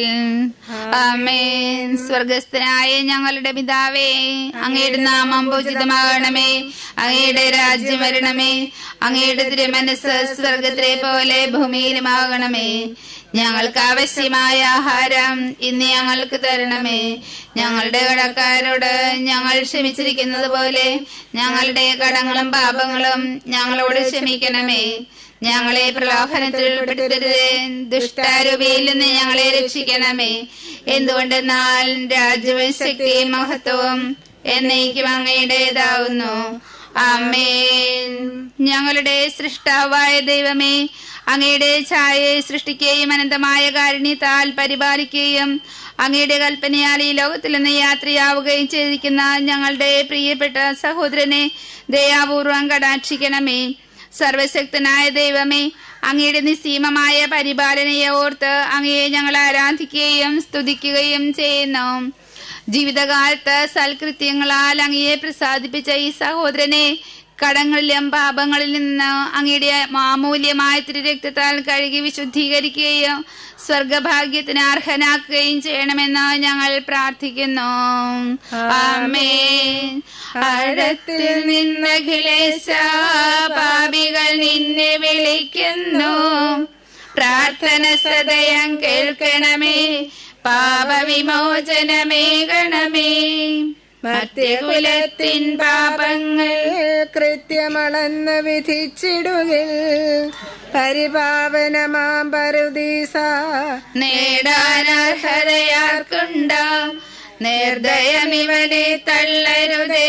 ആമേൻ സ്വർഗസ്ഥനായ ഞങ്ങളുടെ പിതാവേ അങ്ങയുടെ നാമം പൂജിതമാകണമേ അങ്ങയുടെ രാജ്യം വരണമേ അങ്ങയുടെ തിരുമനസ് സ്വർഗത്തിലെ പോലെ ഭൂമിയിലുമാകണമേ ഞങ്ങൾക്ക് ആവശ്യമായ ആഹാരം ഇന്ന് ഞങ്ങൾക്ക് തരണമേ ഞങ്ങളുടെ കടക്കാരോട് ഞങ്ങൾ ക്ഷമിച്ചിരിക്കുന്നത് പോലെ ഞങ്ങളുടെ കടങ്ങളും പാപങ്ങളും ഞങ്ങളോട് ക്ഷമിക്കണമേ ഞങ്ങളെ പ്രലോഭനത്തിൽ ഉൾപ്പെടുത്തരുതേ ദുഷ്ടാരൂപിയിൽ നിന്ന് ഞങ്ങളെ രക്ഷിക്കണമേ എന്തുകൊണ്ടെന്നാൽ രാജ്യവും ശക്തിയും മഹത്വവും എന്നേക്കും അങ്ങയുടേതാവുന്നു ആമേൻ ഞങ്ങളുടെ സൃഷ്ടാവായ ദൈവമേ അങ്ങയുടെ ഛായയെ സൃഷ്ടിക്കുകയും അനന്തമായ കാരുണ്യത്താൽ പരിപാലിക്കുകയും അങ്ങയുടെ കൽപ്പനയാൽ ഈ ലോകത്തിൽ നിന്ന് യാത്രയാവുകയും ചെയ്തിരിക്കുന്ന ഞങ്ങളുടെ പ്രിയപ്പെട്ട സഹോദരനെ ദയാപൂർവം കടാക്ഷിക്കണമേ സർവശക്തനായ ദൈവമേ അങ്ങയുടെ നിസ്സീമമായ പരിപാലനയെ ഓർത്ത് അങ്ങയെ ഞങ്ങൾ ആരാധിക്കുകയും സ്തുതിക്കുകയും ചെയ്യുന്നു ജീവിതകാലത്ത് സൽകൃത്യങ്ങളാൽ അങ്ങയെ പ്രസാദിപ്പിച്ച ഈ സഹോദരനെ കടങ്ങളിലും പാപങ്ങളിൽ നിന്ന് അങ്ങയുടെ മാമൂല്യമായ തിരുരക്തത്താൽ കഴുകി വിശുദ്ധീകരിക്കുകയും സ്വർഗഭാഗ്യത്തിന് അർഹനാക്കുകയും ചെയ്യണമെന്ന് ഞങ്ങൾ പ്രാർത്ഥിക്കുന്നു ആമേൻ ആഴത്തിൽ നിന്ന് അഖിലേശ പാപികൾ നിന്നെ വിളിക്കുന്നു പ്രാർത്ഥന സദയം കേൾക്കണമേ പാപവിമോചനമേകണമേ മധ്യകുലത്തിൻ പാപങ്ങൾ
കൃത്യമളന്ന് വിധിച്ചിടുകിൽ പരിപാവനമാം പരുദീസ
നേടാനർഹതയാർക്കുണ്ടോ നിർദ്ദയമിവനെ തള്ളരുതേ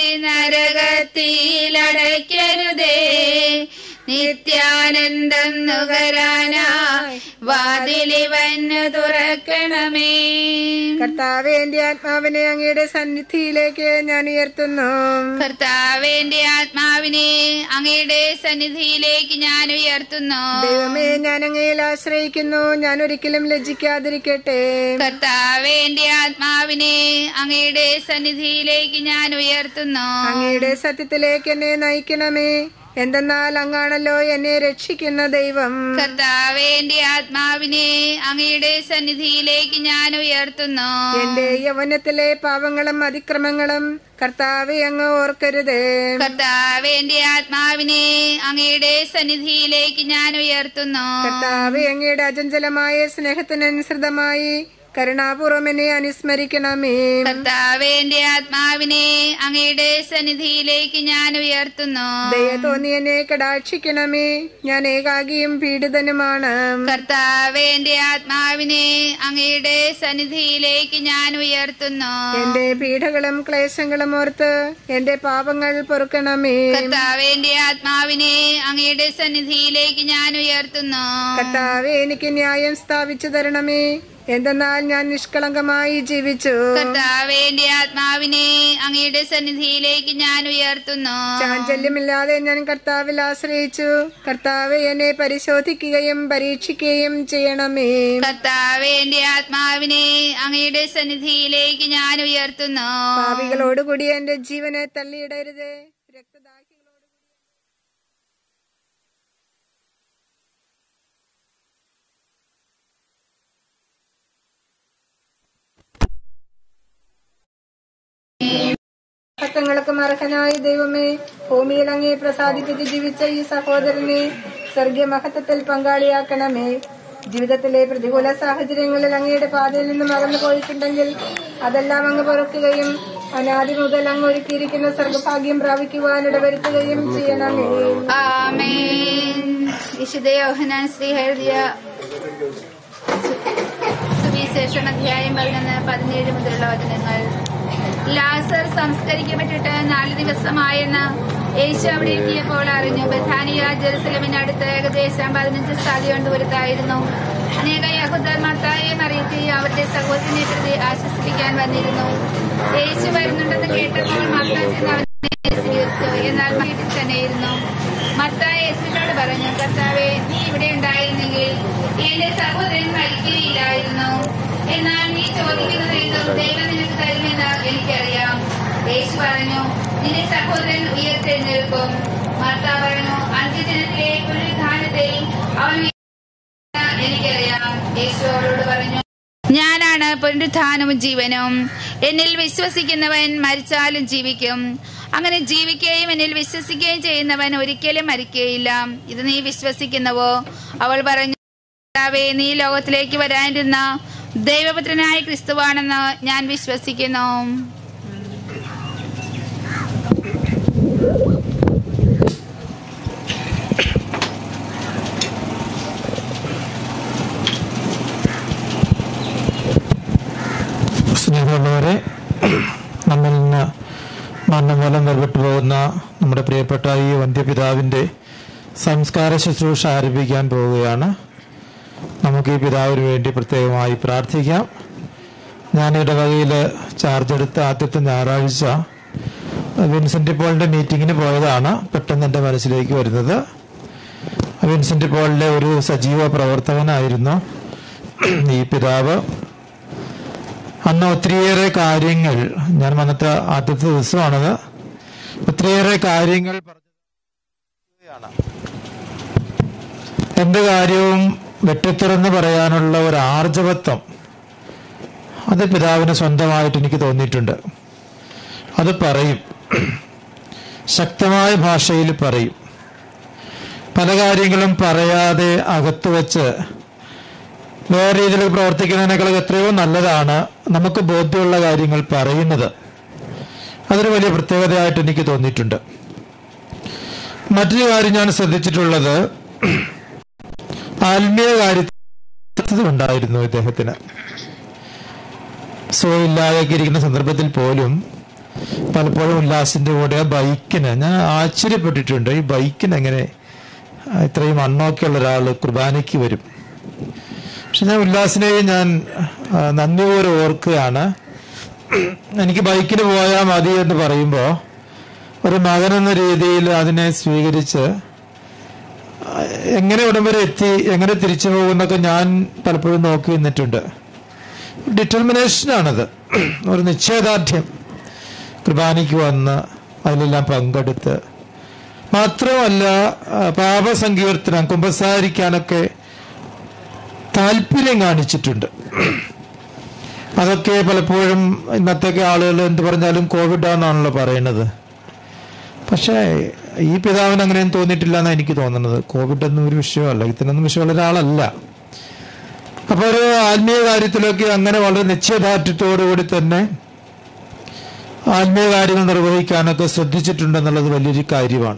നരകത്തിലടയ്ക്കരുതേ നിത്യാനന്ദം നുകരാനായി വാതിലിവന്നു തുറക്കണമേ
കർത്താവേന്റെ ആത്മാവിനെ അങ്ങയുടെ സന്നിധിയിലേക്ക് ഞാൻ ഉയർത്തുന്നു
കർത്താവേന്റെ ആത്മാവിനെ അങ്ങയുടെ സന്നിധിയിലേക്ക് ഞാൻ ഉയർത്തുന്നു
ദൈവമേ ഞാൻ അങ്ങയിൽ ആശ്രയിക്കുന്നു ഞാൻ ഒരിക്കലും ലജ്ജിക്കാതിരിക്കട്ടെ
കർത്താവേന്റെ ആത്മാവിനെ അങ്ങയുടെ സന്നിധിയിലേക്ക് ഞാൻ ഉയർത്തുന്നു
അങ്ങയുടെ സത്യത്തിലേക്ക് എന്നെ നയിക്കണമേ എന്തെന്നാൽ അങ്ങാണല്ലോ എന്നെ രക്ഷിക്കുന്ന ദൈവം
കർത്താവേ എന്റെ ആത്മാവിനെ അങ്ങയുടെ സന്നിധിയിലേക്ക് ഞാൻ ഉയർത്തുന്നു
എന്റെ യൗവനത്തിലെ പാവങ്ങളും അതിക്രമങ്ങളും കർത്താവെ അങ്ങ് ഓർക്കരുത്
കർത്താവേ എന്റെ ആത്മാവിനെ അങ്ങയുടെ സന്നിധിയിലേക്ക് ഞാൻ ഉയർത്തുന്നു
കർത്താവെ അങ്ങയുടെ അചഞ്ചലമായ സ്നേഹത്തിനനുസൃതമായി കരുണാപൂർവം എന്നെ അനുസ്മരിക്കണമേ
കർത്താവേ എന്റെ ആത്മാവിനെ അങ്ങയുടെ സന്നിധിയിലേക്ക് ഞാൻ ഉയർത്തുന്നു
ദയ തോന്നി എന്നെ കടാക്ഷിക്കണമേ ഞാൻ ഏകാകിയും പീഡിതനുമാണ്
കർത്താവേ എന്റെ ആത്മാവിനെ അങ്ങയുടെ സന്നിധിയിലേക്ക് ഞാൻ ഉയർത്തുന്നു
എന്റെ പീഡകളും ക്ലേശങ്ങളും ഓർത്ത് എന്റെ പാപങ്ങൾ പൊറുക്കണമേ
കർത്താവേ എന്റെ ആത്മാവിനെ അങ്ങയുടെ സന്നിധിയിലേക്ക് ഞാൻ ഉയർത്തുന്നു
കർത്താവെ എനിക്ക് ന്യായം സ്ഥാപിച്ചു തരണമേ എന്തെന്നാൽ ഞാൻ നിഷ്കളങ്കമായി ജീവിച്ചു
കർത്താവേ എന്റെ ആത്മാവിനെ അങ്ങയുടെ സന്നിധിയിലേക്ക് ഞാൻ ഉയർത്തുന്നു
ചാഞ്ചല്യമില്ലാതെ ഞാൻ കർത്താവിൽ ആശ്രയിച്ചു കർത്താവ് എന്നെ പരിശോധിക്കുകയും പരീക്ഷിക്കുകയും ചെയ്യണമേ
കർത്താവേ എന്റെ ആത്മാവിനെ അങ്ങയുടെ സന്നിധിയിലേക്ക് ഞാൻ ഉയർത്തുന്നു
പാപികളോടുകൂടി എന്റെ ജീവനെ തള്ളിയിടരുത് രക്തദാഹികളോട് ഭക്തങ്ങൾക്ക് അർഹനായ ദൈവമേ ഭൂമിയിൽ അങ്ങേ പ്രസാദിപ്പിച്ച് ജീവിച്ച ഈ സഹോദരനെ സ്വർഗീയ മഹത്വത്തിൽ പങ്കാളിയാക്കണമേ ജീവിതത്തിലെ പ്രതികൂല സാഹചര്യങ്ങളിൽ അങ്ങയുടെ പാതയിൽ നിന്നും അകന്നു പോയിട്ടുണ്ടെങ്കിൽ അതെല്ലാം അങ്ങ് പൊറുക്കുകയും അനാദി മുതൽ അങ്ങ് ഒരുക്കിയിരിക്കുന്ന സർഗഭാഗ്യം പ്രാപിക്കുവാൻ ഇടവരുത്തുകയും ചെയ്യണമേ
ആമേൻ വിശുദ്ധ യോഹനാൻ ശ്രീ എഴുതിയ സുവിശേഷണ അധ്യായം പതിനൊന്ന് പതിനേഴ് മുതലുള്ള വചനങ്ങൾ ലാസർ സംസ്കരിക്കപ്പെട്ടിട്ട് നാല് ദിവസമായെന്ന് യേശു അവിടെ എത്തിയപ്പോൾ അറിഞ്ഞു ബഥാനിയ ജെറുസലമിനടുത്ത് ഏകദേശം പതിനഞ്ച് സ്ഥാതി ദൂരത്തായിരുന്നു അനേക യഹൂദർ മത്തായെ മറിയത്തി അവരുടെ സഹോദരനെ പ്രതി ആശ്വസിപ്പിക്കാൻ വന്നിരുന്നു യേശു വരുന്നുണ്ടെന്ന് കേട്ടപ്പോൾ മത്ത ചെന്ന് അവനെ സ്വീകരിച്ചു എന്നാൽ വീട്ടിൽ തന്നെയിരുന്നു മത്ത യേശുവിനോട് പറഞ്ഞു കർത്താവെ നീ ഇവിടെ ഉണ്ടായിരുന്നെങ്കിൽ എന്റെ സഹോദരൻ മരിക്കുകയില്ലായിരുന്നു എന്നാൽ നീ ചോദിക്കുന്നത് എന്തും ദൈവം നിനക്ക് തരുമെന്ന് എനിക്കറിയാം യേശു പറഞ്ഞു നിന്റെ സഹോദരൻ ഉയർത്തെഴുന്നേൽക്കും മർത്ത പറഞ്ഞു അന്ത്യദിനത്തിലെ പുനരുദ്ധാനത്തിൽ അവൻ ഉയർത്തുമെന്ന് എനിക്കറിയാം യേശു അവളോട് പറഞ്ഞു ഞാനാണ് പുനരുത്ഥാനവും ജീവനും എന്നിൽ വിശ്വസിക്കുന്നവൻ മരിച്ചാലും ജീവിക്കും അങ്ങനെ ജീവിക്കുകയും എന്നിൽ വിശ്വസിക്കുകയും ചെയ്യുന്നവൻ ഒരിക്കലും മരിക്കുകയില്ല ഇത് നീ വിശ്വസിക്കുന്നവോ അവൾ പറഞ്ഞു "കർത്താവേ, നീ ലോകത്തിലേക്ക് വരാനിരുന്ന ദൈവപുത്രനായ ക്രിസ്തുവാണെന്ന് ഞാൻ വിശ്വസിക്കുന്നു
സ്നേഹമുള്ളവരെ നമ്മിൽ നിന്ന് മരണമൂലം വേർപെട്ടു പോകുന്ന നമ്മുടെ പ്രിയപ്പെട്ട ഈ വന്ധ്യപിതാവിൻ്റെ സംസ്കാര ശുശ്രൂഷ ആരംഭിക്കാൻ പോവുകയാണ് നമുക്ക് ഈ പിതാവിന് വേണ്ടി പ്രത്യേകമായി പ്രാർത്ഥിക്കാം ഞാൻ ഇടവകയിൽ ചാർജ് എടുത്ത ആദ്യത്തെ ഞായറാഴ്ച വിൻസെന്റ് പോളിന്റെ മീറ്റിങ്ങിന് പോയതാണ് പെട്ടെന്ന് എൻ്റെ മനസ്സിലേക്ക് വരുന്നത് വിൻസെന്റ് പോളിലെ ഒരു സജീവ പ്രവർത്തകനായിരുന്നു ഈ പിതാവ് അന്ന് ഒത്തിരിയേറെ കാര്യങ്ങൾ ഞാൻ വന്നിട്ട് ആദ്യത്തെ ദിവസമാണത് ഒത്തിരിയേറെ കാര്യങ്ങൾ പറഞ്ഞതാണ് എന്ത് കാര്യവും വെട്ടിത്തുറന്ന് പറയാനുള്ള ഒരു ആർജവത്വം അത് പിതാവിന് സ്വന്തമായിട്ട് എനിക്ക് തോന്നിയിട്ടുണ്ട് അത് പറയും ശക്തമായ ഭാഷയിൽ പറയും പല കാര്യങ്ങളും പറയാതെ അകത്ത് വെച്ച് വേറെ രീതിയിൽ പ്രവർത്തിക്കുന്നതിനേക്കാൾ എത്രയോ നല്ലതാണ് നമുക്ക് ബോധ്യമുള്ള കാര്യങ്ങൾ പറയുന്നത് അതൊരു വലിയ പ്രത്യേകതയായിട്ട് എനിക്ക് തോന്നിയിട്ടുണ്ട് മറ്റൊരു കാര്യം ഞാൻ ശ്രദ്ധിച്ചിട്ടുള്ളത് ആത്മീയ കാര്യത്തിൽ ഉണ്ടായിരുന്നു ഇദ്ദേഹത്തിന് സുഖമില്ലാതെയൊക്കെ ഇരിക്കുന്ന സന്ദർഭത്തിൽ പോലും പലപ്പോഴും ഉല്ലാസിന്റെ കൂടെ ആ ബൈക്കിന് ഞാൻ ആശ്ചര്യപ്പെട്ടിട്ടുണ്ട് ഈ ബൈക്കിന് എങ്ങനെ ആ, ഇത്രയും അണ്ണൊക്കെയുള്ള ഒരാൾ കുർബാനയ്ക്ക് വരും പക്ഷെ ഞാൻ ഉല്ലാസിനെയും ഞാൻ ആ, നന്ദിപൂർവ്വം ഓർക്കുകയാണ് എനിക്ക് ബൈക്കിന് പോയാൽ മതി എന്ന് പറയുമ്പോൾ ഒരു മകൻ എന്ന രീതിയിൽ അതിനെ സ്വീകരിച്ച് ആ, എങ്ങനെ ഇവിടം വരെ എത്തി എങ്ങനെ തിരിച്ചു പോകുന്നൊക്കെ ഞാൻ പലപ്പോഴും നോക്കി നിന്നിട്ടുണ്ട് ഡിറ്റർമിനേഷനാണത് ഒരു നിശ്ചയദാർഢ്യം കുർബാനയ്ക്ക് വന്ന് അതിലെല്ലാം പങ്കെടുത്ത് മാത്രമല്ല ആ, പാപസങ്കീർത്തനം കുമ്പസാരിക്കാനൊക്കെ താല്പര്യം കാണിച്ചിട്ടുണ്ട് അതൊക്കെ പലപ്പോഴും ഇന്നത്തേക്ക് ആളുകൾ എന്ത് പറഞ്ഞാലും കോവിഡ് ആണെന്നാണല്ലോ പറയുന്നത് പക്ഷേ ഈ പിതാവിന് അങ്ങനെയൊന്നും തോന്നിയിട്ടില്ല എന്നാണ് എനിക്ക് തോന്നുന്നത് കോവിഡ് ഒന്നും ഒരു വിഷയമല്ല ഇതിനൊന്നും വിഷയമുള്ള ഒരാളല്ല അപ്പൊ ഒരു ആത്മീയ കാര്യത്തിലൊക്കെ അങ്ങനെ വളരെ നിശ്ചയദാർഢ്യത്തോടുകൂടി തന്നെ ആത്മീയ കാര്യങ്ങൾ നിർവഹിക്കാനൊക്കെ ശ്രദ്ധിച്ചിട്ടുണ്ടെന്നുള്ളത് വലിയൊരു കാര്യമാണ്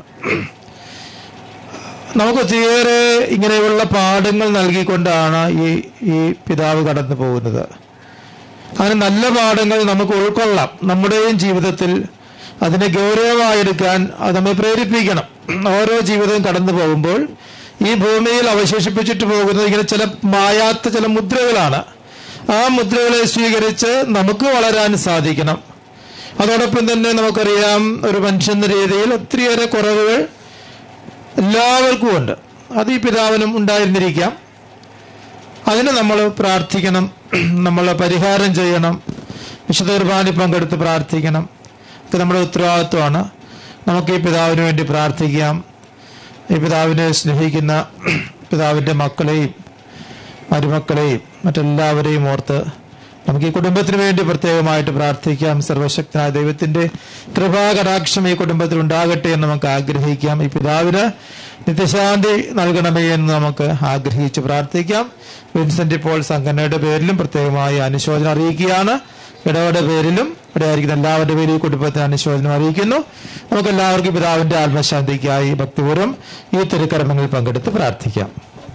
നമുക്ക് ഒത്തിരിയേറെ ഇങ്ങനെയുള്ള പാഠങ്ങൾ നൽകിക്കൊണ്ടാണ് ഈ ഈ പിതാവ് കടന്നു പോകുന്നത് അങ്ങനെ നല്ല പാഠങ്ങൾ നമുക്ക് ഉൾക്കൊള്ളാം നമ്മുടെയും ജീവിതത്തിൽ അതിനെ ഗൗരവമായെടുക്കാൻ അത് നമ്മെ പ്രേരിപ്പിക്കണം ഓരോ ജീവിതവും കടന്നു പോകുമ്പോൾ ഈ ഭൂമിയിൽ അവശേഷിപ്പിച്ചിട്ട് പോകുന്നത് ഇങ്ങനെ ചില മായാത്ത ചില മുദ്രകളാണ് ആ മുദ്രകളെ സ്വീകരിച്ച് നമുക്ക് വളരാൻ സാധിക്കണം അതോടൊപ്പം തന്നെ നമുക്കറിയാം ഒരു മനുഷ്യൻ എന്ന രീതിയിൽ ഒത്തിരിയേറെ കുറവുകൾ എല്ലാവർക്കും ഉണ്ട് അത് ഈ പിതാവിനും ഉണ്ടായിരുന്നിരിക്കാം അതിന് നമ്മൾ പ്രാർത്ഥിക്കണം നമ്മൾ പരിഹാരം ചെയ്യണം വിശുദ്ധ കുർബാനയിൽ പങ്കെടുത്ത് പ്രാർത്ഥിക്കണം ഇത് നമ്മുടെ ഉത്തരവാദിത്വമാണ് നമുക്ക് ഈ പിതാവിന് വേണ്ടി പ്രാർത്ഥിക്കാം ഈ പിതാവിനെ സ്നേഹിക്കുന്ന പിതാവിൻ്റെ മക്കളെയും മരുമക്കളെയും മറ്റെല്ലാവരെയും ഓർത്ത് നമുക്ക് ഈ കുടുംബത്തിന് വേണ്ടി പ്രത്യേകമായിട്ട് പ്രാർത്ഥിക്കാം സർവശക്തനായ ദൈവത്തിന്റെ കൃപാകടാക്ഷം ഈ കുടുംബത്തിൽ ഉണ്ടാകട്ടെ എന്ന് നമുക്ക് ആഗ്രഹിക്കാം ഈ പിതാവിന് നിത്യശാന്തി നൽകണമേ എന്ന് നമുക്ക് ആഗ്രഹിച്ച് പ്രാർത്ഥിക്കാം വിൻസെന്റ് പോൾ സംഘടനയുടെ പേരിലും പ്രത്യേകമായി അനുശോചനം അറിയിക്കുകയാണ് ഇടവയുടെ പേരിലും ഇവിടെ ആയിരിക്കുന്ന എല്ലാവരുടെ പേരും ഈ കുടുംബത്തിന് അനുശോചനം അറിയിക്കുന്നു നമുക്ക് എല്ലാവർക്കും പിതാവിന്റെ ആത്മശാന്തിക്കായി ഭക്തിപൂർവ്വം ഈ തിരുക്കർമ്മങ്ങളിൽ പങ്കെടുത്ത് പ്രാർത്ഥിക്കാം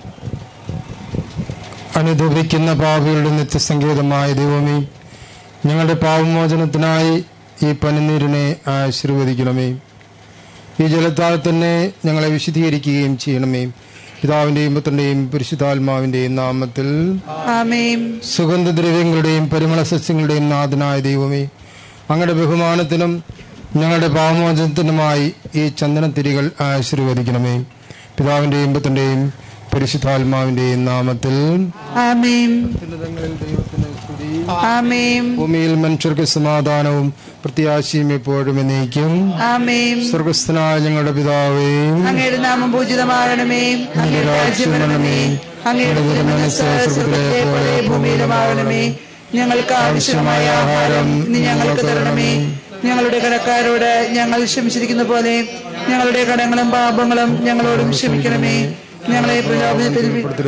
അനുദപിക്കുന്ന പാപികളുടെ നിത്യസങ്കേതമായ ദൈവമേ ഞങ്ങളുടെ പാപമോചനത്തിനായി ഈ പനിനീരിനെ ആശീർവദിക്കണമേ ഈ ജലത്താൽ തന്നെ ഞങ്ങളെ വിശദീകരിക്കുകയും ചെയ്യണമേ പിതാവിന്റെയും പുത്രന്റെയും പരിശുദ്ധാത്മാവിന്റെയും നാമത്തിൽ
ആമേൻ
സുഗന്ധദ്രവ്യങ്ങളുടെയും പരിമള സസ്യങ്ങളുടെയും നാഥനായ ദൈവമേ അങ്ങയുടെ ബഹുമാനത്തിനും ഞങ്ങളുടെ പാവമോചനത്തിനുമായി ഈ ചന്ദനത്തിരികൾ ആശീർവദിക്കണമേ പിതാവിന്റെയും പുത്രന്റെയും പരിശുദ്ധാത്മാവിന്റെയും നാമത്തിൽ
ആമേൻ ആമേൻ
ഭൂമിയിൽ മനുഷ്യർക്ക് സമാധാനവും പ്രത്യാശയും എപ്പോഴും എന്നേക്കും
ആമേൻ
സ്വർഗസ്ഥനായ ഞങ്ങളുടെ പിതാവേ
അങ്ങയുടെ നാമം പൂജിതമാകണമേ അങ്ങയുടെ രാജ്യം വരണമേ അങ്ങയുടെ തിരുമനസ് സ്വർഗ്ഗത്തിലെ പോലെ ഭൂമിയിലുമാകണമേ ഞങ്ങൾക്ക് ആവശ്യമായ ആഹാരം ഇന്ന് ഞങ്ങൾക്ക് തരണമേ ഞങ്ങളുടെ കടക്കാരോട് ഞങ്ങൾ ക്ഷമിച്ചിരിക്കുന്ന പോലെ ഞങ്ങളുടെ കടങ്ങളും പാപങ്ങളും ഞങ്ങളോടും ക്ഷമിക്കണമേ ഞങ്ങളെ പ്രലോഭനത്തിൽ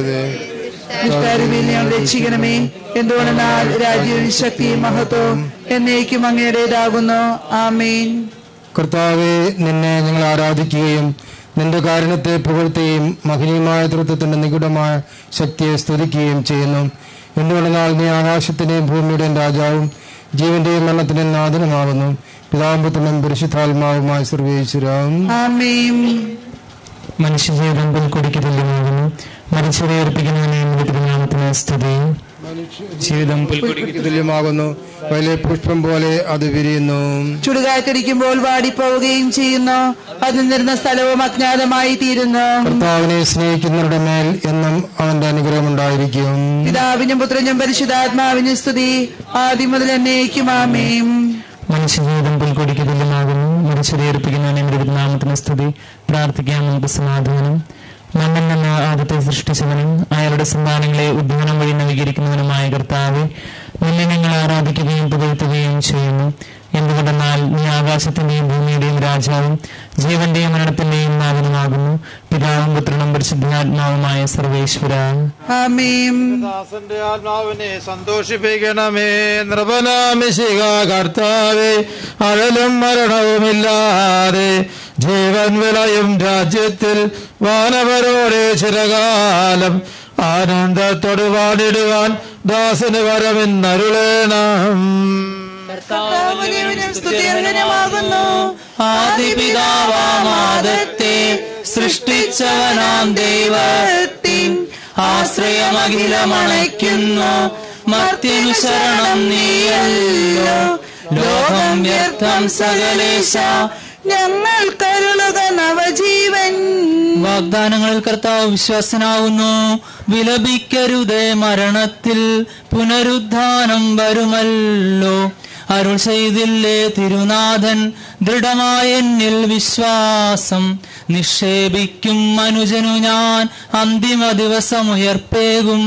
ദുഷ്ടാരുമേൽ ഞങ്ങൾ രക്ഷിക്കണമേ എന്തുകൊണ്ടെന്നാൽ രാജ്യവും ശക്തിയും മഹത്വവും എന്നേക്കും അങ്ങയുടേതാകുന്നു ആമേൻ
കർത്താവെ നിന്നെ ഞങ്ങൾ ആരാധിക്കുകയും നിന്റെ കാരണത്തെ പുകഴ്ത്തുകയും മഹനീയമായ തൃത്വത്തിന്റെ നിഗൂഢമായ ശക്തിയെ സ്തുതിക്കുകയും ചെയ്യുന്നു എന്തുകൊണ്ടെന്നാൽ നീ ആകാശത്തിന്റെയും ഭൂമിയുടെയും രാജാവും ജീവന്റെയും മരണത്തിന്റെയും നാഥനുമാകുന്നു പിതാമ്പുത്രനും പരിശുദ്ധാത്മാവുമായ സർവേശ്വരം
ആമേൻ
മനുഷ്യജീവിതം പുൽക്കൊടിക്ക് തുല്യമാകുന്നു മരിച്ചവരെ ഏർപ്പിക്കുന്നതിനെ തിരുനാമത്തിന് സ്തുതി
ജീവിതം പുൽക്കൊടിക്ക് തുല്യമാകുന്നു വലിയ പുഷ്പം പോലെ അത് വിരിയുന്നു
ചുടുകാറ്റടിക്കുമ്പോൾ വാടിപ്പോവുകയും ചെയ്യുന്നു അതിൽ നിന്നിരുന്ന സ്ഥലവും അജ്ഞാതമായി തീരുന്നു
കർത്താവിനെ സ്നേഹിക്കുന്നവരുടെ മേൽ എന്നും അവന്റെ അനുഗ്രഹം ഉണ്ടായിരിക്കും
പിതാവിനും പുത്രനും പരിശുദ്ധാത്മാവിനും സ്തുതി ആദ്യം മുതൽ എന്നേക്കും ആമേം
മനുഷ്യജീവിതം പുൽക്കൊടിക്ക് തുല്യമാകുന്നു മരിച്ചവരെ ഏർപ്പിക്കുന്നതിനെ തിരുനാമത്തിന് സ്തുതി പ്രാർത്ഥിക്കാം നമുക്ക് സമാധാനം മണ്ണിൽ നിന്ന് ആദ്യത്തെ സൃഷ്ടിച്ചവനും അയാളുടെ സന്താനങ്ങളെ ഉദ്ധാനം വഴി നവീകരിക്കുന്നവനുമായ കർത്താവെ നിന്നെ ഞങ്ങൾ ആരാധിക്കുകയും പുകഴ്ത്തുകയും ചെയ്യുന്നു എന്തുകൊണ്ടെന്നാൽ നീ ആകാശത്തിന്റെയും ഭൂമിയുടെയും രാജാവും ജീവന്റെയും മരണത്തിന്റെയും നാഥനുമാകുന്നു പിതാവും പുത്രനും പരിശുദ്ധാത്മാവുമായ സർവേശ്വര
ആമേം
ദാസന്റെ ആത്മാവിനെ സന്തോഷിപ്പിക്കണമേ നൃപനാമിശിക കർത്താവേ അഴലും മരണവുമില്ലാതെ ജീവൻ വിളയും രാജ്യത്തിൽ വാനവരോടെ ചിരകാലം ആനന്ദത്തോട് വാണിടുവാൻ ദാസന് വരമെന്നരുളേണം
സ്തുതിയർഹനമാകുന്നു
ആദിപിതാവാമാദത്തെ സൃഷ്ടിച്ചവനാം ദൈവത്തിൻ ആശ്രയമഖിലമണയ്ക്കുന്നു മർത്യനു ശരണം നീയല്ലോ ലോകം വ്യർത്ഥം സകലേശ
ഞങ്ങൾ കരുളുക നവജീവൻ
വാഗ്ദാനങ്ങളിൽ കർത്താവ് വിശ്വസനാവുന്നു വിലപിക്കരുതേ മരണത്തിൽ പുനരുദ്ധാനം വരുമല്ലോ അരുൾ ചെയ്തില്ലേ തിരുനാഥൻ ദൃഢമായ എന്നിൽ വിശ്വാസം നിക്ഷേപിക്കും മനുജനു ഞാൻ അന്തിമ ദിവസം ഉയർപ്പേകും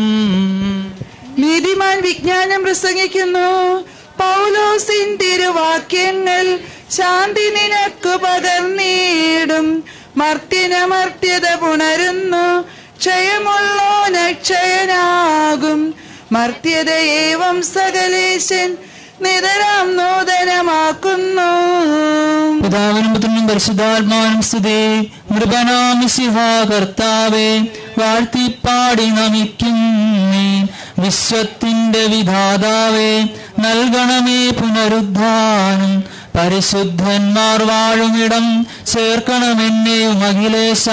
നീതിമാൻ വിജ്ഞാനം പ്രസംഗിക്കുന്നു പൗലോസിൻ തിരുവാക്യങ്ങൾ ശാന്തി നിനക്ക് പകർന്നീടും മർത്യനമർത്യത പുണരുന്നു ക്ഷയമുള്ളോന ക്ഷയനാകും മർത്യതയേവം സകലേശൻ നിതരാം നൂതനമാക്കുന്നു
പിതാവിനും പുത്രനും പരിശുദ്ധാത്മാവിനും സ്തുതി നൃപനാമിസിഹ കർത്താവെ വാഴ്ത്തിപ്പാടി നമിക്കുന്നേ വിശ്വത്തിന്റെ വിധാതാവേ നൽകണമേ പുനരുദ്ധാനം പരിശുദ്ധന്മാർ വാഴുമിടം ചേർക്കണമെന്നെയും അഖിലേശ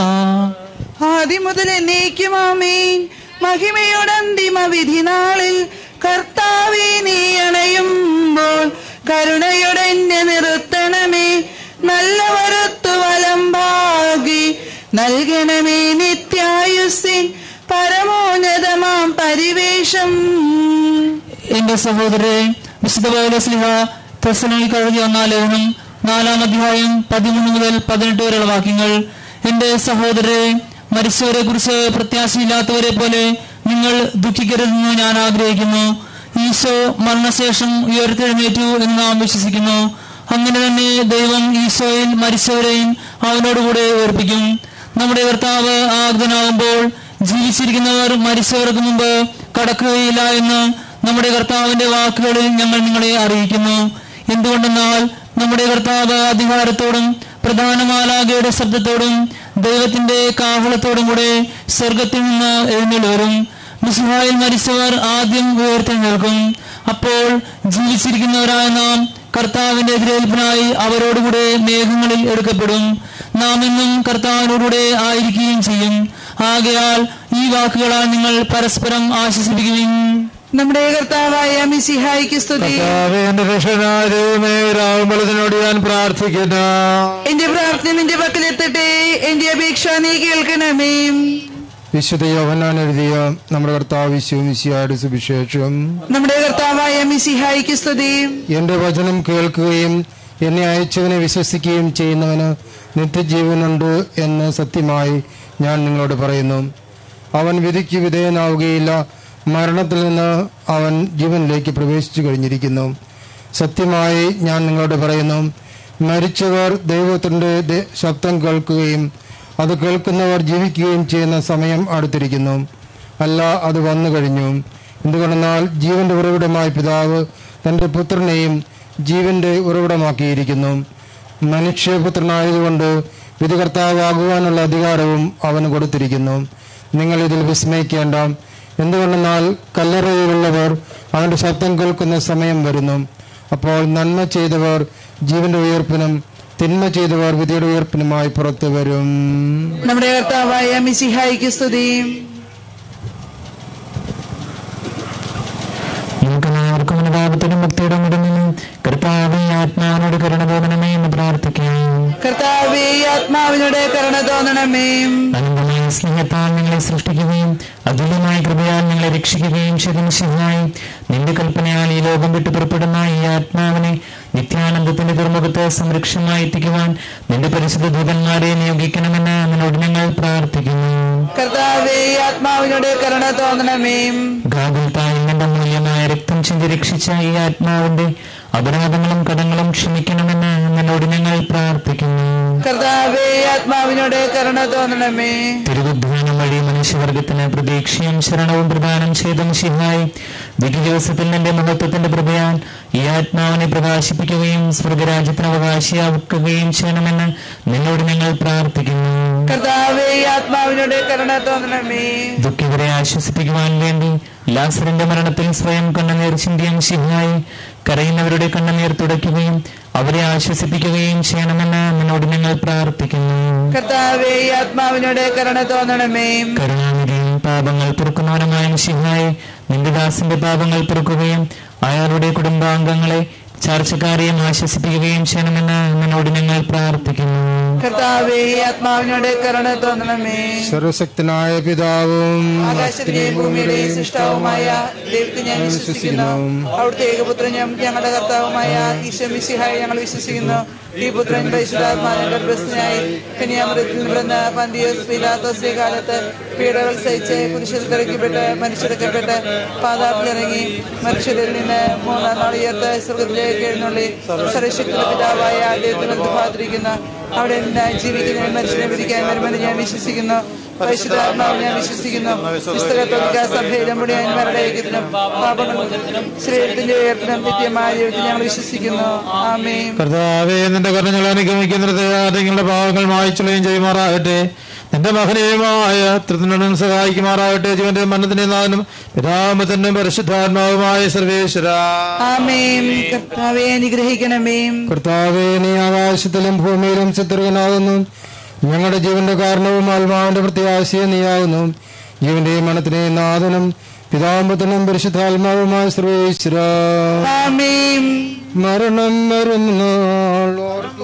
ആദ്യം മുതൽ എന്നേക്കുമാമീൻ മഹിമയുടെ അന്തിമ വിധി നാളിൽ കർത്താവെ നീ അണയുമ്പോൾ കരുണയുടെ എന്നെ നിർത്തണമേ നല്ല വരത്തു വലം ഭാഗി നൽകണമേ നിത്യായുസിൻ പരമോന്നതമാം പരിവേഷം
എന്റെ സഹോദരരെ വിശുദ്ധ പൗലോസ്ലിഹ തെസലോണി കഴുകിയ ഒന്നാം ലേഖനം നാലാം അധ്യായം പതിമൂന്ന് മുതൽ പതിനെട്ട് വരെയുള്ള വാക്യങ്ങൾ എന്റെ സഹോദരരെ മരിച്ചവരെ കുറിച്ച് പ്രത്യാശയില്ലാത്തവരെ പോലെ നിങ്ങൾ ദുഃഖിക്കരുതെന്ന് ഞാൻ ആഗ്രഹിക്കുന്നു ഈശോ മരണശേഷം ഉയർത്തെഴുന്നേറ്റു എന്ന് നാം വിശ്വസിക്കുന്നു അങ്ങനെ തന്നെ ദൈവം ഈശോയിൽ മരിച്ചവരെയും അവനോടുകൂടെ ഉയർപ്പിക്കും നമ്മുടെ കർത്താവ് ആഗ്തനാകുമ്പോൾ ജീവിച്ചിരിക്കുന്നവർ മരിച്ചവർക്ക് മുമ്പ് കടക്കുകയില്ല എന്ന് നമ്മുടെ കർത്താവിന്റെ വാക്കുകളിൽ ഞങ്ങൾ നിങ്ങളെ അറിയിക്കുന്നു എന്തുകൊണ്ടെന്നാൽ നമ്മുടെ കർത്താവ് അധികാരത്തോടും പ്രധാനമാലാകയുടെ ശബ്ദത്തോടും ദൈവത്തിന്റെ കാഹളത്തോടും കൂടെ സ്വർഗത്തിൽ നിന്ന് എഴുന്നേൽ വരും മിസ്ഹായിൽ മരിച്ചവർ ആദ്യം ഉയർത്തെഴുന്നേൽക്കും അപ്പോൾ ജീവിച്ചിരിക്കുന്നവരായ നാം കർത്താവിന്റെ എതിരേൽപ്പിനായി അവരോടുകൂടെ മേഘങ്ങളിൽ എടുക്കപ്പെടും നാം എന്നും കർത്താവിനോടുകൂടെ ആയിരിക്കുകയും ചെയ്യും ആകയാൽ ഈ വാക്കുകളാൽ നിങ്ങൾ പരസ്പരം ആശ്വസിപ്പിക്കുകയും
നമ്മുടെ കർത്താവായ മിസിഹായിക്ക് സ്തുതി
കർത്താവേ, എന്റെ രക്ഷകനായ ദൈവമേ രാവുമ്പളത്തിനോട് ഞാൻ പ്രാർത്ഥിക്കുന്നു
എന്റെ പ്രാർത്ഥന നിന്റെ പക്കലെത്തട്ടെ എന്റെ അപേക്ഷ നീ കേൾക്കണമേ
വിശുദ്ധ യോഹന്നാൻ എഴുതിയ നമ്മുടെ കർത്താവ് വിശ്വമിശിയായുടെ സുവിശേഷം
നമ്മുടെ കർത്താവായ മിസിഹായിക്ക് സ്തുതി
എന്റെ വചനം കേൾക്കുകയും എന്നെ അയച്ചവനെ വിശ്വസിക്കുകയും ചെയ്യുന്നവന് നിത്യജീവനുണ്ട് എന്ന് സത്യമായി ഞാൻ നിങ്ങളോട് പറയുന്നു അവൻ വിധിക്ക് വിധേയനാവുകയില്ല മരണത്തിൽ നിന്ന് അവൻ ജീവനിലേക്ക് പ്രവേശിച്ചു കഴിഞ്ഞിരിക്കുന്നു സത്യമായി ഞാൻ നിങ്ങളോട് പറയുന്നു മരിച്ചവർ ദൈവത്തിന്റെ ദ- ശബ്ദം കേൾക്കുകയും അത് കേൾക്കുന്നവർ ജീവിക്കുകയും ചെയ്യുന്ന സമയം അടുത്തിരിക്കുന്നു അല്ല അത് വന്നു കഴിഞ്ഞു എന്തുകൊണ്ടെന്നാൽ ജീവന്റെ ഉറവിടമായ പിതാവ് തന്റെ പുത്രനെയും ജീവന്റെ ഉറവിടമാക്കിയിരിക്കുന്നു മനുഷ്യപുത്രനായതുകൊണ്ട് വിധികർത്താവാകുവാനുള്ള അധികാരവും അവന് കൊടുത്തിരിക്കുന്നു നിങ്ങൾ ഇതിൽ വിസ്മയിക്കേണ്ട എന്തുകൊണ്ടെന്നാൽ കല്ലറയിലുള്ളവർ അവന്റെ ശബ്ദം കേൾക്കുന്ന സമയം വരുന്നു അപ്പോൾ നന്മ ചെയ്തവർ ജീവന്റെ ഉയർപ്പിനും തിന്മ ചെയ്തവർ വിധിയുടെ ഉയർപ്പിനുമായി പുറത്തു വരും
നമ്മുടെ കർത്താവായ മിസിഹായിക്ക് സ്തുതി
നമുക്കെല്ലാവർക്കും അനുതാപത്തിനും ഭക്തിയുടെ മുടങ്ങിനും കർത്താവ് ആത്മാവിനോട് കരുണ തോന്നണമേ എന്ന് പ്രാർത്ഥിക്കാം
കർത്താവേ ആത്മാവിനോട് കരുണ തോന്നണമേ
അനന്തമായ സ്നേഹത്താൽ നിങ്ങളെ സൃഷ്ടിക്കുകയും അതുല്യമായ കൃപയാൽ നിങ്ങളെ രക്ഷിക്കുകയും ശരിയായി നിന്റെ കൽപ്പനയാൽ ഈ ലോകം വിട്ടു പുറപ്പെടുന്ന ഈ ആത്മാവിനെ നിത്യാനന്ദത്തിന്റെ തുറമുഖത്ത് സംരക്ഷണമായി എത്തിക്കുവാൻ നിന്റെ പരിശുദ്ധ ദൂതന്മാരെ നിയോഗിക്കണമെന്ന് നിന്നോട് ഞങ്ങൾ പ്രാർത്ഥിക്കുന്നു
കർത്താവേ ആത്മാവിനോട് കരുണ തോന്നണമേ
ഗാകുൽത്തായി നിന്റെ മൂല്യമായ രക്തം ചിന്തി രക്ഷിച്ച ഈ ആത്മാവിന്റെ അപരാധങ്ങളും കടങ്ങളും ക്ഷമിക്കണമെന്ന് നിന്നോട് ഞങ്ങൾ പ്രാർത്ഥിക്കുന്നു
കർത്താവേ ആത്മാവിനോട് കരുണ തോന്നണമേ
തിരുവുദ്ധാനം വഴി മനുഷ്യവർഗത്തിന് പ്രതീക്ഷയും ശരണവും പ്രദാനം ചെയ്ത ശിഹായി വിധി ദിവസത്തിൽ നിന്റെ മഹത്വത്തിന്റെ പ്രഭയാൽ ഈ ആത്മാവിനെ പ്രകാശിപ്പിക്കുകയും സ്വർഗരാജ്യത്തിന് അവകാശിയാക്കുകയും ചെയ്യണമെന്ന് നിന്നോട് ഞങ്ങൾ പ്രാർത്ഥിക്കുന്നു
കർത്താവേ ആത്മാവിനോട് കരുണ തോന്നണമേ
ദുഃഖിതരെ ആശ്വസിപ്പിക്കുവാൻ വേണ്ടി ലാസറിന്റെ മരണത്തിൽ സ്വയം കണ്ണുനീർ ചിന്തിയും ശിഹായി കരയുന്നവരുടെ കണ്ണുനീർ തുടയ്ക്കുകയും അവരെ ആശ്വസിപ്പിക്കുകയും ചെയ്യണമെന്ന് നിന്നോട് ഞങ്ങൾ പ്രാർത്ഥിക്കുന്നു
കർത്താവേ ആത്മാവിനോട് കരുണ തോന്നണമേ
കരുണാനിധിയും പാപങ്ങൾ പൊറുക്കുന്നവനുമായ ശിഹായി നിന്റെ ദാസന്റെ പാപങ്ങൾ പൊറുക്കുകയും അയാളുടെ കുടുംബാംഗങ്ങളെ ചർച്ചക്കാരെയും ആശ്വസിപ്പിക്കുകയും ചെയ്യണമെന്ന് നിന്നോട് ഞങ്ങൾ പ്രാർത്ഥിക്കുന്നു
കർത്താവേ ആത്മാവിനോട് കരുണ തോന്നണമേ
സർവശക്തനായ പിതാവും
ആകാശത്തിന്റെയും ഭൂമിയുടെയും സൃഷ്ടാവുമായ ദൈവത്തെ ഞാൻ വിശ്വസിക്കുന്നു അവിടുത്തെ ഏകപുത്രൻ ഞങ്ങളുടെ കർത്താവുമായ ഈശോ മിശിഹായി ഞങ്ങൾ വിശ്വസിക്കുന്നു ഈ പുത്രൻ പരിശുദ്ധാത്മാവിന്റെ പ്രശ്നനായി കന്യാമൃത്തിൽ നിന്നിടുന്ന പന്തിയോസ് പീലാത്തോസ് കാലത്ത് പീഡകൾ സഹിച്ച് കുരിശിൽ തിരക്കപ്പെട്ട് മനുഷ്യടക്കപ്പെട്ട് പാതാട്ടിലിറങ്ങി മനുഷ്യരിൽ നിന്ന് മൂന്നാം നാൾ ഉയർത്ത് സ്വർഗത്തിലേക്ക് എഴുന്നള്ളി സർവശക്തിയുടെ പിതാവായ ദൈവത്തിന് ബന്ധുപാതിരിക്കുന്ന അവിടെ നിന്ന് ജീവിക്കുന്നതിന് മനുഷ്യനെ വിധിക്കാൻ വരുമെന്ന് ഞാൻ വിശ്വസിക്കുന്നു പരിശുദ്ധാത്മാവ് ഞാൻ വിശ്വസിക്കുന്നു പുസ്തകത്തോലിക്ക സഭയിലും മുടിയന്മാരുടെ ഐക്യത്തിനും പാപങ്ങളും ശരീരത്തിന്റെ ഉയർത്തിനും നിത്യമായ ജീവിതത്തിൽ ഞങ്ങൾ വിശ്വസിക്കുന്നു ആമേൻ
കർത്താവേ നിന്റെ കരുണകൾ അനുഗമിക്കുന്നത് നിങ്ങളുടെ പാവങ്ങൾ മായിച്ചുള്ളയും ചെയ്യുമാറാകട്ടെ നിന്റെ മഹനീയമായ തൃത്തിനും സഹായിക്കുമാറാകട്ടെ ജീവന്റെ മരണത്തിന്റെ നാഥനും പിതാമത്തനും പരിശുദ്ധാത്മാവുമായ സർവേശ്വര
ആമേൻ കർത്താവെ അനുഗ്രഹിക്കണമേ
കർത്താവേ നീ ആകാശത്തിലും ഭൂമിയിലും ചിത്രകനാകുന്നു ഞങ്ങളുടെ ജീവന്റെ കാരണവും ആത്മാവിന്റെ പ്രത്യാശയും നീയാകുന്നു ജീവന്റെ മണത്തിനെ നാഥനും പിതാമ്പത്തനും പരിശുദ്ധാത്മാവുമായ സർവേശ്വര
ആമേൻ
മരണം വരുന്നാൾ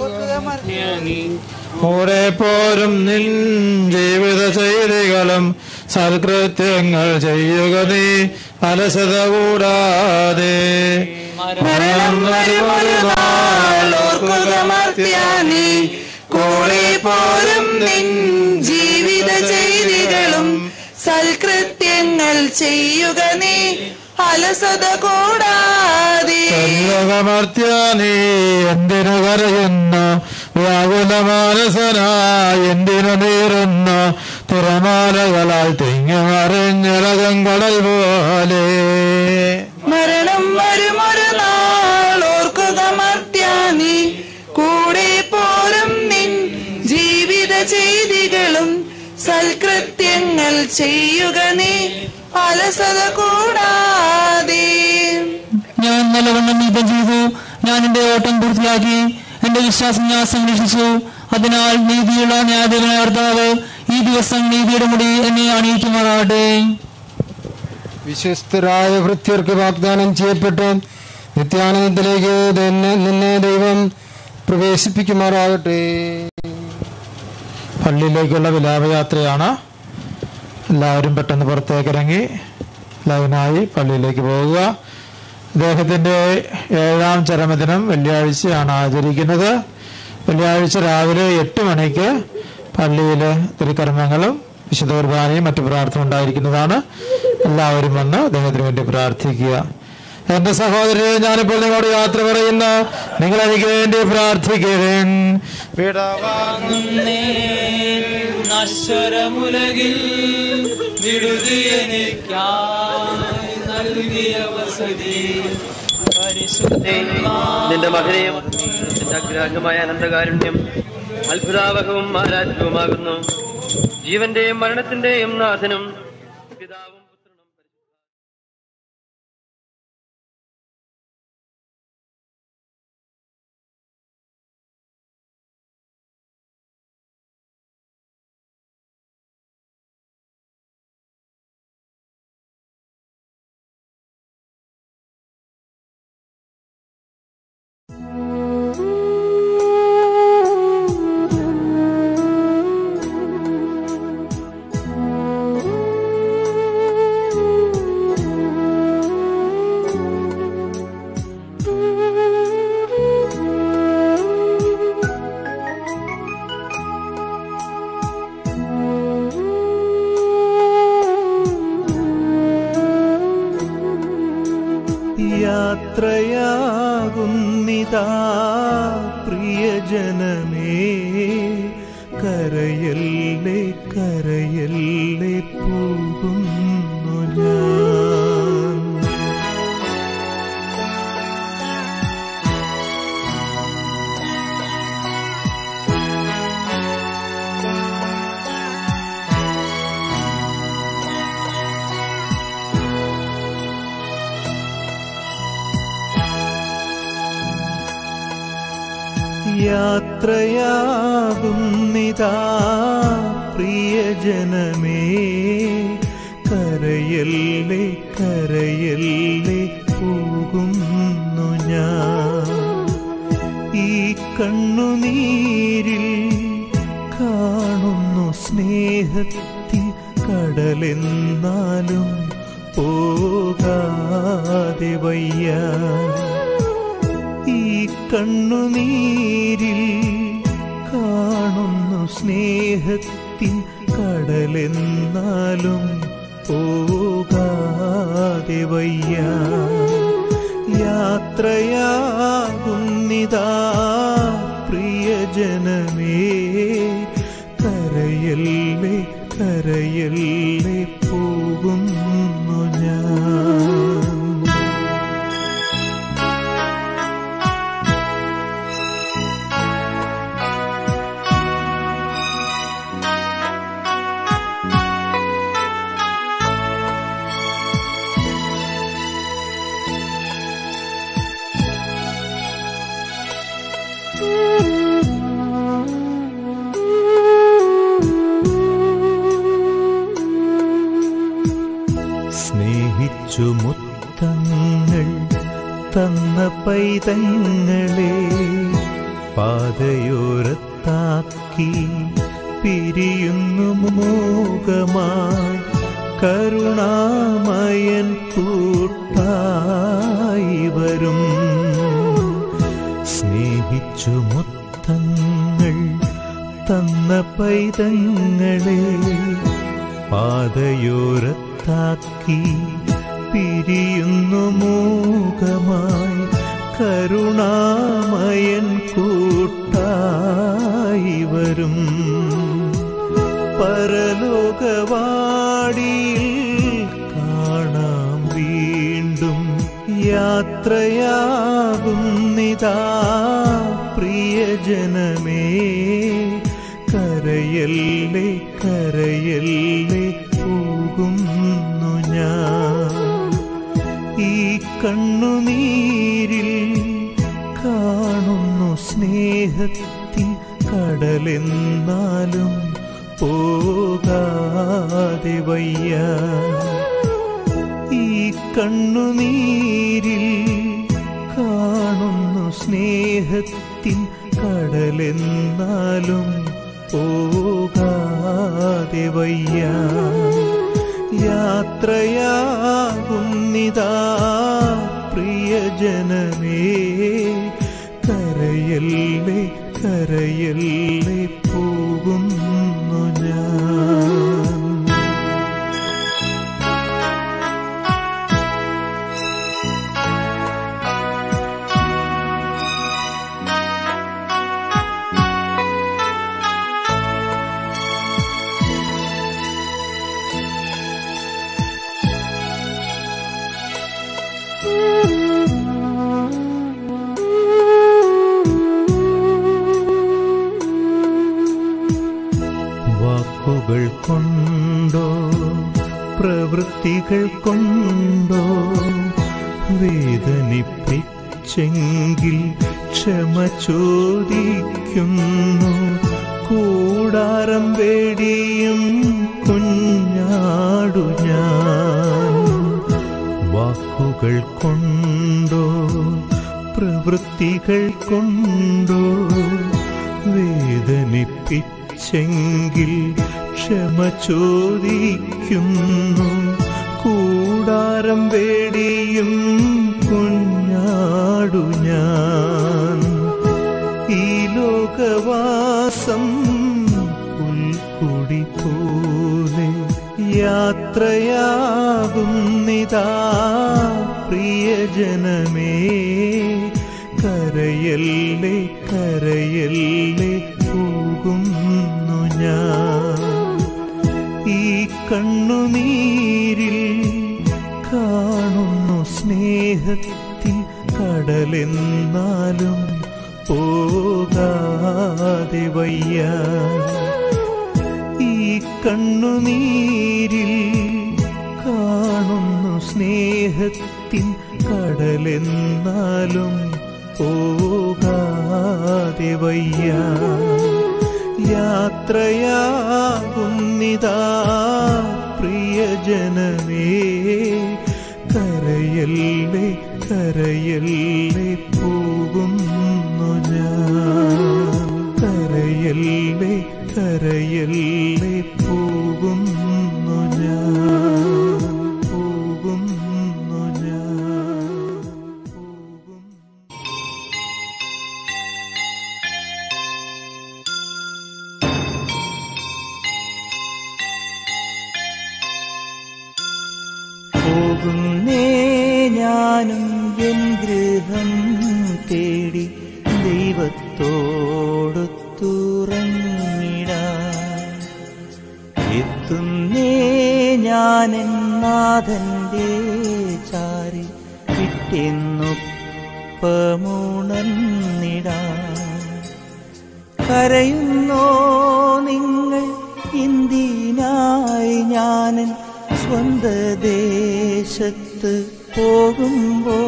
ഓടെ പോരും നിൻ ജീവിത ചെയ്തികളും സൽകൃത്യങ്ങൾ ചെയ്യുക നീ അലസത കൂടാതെ
മരണം വരുമൊരു നാൾ ഓർക്കുക മർത്യാനി കൂടെ പോരും നിൻ ജീവിത ചെയ്തികളും സൽകൃത്യങ്ങൾ ചെയ്യുക നീ അലസത കൂടാതെ
ലോകമർത്യ നീ എന്തിനു കരയുന്നു വ്യാകുല മാനസനായി എന്തിനു നീറുന്നു തിരമാലകളാൽ തിങ്ങമറിഞ്ഞിളകം കടൽ പോലെ
മരണം വരുമൊരു നാൾ ഓർക്കുക മർത്യാനി കൂടെ പോരും നിൻ ജീവിത ചെയ്തികളും സൽകൃത്യങ്ങൾ ചെയ്യുക നീ അലസത കൂടാതെ
ഞാൻ നല്ലവണ്ണം യുദ്ധം ചെയ്തു ഞാൻ എന്റെ ഓട്ടം പൂർത്തിയാക്കി എന്റെ വിശ്വാസം ഞാൻ സംരക്ഷിച്ചു അതിനാൽ നീതിയുള്ള ന്യായാധിപനായ കർത്താവ് ഈ ദിവസം നീതിയുടെ മുടി എന്നെ അണിയിക്കുമാറാകട്ടെ
വിശ്വസ്തരായ ഭൃത്യർക്ക് വാഗ്ദാനം ചെയ്യപ്പെട്ട് നിത്യാനന്ദത്തിലേക്ക് തന്നെ നിന്നെ ദൈവം പ്രവേശിപ്പിക്കുമാറാകട്ടെ
പള്ളിയിലേക്കുള്ള വിലാപയാത്രയാണ് എല്ലാവരും പെട്ടെന്ന് പുറത്തേക്ക് ഇറങ്ങി ലൈനായി പള്ളിയിലേക്ക് പോവുക അദ്ദേഹത്തിന്റെ ഏഴാം ചരമദിനം വെള്ളിയാഴ്ചയാണ് ആചരിക്കുന്നത് വെള്ളിയാഴ്ച രാവിലെ എട്ട് മണിക്ക് പള്ളിയിൽ തിരുക്കർമ്മങ്ങളും വിശുദ്ധ കുർബാനയും മറ്റു പ്രാർത്ഥന ഉണ്ടായിരിക്കുന്നതാണ് എല്ലാവരും വന്ന് അദ്ദേഹത്തിന് വേണ്ടി പ്രാർത്ഥിക്കുക എന്റെ സഹോദരരെ ഞാനിപ്പോൾ നിങ്ങളോട് യാത്ര പറയുന്നു നിങ്ങൾ എനിക്ക് വേണ്ടി പ്രാർത്ഥിക്കുവേൻ
വിടവാങ്ങുന്നേ നശ്വരമുലകിൽ വിടുതി എനിക്കായി നൽകിയ വസതി
നിന്റെ മകനെയും നിന്റെ അഗ്രാഹ്യമായ അനന്തകാരുണ്യം അത്ഭുതാവഹവും ആരാധ്യവുമാകുന്നു ജീവന്റെയും മരണത്തിന്റെയും നാഥനും പിതാവും
യാത്രയാകുന്നിതാ പ്രിയജനമേ കരയല്ലേ കരയല്ലേ പോകുന്നു ഞാൻ യാത്രയാകുന്നിതാ പ്രിയജനമേ കരയല്ലേ കരയല്ലേ പോകുന്നു ഞാൻ കണ്ണുനീരിൽ കാണുന്നു സ്നേഹത്തിൻ കടലെന്നാലും പോകാതെ വയ്യ ഈ കണ്ണുനീരിൽ കാണുന്നു സ്നേഹത്തിൻ കടലെന്നാലും പോകാതെ വയ്യ യാത്രയാകുന്നിതാ പ്രിയജനമേ കരയല്ലേ കരയല്ലേ പോകുന്നു ഞാൻ സ്നേഹിച്ചു മുത്തങ്ങൾ തന്ന പൈതങ്ങളെ പാതയോരത്താക്കി പിരിയുന്നു മോകമായി കരുണാമയൻ കൂട്ടായി വരും സ്നേഹിച്ചു മുത്തങ്ങൾ തന്ന പൈതങ്ങളെ പാതയോരത്താക്കി പിരിയുന്നു മൂകമായി കരുണാമയൻ കൂട്ടായി വരും പരലോകവാടിയിൽ കാണാം വീണ്ടും യാത്രയാകുന്നിതാ പ്രിയജനമേ കരയല്ലേ കരയല്ലേ പോകുന്നു ഞാൻ ഈ കണ്ണുനീരിൽ കാണുന്നു സ്നേഹത്തിൻ കടലെന്നാലും പോകാതെ വയ്യ ഈ കണ്ണുനീരിൽ കാണുന്നു സ്നേഹത്തിൻ കടലെന്നാലും പോകാതെ വയ്യ യാത്രയാകുന്നിതാ പ്രിയജനമേ കരയല്ലേ കരയല്ലേ പോകുന്നു ഞാൻ വാക്കുകൾ കൊണ്ടോ പ്രവൃത്തികൾ കൊണ്ടോ വേദനിപ്പിച്ചെങ്കിൽ ക്ഷമ ചോദിക്കുന്നു കൂടാരം വേടിയും കുഞ്ഞാടു ഞാൻ വാക്കുകൾ കൊണ്ടോ പ്രവൃത്തികൾ കൊണ്ടോ വേദനിപ്പിച്ചെങ്കിൽ ക്ഷമ ചോദിക്കുന്നു കൂടാരം വേടിയും കുഞ്ഞാടു ഞാൻ ഈ ലോകവാസം പുൽക്കുടി പോലെ യാത്രയാകുന്നിതാ പ്രിയജനമേ കരയല്ലേ കരയല്ലേ പോകുന്നു ഞാൻ ഈ കണ്ണുനീരിൽ കാണുന്നു സ്നേഹത്തിൻ കടലെന്നാലും പോകാതെ വയ്യ ഈ കണ്ണുനീരിൽ കാണുന്നു സ്നേഹത്തിൻ കടലെന്നാലും പോകാതെ വയ്യ യാത്രയാകുന്നിതാ പ്രിയജനമേ കരയല്ലേ കരയല്ലേ പോകുന്നു ഞാൻ കരയല്ലേ കരയല്ലേ പോകുന്നു ഞാൻ പോകുന്നു ഞാൻ
പോകുന്നേ ഞാനും എൻ ഗൃഹം തേടി ദൈവത്തോടൊത്തുറങ്ങിടാൻ എത്തുന്നേ ഞാൻ നാഥന്റെ ചാരി വിട്ടെന്നൊപ്പമുണർന്നിടാൻ കരയുന്നോ നിങ്ങൾ ഇന്ത്യനായി ഞാനൻ സ്വന്ത ദേശത്ത് പോകുമ്പോ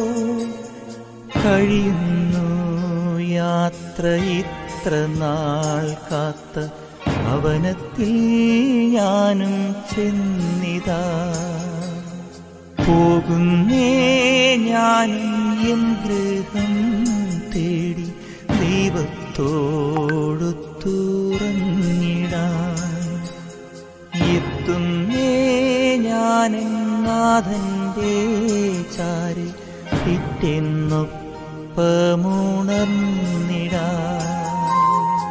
കഴിയുന്നു യാത്ര ഇത്ര നാൾ കാത്ത ഭവനത്തിൽ ഞാനും ചെന്നിതാ പോകുന്നേ ഞാനും എൻ ഗൃഹം തേടി ദൈവത്തോടൊത്തുറങ്ങിടാൻ എത്തുന്നേ ഞാൻ നാഥന്റെ ചാരി പിറ്റെന്നൊപ്പമുണർന്നിടാൻ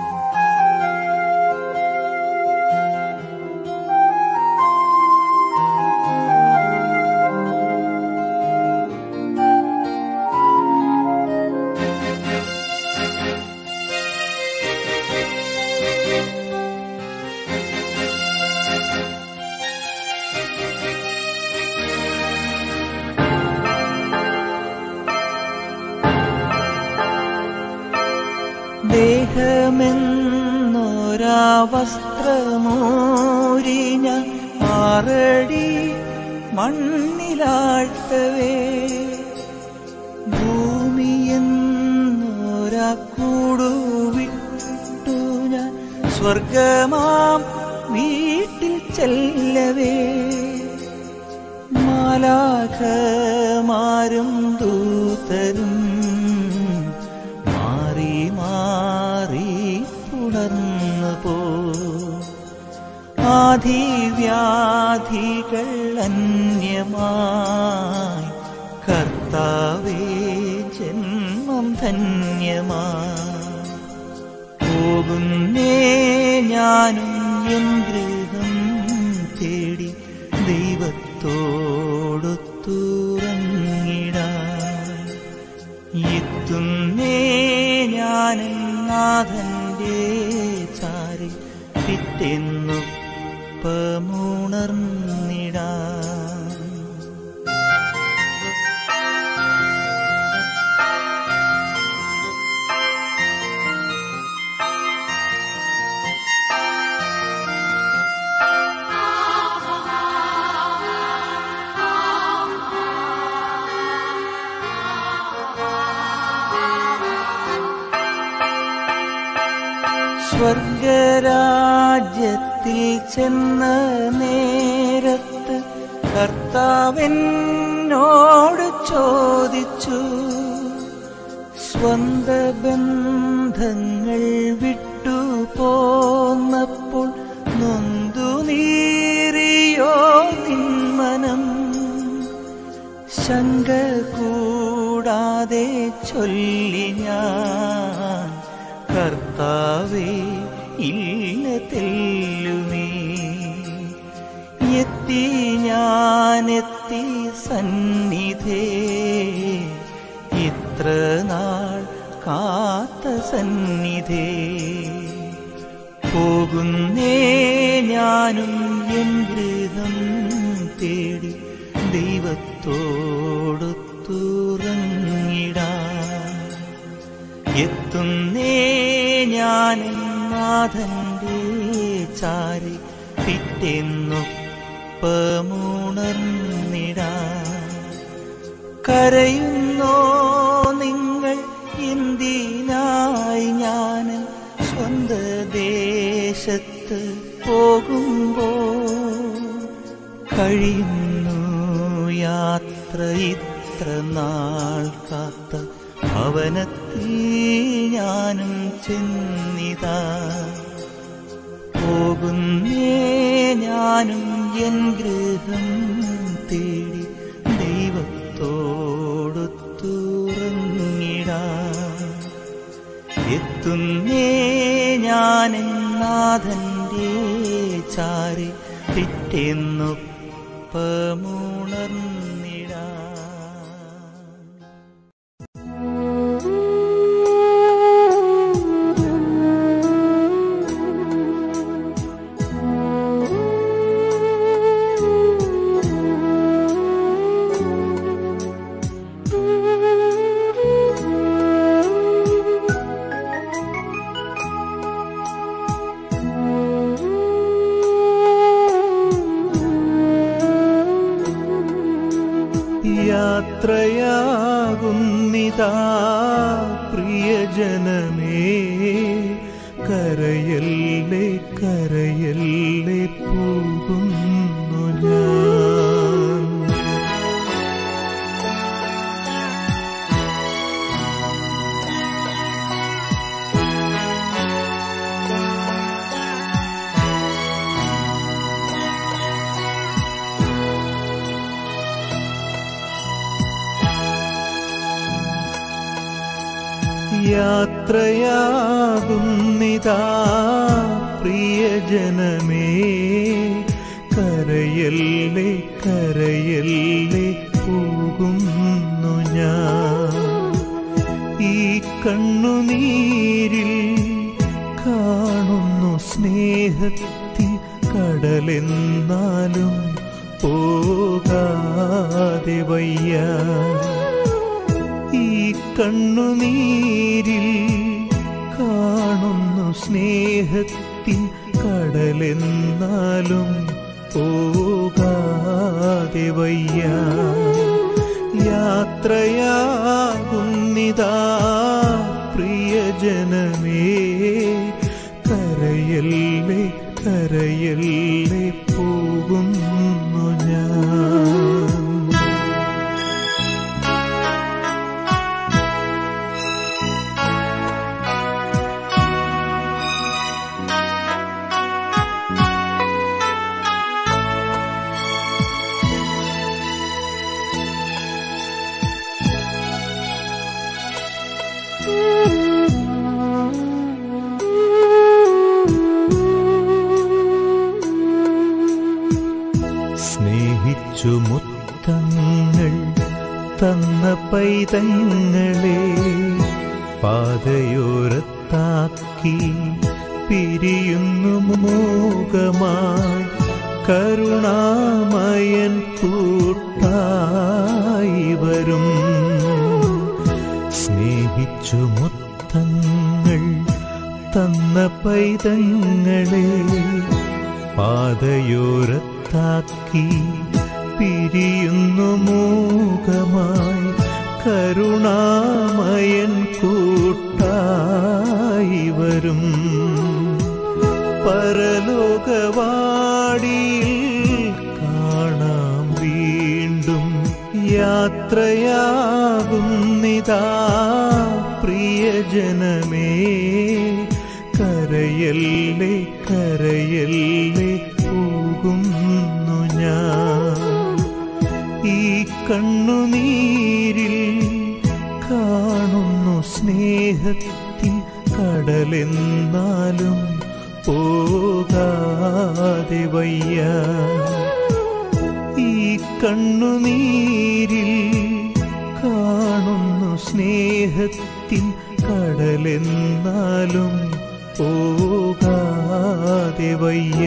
ദേഹമെന്നൊരാ വസ്ത്രമോരിഞ്ഞ ആറടി മണ്ണിലാഴ്ത്തവേ ഭൂമിയെന്നൊരാ കൂടുവിട്ടു ഞാൻ സ്വർഗമാം വീട്ടിൽ ചെല്ലവേ മാലാഖമാരും ദൂതരും മാറി മാറി പുണർന്നു പോ ആധിവ്യാധികൾ അന്യമായി കർത്താവേ ജന്മം ധന്യമായി പോകുന്നേ ഞാനും എൻ ഗൃഹം തേടി ദൈവത്തോടൊത്തുറങ്ങിടാൻ എത്തുന്നേ ഞാൻ നാഥന്റെ ചാരി പിറ്റെന്നൊപ്പമുണർന്നിടാൻ സ്വർഗരാജ്യത്തിൽ ചെന്ന നേരത്ത് കർത്താവെന്നോട് ചോദിച്ചു സ്വന്ത ബന്ധങ്ങൾ വിട്ടു പോന്നപ്പോൾ നൊന്തു നീറിയോ നിന്മനം ശങ്ക കൂടാതെ ചൊല്ലി ഞാൻ കർത്താവേ ഇല്ല തെല്ലുമേ എത്തി ഞാനെത്തി സന്നിധേ ഇത്ര നാൾ കാത്ത സന്നിധേ പോകുന്നേ ഞാനും എൻ ഗൃഹം തേടി ദൈവത്തോടൊത്തുറങ്ങിടാൻ എത്തുന്നേ ഞാൻ നാഥന്റെ ചാരി പിറ്റെന്നൊപ്പമുണർന്നിടാൻ കരയുന്നോ നിങ്ങൾ എന്തിനായി ഞാൻ സ്വന്ത ദേശത്ത് പോകുമ്പോ കഴിയുന്നു യാത്ര ഇത്ര നാൾ കാത്ത ഭവനത്തിൽ ഞാനും ചെന്നിതാ പോകുന്നേ ഞാനും എൻ ഗൃഹം തേടി ദൈവത്തോടൊത്തുറങ്ങിടാ എത്തുന്നേ ഞാൻ നാഥന്റെ ചാരി പിറ്റേന്നൊപ്പമുണർന്നിടാ
യാത്രയാകുന്നിതാ പ്രിയജനമേ കരയല്ലേ കരയല്ലേ പോകുന്നു ഞാൻ യാത്രയാകുന്നിതാ പ്രിയജനമേ കരയല്ലേ കരയല്ലേ പോകുന്നു ഞാൻ ഈ കണ്ണുനീരിൽ കാണുന്നു സ്നേഹത്തിൻ കടലെന്നാലും പോകാതെ വയ്യ ഈ കണ്ണുനീരിൽ കാണുന്നു സ്നേഹത്തിൻ കടലെന്നാലും പോകാതെ വയ്യ യാത്രയാകുന്നിതാ പ്രിയജനമേ കരയല്ലേ കരയല്ലേ പോകുന്നു ഞാൻ സ്നേഹിച്ചു മുത്തങ്ങൾ തന്ന പൈതങ്ങളെ പാതയോരത്താക്കി പിരിയുന്നു മൂകമായി കരുണാമയൻ കൂട്ടായി വരും സ്നേഹിച്ചു മുത്തങ്ങൾ തന്ന പൈതങ്ങളെ പാതയോരത്താക്കി പിരിയുന്നു മൂകമായി കരുണാമയൻ കൂട്ടായി വരും പരലോകവാടിയിൽ കാണാം വീണ്ടും യാത്രയാകുന്നിതാ പ്രിയജനമേ കരയല്ലേ കരയല്ലേ പോകുന്നു ഞാൻ ഈ കണ്ണുനീരിൽ കാണുന്നു സ്നേഹത്തിൻ കടലെന്നാലും പോകാതെ വയ്യ ഈ കണ്ണുനീരിൽ കാണുന്നു സ്നേഹത്തിൻ കടലെന്നാലും പോകാതെ വയ്യ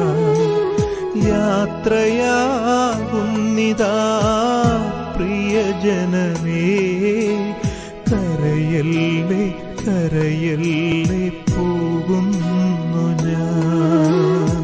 യാത്രയാകുന്നിതാ പ്രിയജനമേ കരയല്ലേ കരയല്ലേ പോകുന്നു ഞാൻ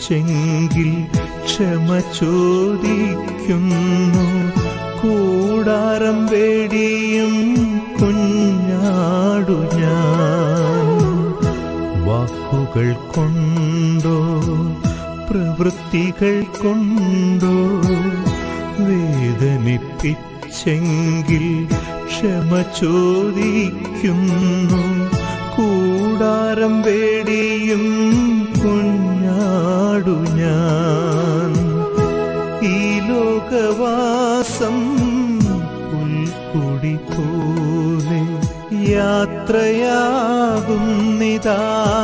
പിച്ചെങ്കിൽ ക്ഷമ ചോദിക്കുന്നു കൂടാരം വേടിയും കുഞ്ഞാടു ഞാൻ വാക്കുകൾ കൊണ്ടോ പ്രവൃത്തികൾ കൊണ്ടോ വേദനിപ്പിച്ചെങ്കിൽ ക്ഷമ ചോദിക്കുന്നു കൂടാരം വേടിയും കുഞ്ഞാടു ഞാൻ ഈ ലോകവാസം പുൽക്കുടി പോലെ യാത്രയാകുന്നിതാ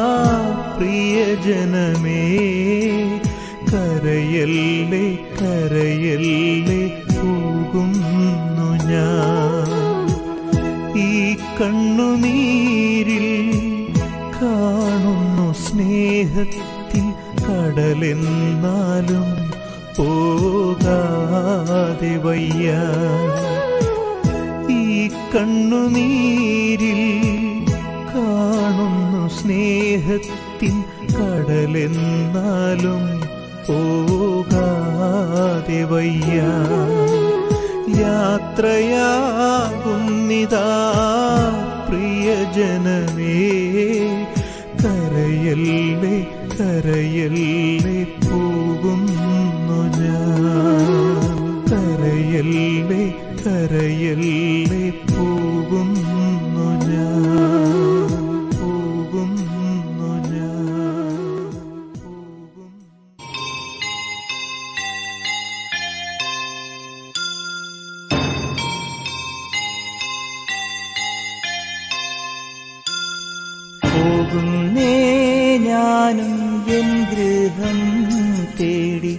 പ്രിയജനമേ കരയല്ലേ കരയല്ലേ പോകുന്നു ഞാൻ ഈ കണ്ണുനീരിൽ കാണുന്നു സ്നേഹത്തിൻ കടലെന്നാലും പോകാതെ വയ്യ ഈ കണ്ണുനീരിൽ കാണുന്നു സ്നേഹത്തിൻ കടലെന്നാലും പോകാതെ വയ്യ യാത്രയാകുന്നിതാ പ്രിയജനമേ കരയല്ലേ കരയല്ലേ പോകുന്നു ഞാൻ കരയല്ലേ കരയല്ലേ പോകുന്നു ഞാൻ പോകുന്നു ഞാൻ
പോകുന്നേ ഞാനും എൻ ഗൃഹം തേടി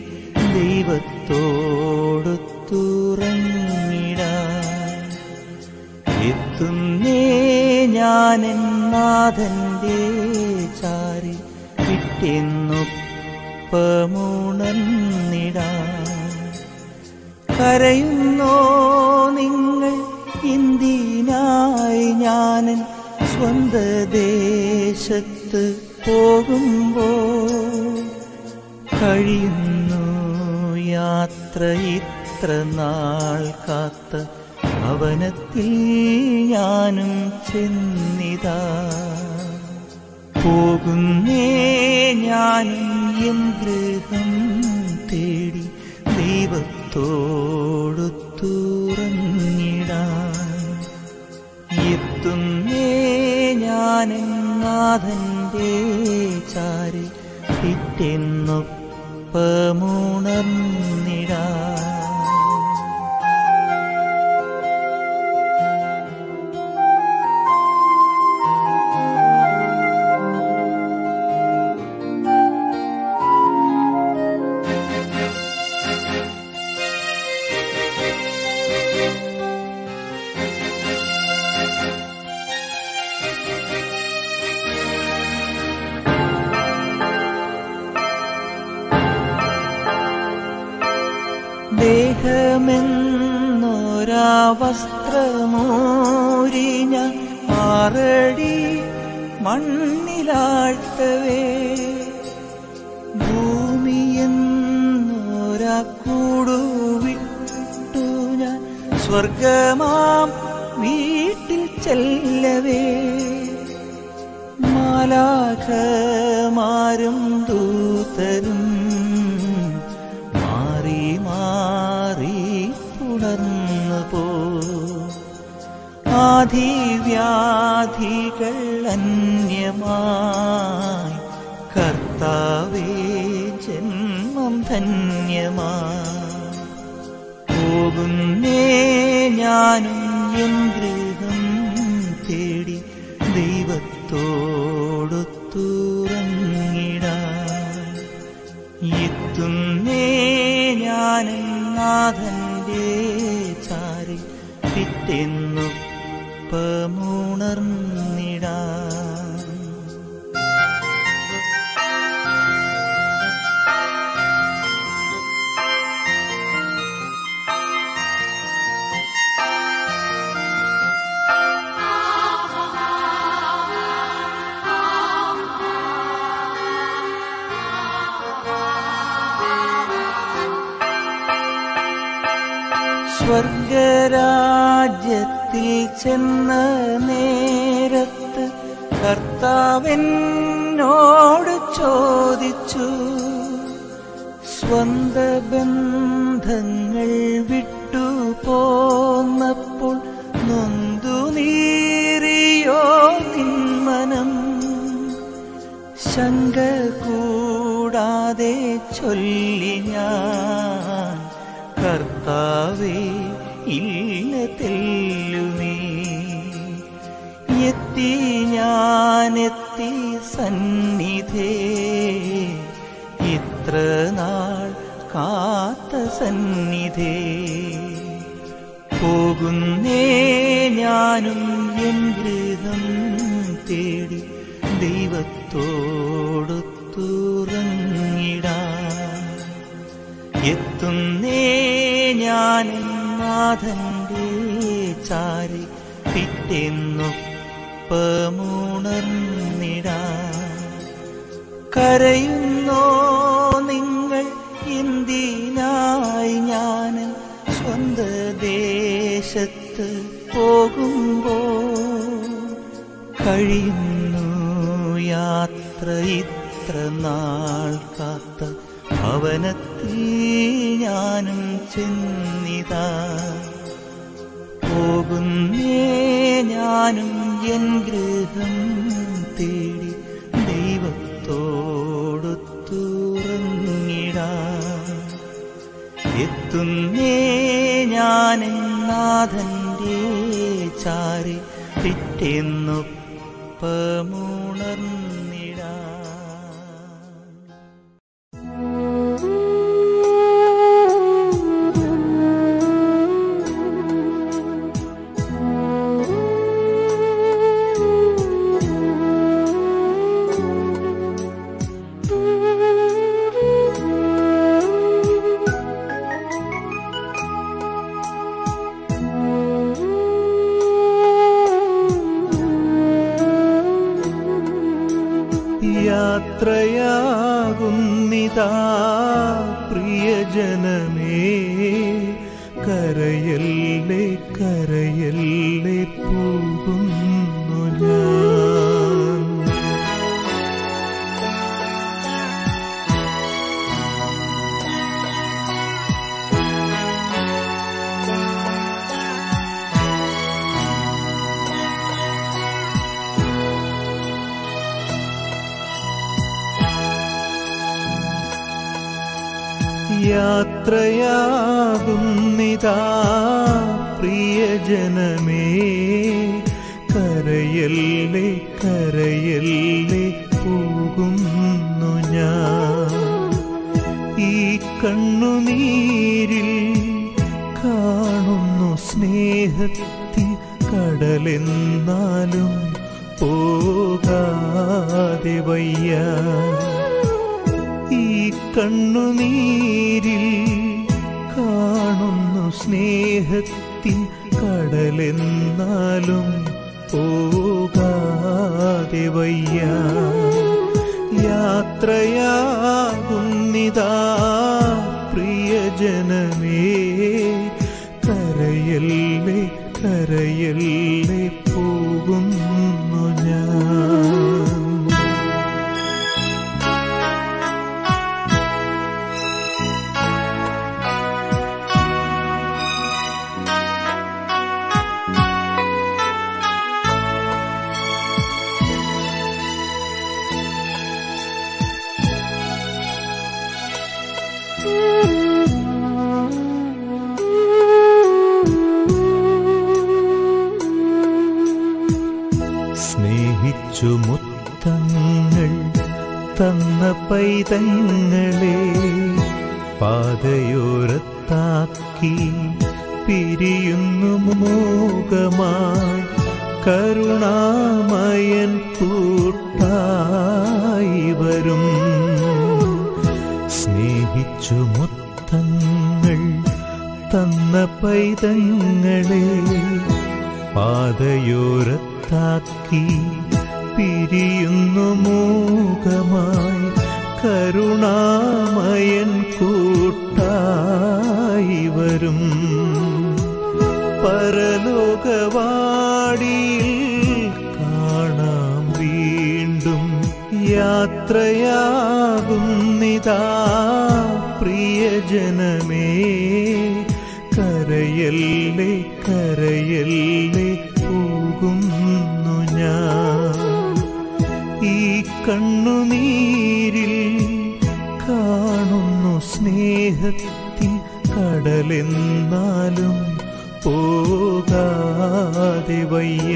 ദൈവത്തോടൊത്തുറങ്ങിടാൻ എത്തുന്നേ ഞാൻ നാഥന്റെ ചാരി വിട്ടെന്നൊപ്പമുണർന്നിടാൻ കരയുന്നോ നിങ്ങൾ ഇന്ത്യനായി ഞാനൻ സ്വന്ത ദേശത്ത് പോകുമ്പോ കഴിയുന്നു യാത്ര ഇത്ര നാൾ കാത്ത ഭവനത്തിൽ ഞാനും ചെന്നിതാ പോകുന്നേ ഞാനും എൻ ഗൃഹം തേടി ദൈവത്തോടൊത്തുറങ്ങിടാൻ എത്തുന്നേ ഞാൻ നാഥന്റെ ചാരി പിറ്റെന്നൊപ്പമുണർന്നിടാൻ ദേഹമെന്നൊരാ വസ്ത്രമോരിഞ്ഞ ആറടി മണ്ണിലാഴ്ത്തവേ ഭൂമിയെന്നൊരാ കൂടുവിട്ടു ഞാൻ സ്വർഗമാം വീട്ടിൽ ചെല്ലവേ മാലാഖമാരും ദൂതരും മാറി മാറി പുണർന്നു പോ ആധിവ്യാധികൾ അന്യമായി കർത്താവേ ജന്മം ധന്യമായി പോകുന്നേ ഞാനും എൻ ഗൃഹം തേടി ദൈവത്തോടൊത്തുറങ്ങിടാൻ എത്തുന്നേ ഞാൻ നാഥന്റെ ചാരി പിറ്റെന്നൊപ്പമുണർന്നിടാൻ
ആ
സ്വർഗരാജ്യത്തിൽ ചെന്ന നേരത്ത് കർത്താവെന്നോട് ചോദിച്ചു സ്വന്ത ബന്ധങ്ങൾ വിട്ടു പോന്നപ്പോൾ നൊന്തു നീറിയോ നിന്മനം ശങ്ക കൂടാതെ ചൊല്ലി ഞാൻ കർത്താവേ ഇല്ല തെല്ലുമേ എത്തി ഞാനെത്തി സന്നിധേ ഇത്ര നാൾ കാത്ത സന്നിധേ പോകുന്നേ ഞാനും എൻ ഗൃഹം തേടി ദൈവത്തോടൊത്തുറങ്ങിടാം എത്തുന്നേ ഞാൻ നാഥന്റെ ചാരി പിറ്റെന്നൊപ്പമുണർന്നിടാം കരയുന്നോ നിങ്ങൾ എന്തിനായി ഞാൻ സ്വന്ത ദേശത്ത് പോകുമ്പോ കഴിയുന്നു യാത്ര ഇത്ര നാൾ കാത്ത ഭവനത്തിൽ ഞാനും ചെന്നിതാ പോകുന്നേ ഞാനും എൻ ഗൃഹം തേടി ദൈവത്തോടൊത്തുറങ്ങിടാം എത്തുന്നേ ഞാൻ നാഥന്റെ ചാരി പിറ്റെന്നൊപ്പമുണർന്നിടാം
യാത്രയാകുന്നിതാ പ്രിയജനമേ കരയല്ലേ കരയല്ലേ പോകുന്നു ഞാൻ യാത്രയാകുന്നിതാ പ്രിയജനമേ കരയല്ലേ കരയല്ലേ പോകുന്നു ഞാൻ ഈ കണ്ണുനീരിൽ കാണുന്നു സ്നേഹത്തിൽ കടലെന്നാലും പോകാതെ വയ്യ ഈ കണ്ണുനീരിൽ കാണുന്നു സ്നേഹത്തിൻ കടലെന്നാലും പോകാതെ വയ്യ യാത്രയാകുന്നിതാ പ്രിയജനമേ കരയല്ലേ കരയല്ലേ പോകുന്നു ഞാൻ സ്നേഹിച്ചു മുത്തങ്ങൾ തന്ന പൈതങ്ങളെ പാതയോരത്താക്കി പിരിയുന്നു മോകമായി കരുണാമയൻ കൂട്ടായി വരും സ്നേഹിച്ചു മുത്തങ്ങൾ തന്ന പൈതങ്ങളെ പാതയോരത്താക്കി പിരിയുന്നു മൂകമായി കരുണാമയൻ കൂട്ടായി വരും യാത്രയാകുന്നിതാ പ്രിയജനമേ കരയല്ലേ കരയല്ലേ പോകുന്നു ഞാൻ ഈ കണ്ണുനീരിൽ കാണുന്നു സ്നേഹത്തിൻ കടലെന്നാലും പോകാതെ വയ്യ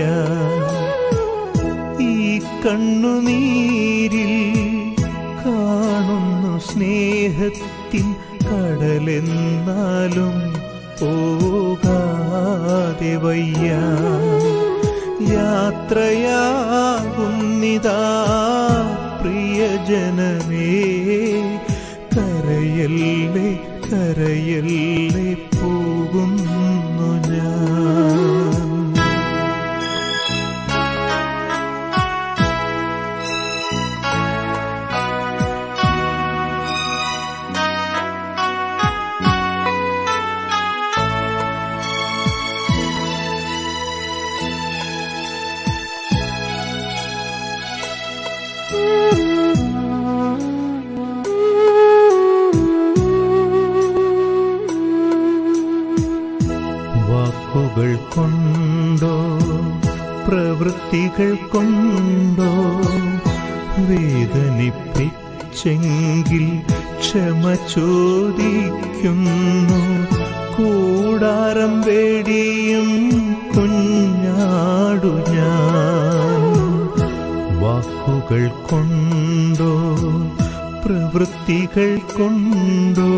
ഈ കണ്ണുനീരിൽ കാണുന്നു സ്നേഹത്തിൻ കടലെന്നാലും പോകാതെ വയ്യ യാത്രയാകുന്നിതാ പ്രിയജനമേ കരയല്ലേ കരയല്ലേ പോകുന്നു ഞാൻ വാക്കുകൾ കൊണ്ടോ പ്രവൃത്തികൾ കൊണ്ടോ വേദനിപ്പിച്ചെങ്കിൽ ക്ഷമ ചോദിക്കുന്നു കൂടാരം വേടിയും കുഞ്ഞാടു ഞാൻ വാക്കുകൾ കൊണ്ടോ പ്രവൃത്തികൾ കൊണ്ടോ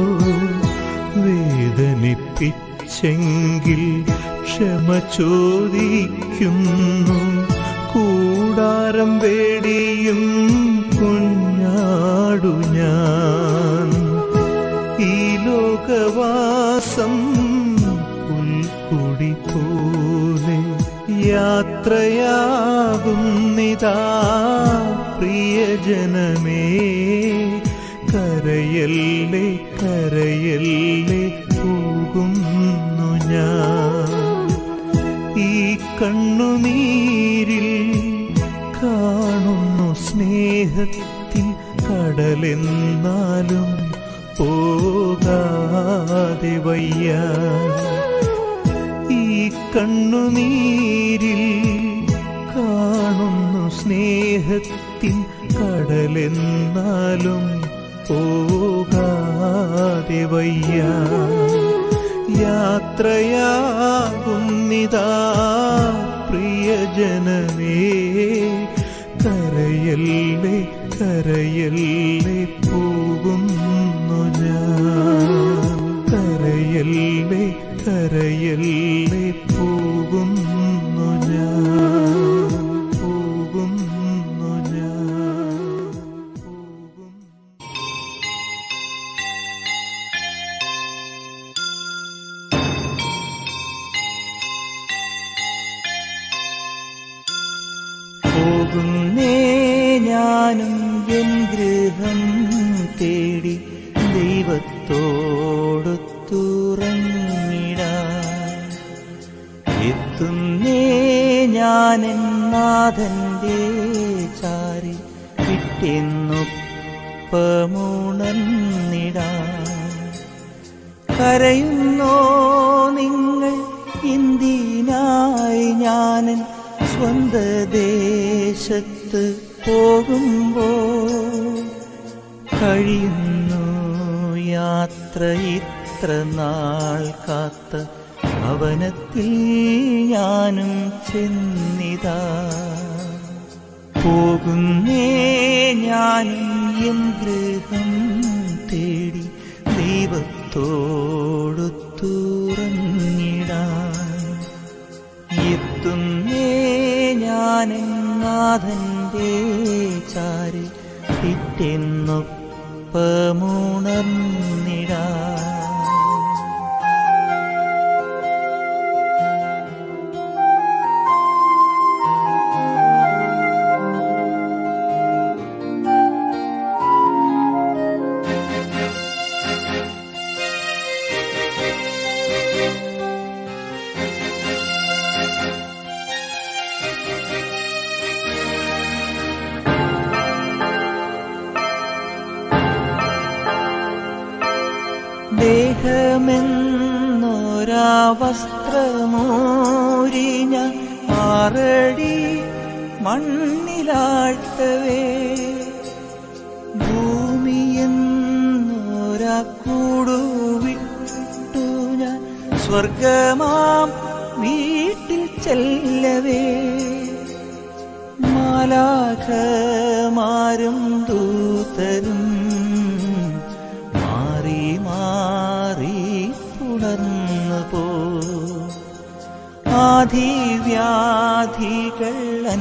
വേദനിപ്പിച്ചെങ്കിൽ ക്ഷമ ചോദിക്കുന്നു കൂടാരം വേടിയും കുഞ്ഞാടു ഞാൻ ഈ ലോകവാസം പുൽക്കുടി പോലെ യാത്രയാകുന്നിതാ പ്രിയജനമേ കരയല്ലേ കരയല്ലേ പോകുന്നു ഞാൻ ഈ കണ്ണുനീരിൽ കാണുന്നു സ്നേഹത്തിൻ കടലെന്നാലും പോകാതെ വയ്യ ഈ കണ്ണുനീരിൽ കാണുന്നു സ്നേഹത്തിൻ കടലെന്നാലും പോകാതെ വയ്യ യാത്രയാകുന്നിതാ പ്രിയജനമേ കരയല്ലേ കരയല്ലേ പോകുന്നു ഞാൻ കരയല്ലേ കരയല്ലേ പോകുന്നു ഞാൻ പോകുന്നു ഞാൻ
പോകുന്നേ ഞാനും എൻ ഗൃഹം തേടി ദൈവത്തോടു തുറന്നിടാൻ എത്തുന്നേ ഞാൻ നാഥന്റെ ചാരി വിട്ടെന്നൊപ്പമുണർന്നിടാൻ കരയുന്നോ നിങ്ങൾ എന്തിനായി ഞാനൻ സ്വന്ത ദേശത്ത് പോകുമ്പോൾ കഴിയുന്നു യാത്ര ഇത്ര നാൾ കാത്ത ഭവനത്തിൽ ഞാനും ചെന്നിതാ പോകുന്നേ ഞാനും എൻ ഗൃഹം തേടി ദൈവത്തോടു തുറന്നിടാൻ എത്തുന്നേ ഞാൻ നാഥന്റെ ചാരി പിറ്റെന്നൊപ്പമുണർന്നിടാൻ ദേഹമെന്നൊരാ വസ്ത്രമൂരി ഞാൻ ആറടി മണ്ണിലാഴ്ത്തവേ ഭൂമിയെന്നൊരാ കൂടുവിട്ടു ഞാൻ സ്വർഗമാം വീട്ടിൽ ചെല്ലവേ മാലാഖമാരും ദൂതരും മാറി മാറി പുണർന്നു പോ ആധിവ്യാധികൾ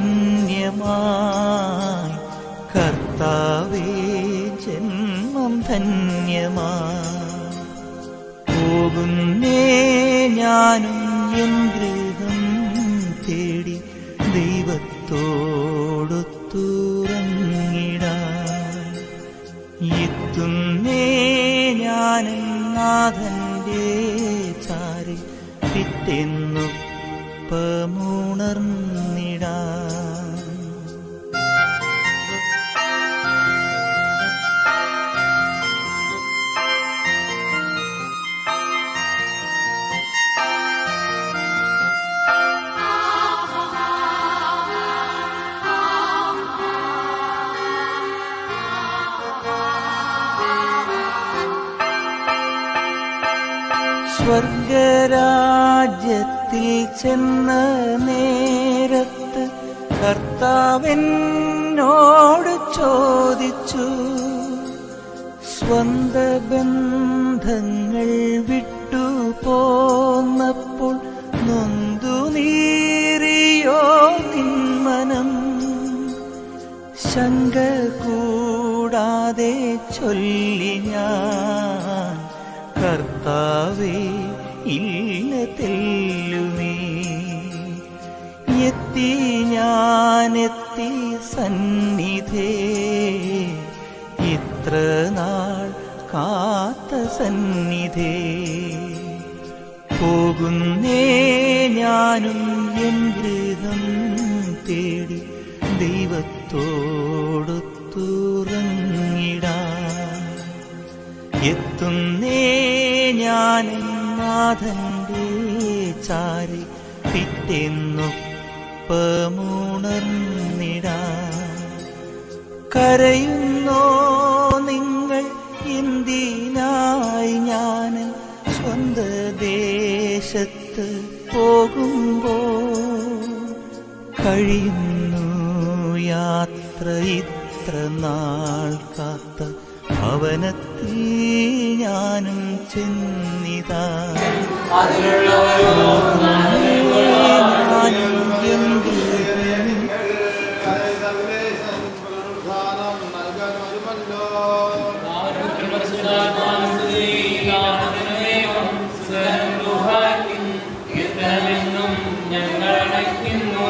അന്യമായി കർത്താവേ ജന്മം ധന്യമായി പോകുന്നേ ഞാനും എൻ ഗൃഹം തേടി ദൈവത്തോടൊത്തുറങ്ങിടാൻ എത്തുന്നേ ഞാനും നാഥന്റെ ചാരി പിറ്റെന്നുപ്പമുണർന്നിടാൻ സ്വർഗരാജ്യത്തിൽ ചെന്ന നേരത്ത് കർത്താവെന്നോട് ചോദിച്ചു സ്വന്ത ബന്ധങ്ങൾ വിട്ടു പോന്നപ്പോൾ നൊന്തു നീറിയോ നിന്മനം ശങ്ക കൂടാതെ ചൊല്ലി ഞാൻ കർത്താവേ ഇല്ല തെല്ലുമേ എത്തി ഞാനെത്തി സന്നിധേ ഇത്ര നാൾ കാത്ത സന്നിധേ പോകുന്നേ ഞാനും എൻ ഗൃഹം തേടി ദൈവത്തോടൊത്തുറങ്ങിടാൻ എത്തുന്നേ ഞാൻ നാഥന്റെ ചാരി പിറ്റെന്നൊപ്പമുണർന്നിടാൻ കരയുന്നോ നിങ്ങൾ എന്തിനായി ഞാൻ സ്വന്ത ദേശത്ത് പോകുമ്പോ കഴിയുന്നു യാത്ര ഇത്ര നാൾ കാത്ത ഭവനത്തിൽ ഞാനും ചെന്നിതാ ഞാനും എങ്കിലും
ഞങ്ങൾ അടയ്ക്കുന്നു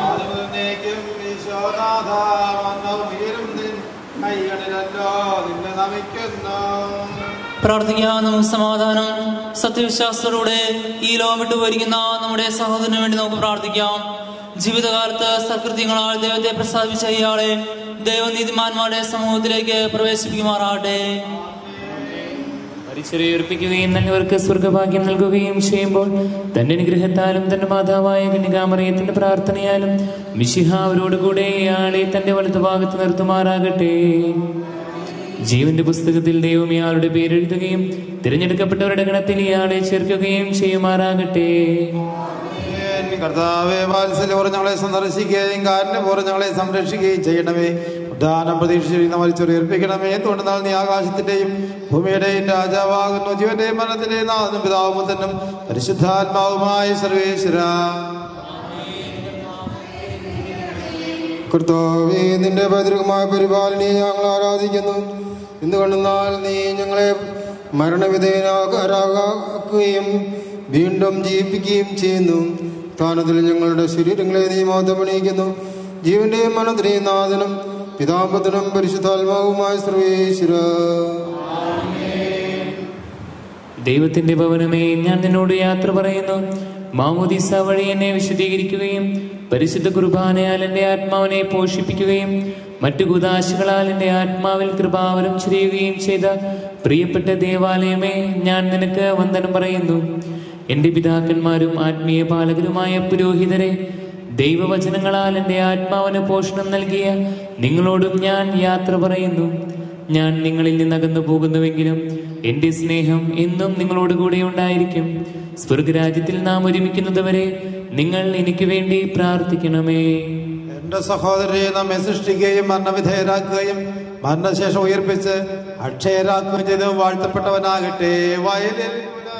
കൈകളിലല്ലോ നിന്നെ നമിക്കുന്നു
പ്രാർത്ഥിക്കാം നമുക്ക് സമാധാനം സത്യവിശ്വാസത്തോടെ ഈ ലോകം വിട്ടു പോയിരിക്കുന്ന നമ്മുടെ സഹോദരന് വേണ്ടി നമുക്ക് പ്രാർത്ഥിക്കാം ജീവിതകാലത്ത് സൽകൃത്യങ്ങളാൽ ദൈവത്തെ പ്രസാദിപ്പിച്ച ഇയാളെ ദൈവനീതിമാന്മാരുടെ സമൂഹത്തിലേക്ക് പ്രവേശിപ്പിക്കുമാറാകട്ടെ
പരിചര്യേർപ്പിക്കുകയും നല്ലവർക്ക് സ്വർഗഭാഗ്യം നൽകുകയും ചെയ്യുമ്പോൾ തന്റെ അനുഗ്രഹത്താലും തന്റെ മാതാവായ കന്യകാമറിയത്തിന്റെ പ്രാർത്ഥനയാലും മിശിഹ അവരോടുകൂടെ ഇയാളെ തന്റെ വലതുഭാഗത്ത് നിർത്തുമാറാകട്ടെ ജീവന്റെ പുസ്തകത്തിൽ ദൈവം ഇയാളുടെ പേരെഴുതുകയും തിരഞ്ഞെടുക്കപ്പെട്ടവരുടെ ഗണത്തിൽ ഇയാളെ ചേർക്കുകയും ചെയ്യുമാറാകട്ടെ
കർത്താവെ വാത്സല്യപൂർവ്വം ഞങ്ങളെ സന്ദർശിക്കുകയും കാരണപൂർവ്വം ഞങ്ങളെ സംരക്ഷിക്കുകയും ചെയ്യണമേ ഉദ്ധാനം പ്രതീക്ഷിച്ചിരിക്കുന്ന മരിച്ചൊരു ഏൽപ്പിക്കണമേ തുടർന്നാൽ നീ ആകാശത്തിന്റെയും ഭൂമിയുടെയും രാജാവാകുന്നു ജീവന്റെയും മരണത്തിന്റെയും നാഥനും പിതാവും തന്നും പരിശുദ്ധാത്മാവുമായ സർവേശ്വര
കർത്താവേ നിന്റെ പൈതൃകമായ പരിപാലനയെ ഞങ്ങൾ ആരാധിക്കുന്നു എന്തുകൊണ്ടെന്നാൽ നീ ഞങ്ങളെ മരണവിധേയനാകാരാക്കുകയും വീണ്ടും ജീവിപ്പിക്കുകയും ചെയ്യുന്നു സ്ഥാനത്തിൽ ഞങ്ങളുടെ ശരീരങ്ങളെ നീ മാതമണിയിക്കുന്നു ജീവന്റെയും മനത്തിനെയും നാഥനും പിതാമ്പത്തിനും പരിശുദ്ധാത്മാവുമായ സർവേശ്വര
ദൈവത്തിന്റെ ഭവനമേ ഞാൻ നിന്നോട് യാത്ര പറയുന്നു മാമോദിസ വഴി എന്നെ വിശദീകരിക്കുകയും
പരിശുദ്ധ കുർബാനയാൽ എൻ്റെ ആത്മാവിനെ പോഷിപ്പിക്കുകയും മറ്റു കുതാശകളാൽ എൻ്റെ ആത്മാവിൽ കൃപാവരം ചൊരിയുകയും ചെയ്ത പ്രിയപ്പെട്ട ദേവാലയമേ ഞാൻ നിനക്ക് വന്ദനം പറയുന്നു എൻ്റെ പിതാക്കന്മാരും ആത്മീയ പാലകരുമായ പുരോഹിതരെ ദൈവവചനങ്ങളാൽ എൻ്റെ ആത്മാവിന് പോഷണം നൽകിയ നിങ്ങളോടും ഞാൻ യാത്ര പറയുന്നു ഞാൻ നിങ്ങളിൽ നിന്നകന്നു പോകുന്നുവെങ്കിലും എൻ്റെ സ്നേഹം എന്നും നിങ്ങളോട് കൂടെ ഉണ്ടായിരിക്കും സ്വർഗരാജ്യത്തിൽ നാം ഒരുമിക്കുന്നതുവരെ നിങ്ങൾ എനിക്ക് വേണ്ടി പ്രാർത്ഥിക്കണമേ
എന്റെ സഹോദരരെ നമ്മെ സൃഷ്ടിക്കുകയും മരണവിധേയരാക്കുകയും മരണശേഷം ഉയർപ്പിച്ച് അക്ഷയരാക്കുകയും ചെയ്ത് വാഴ്ത്തപ്പെട്ടവനാകട്ടെ വയലിൽ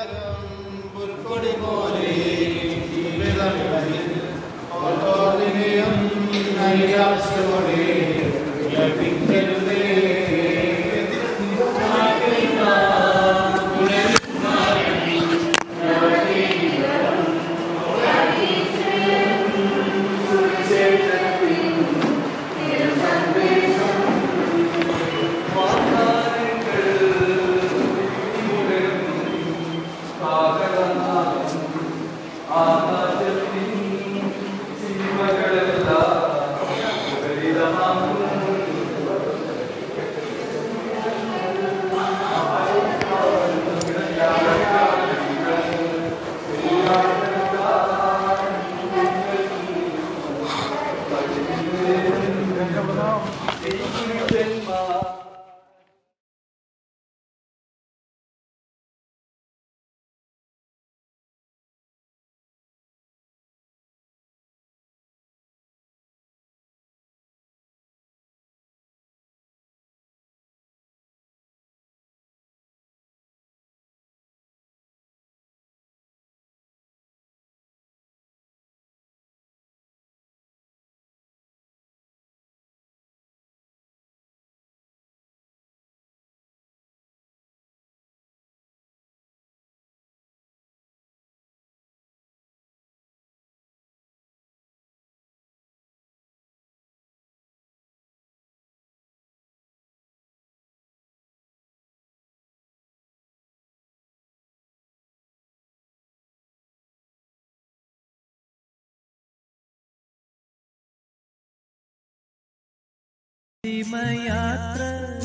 യാത്ര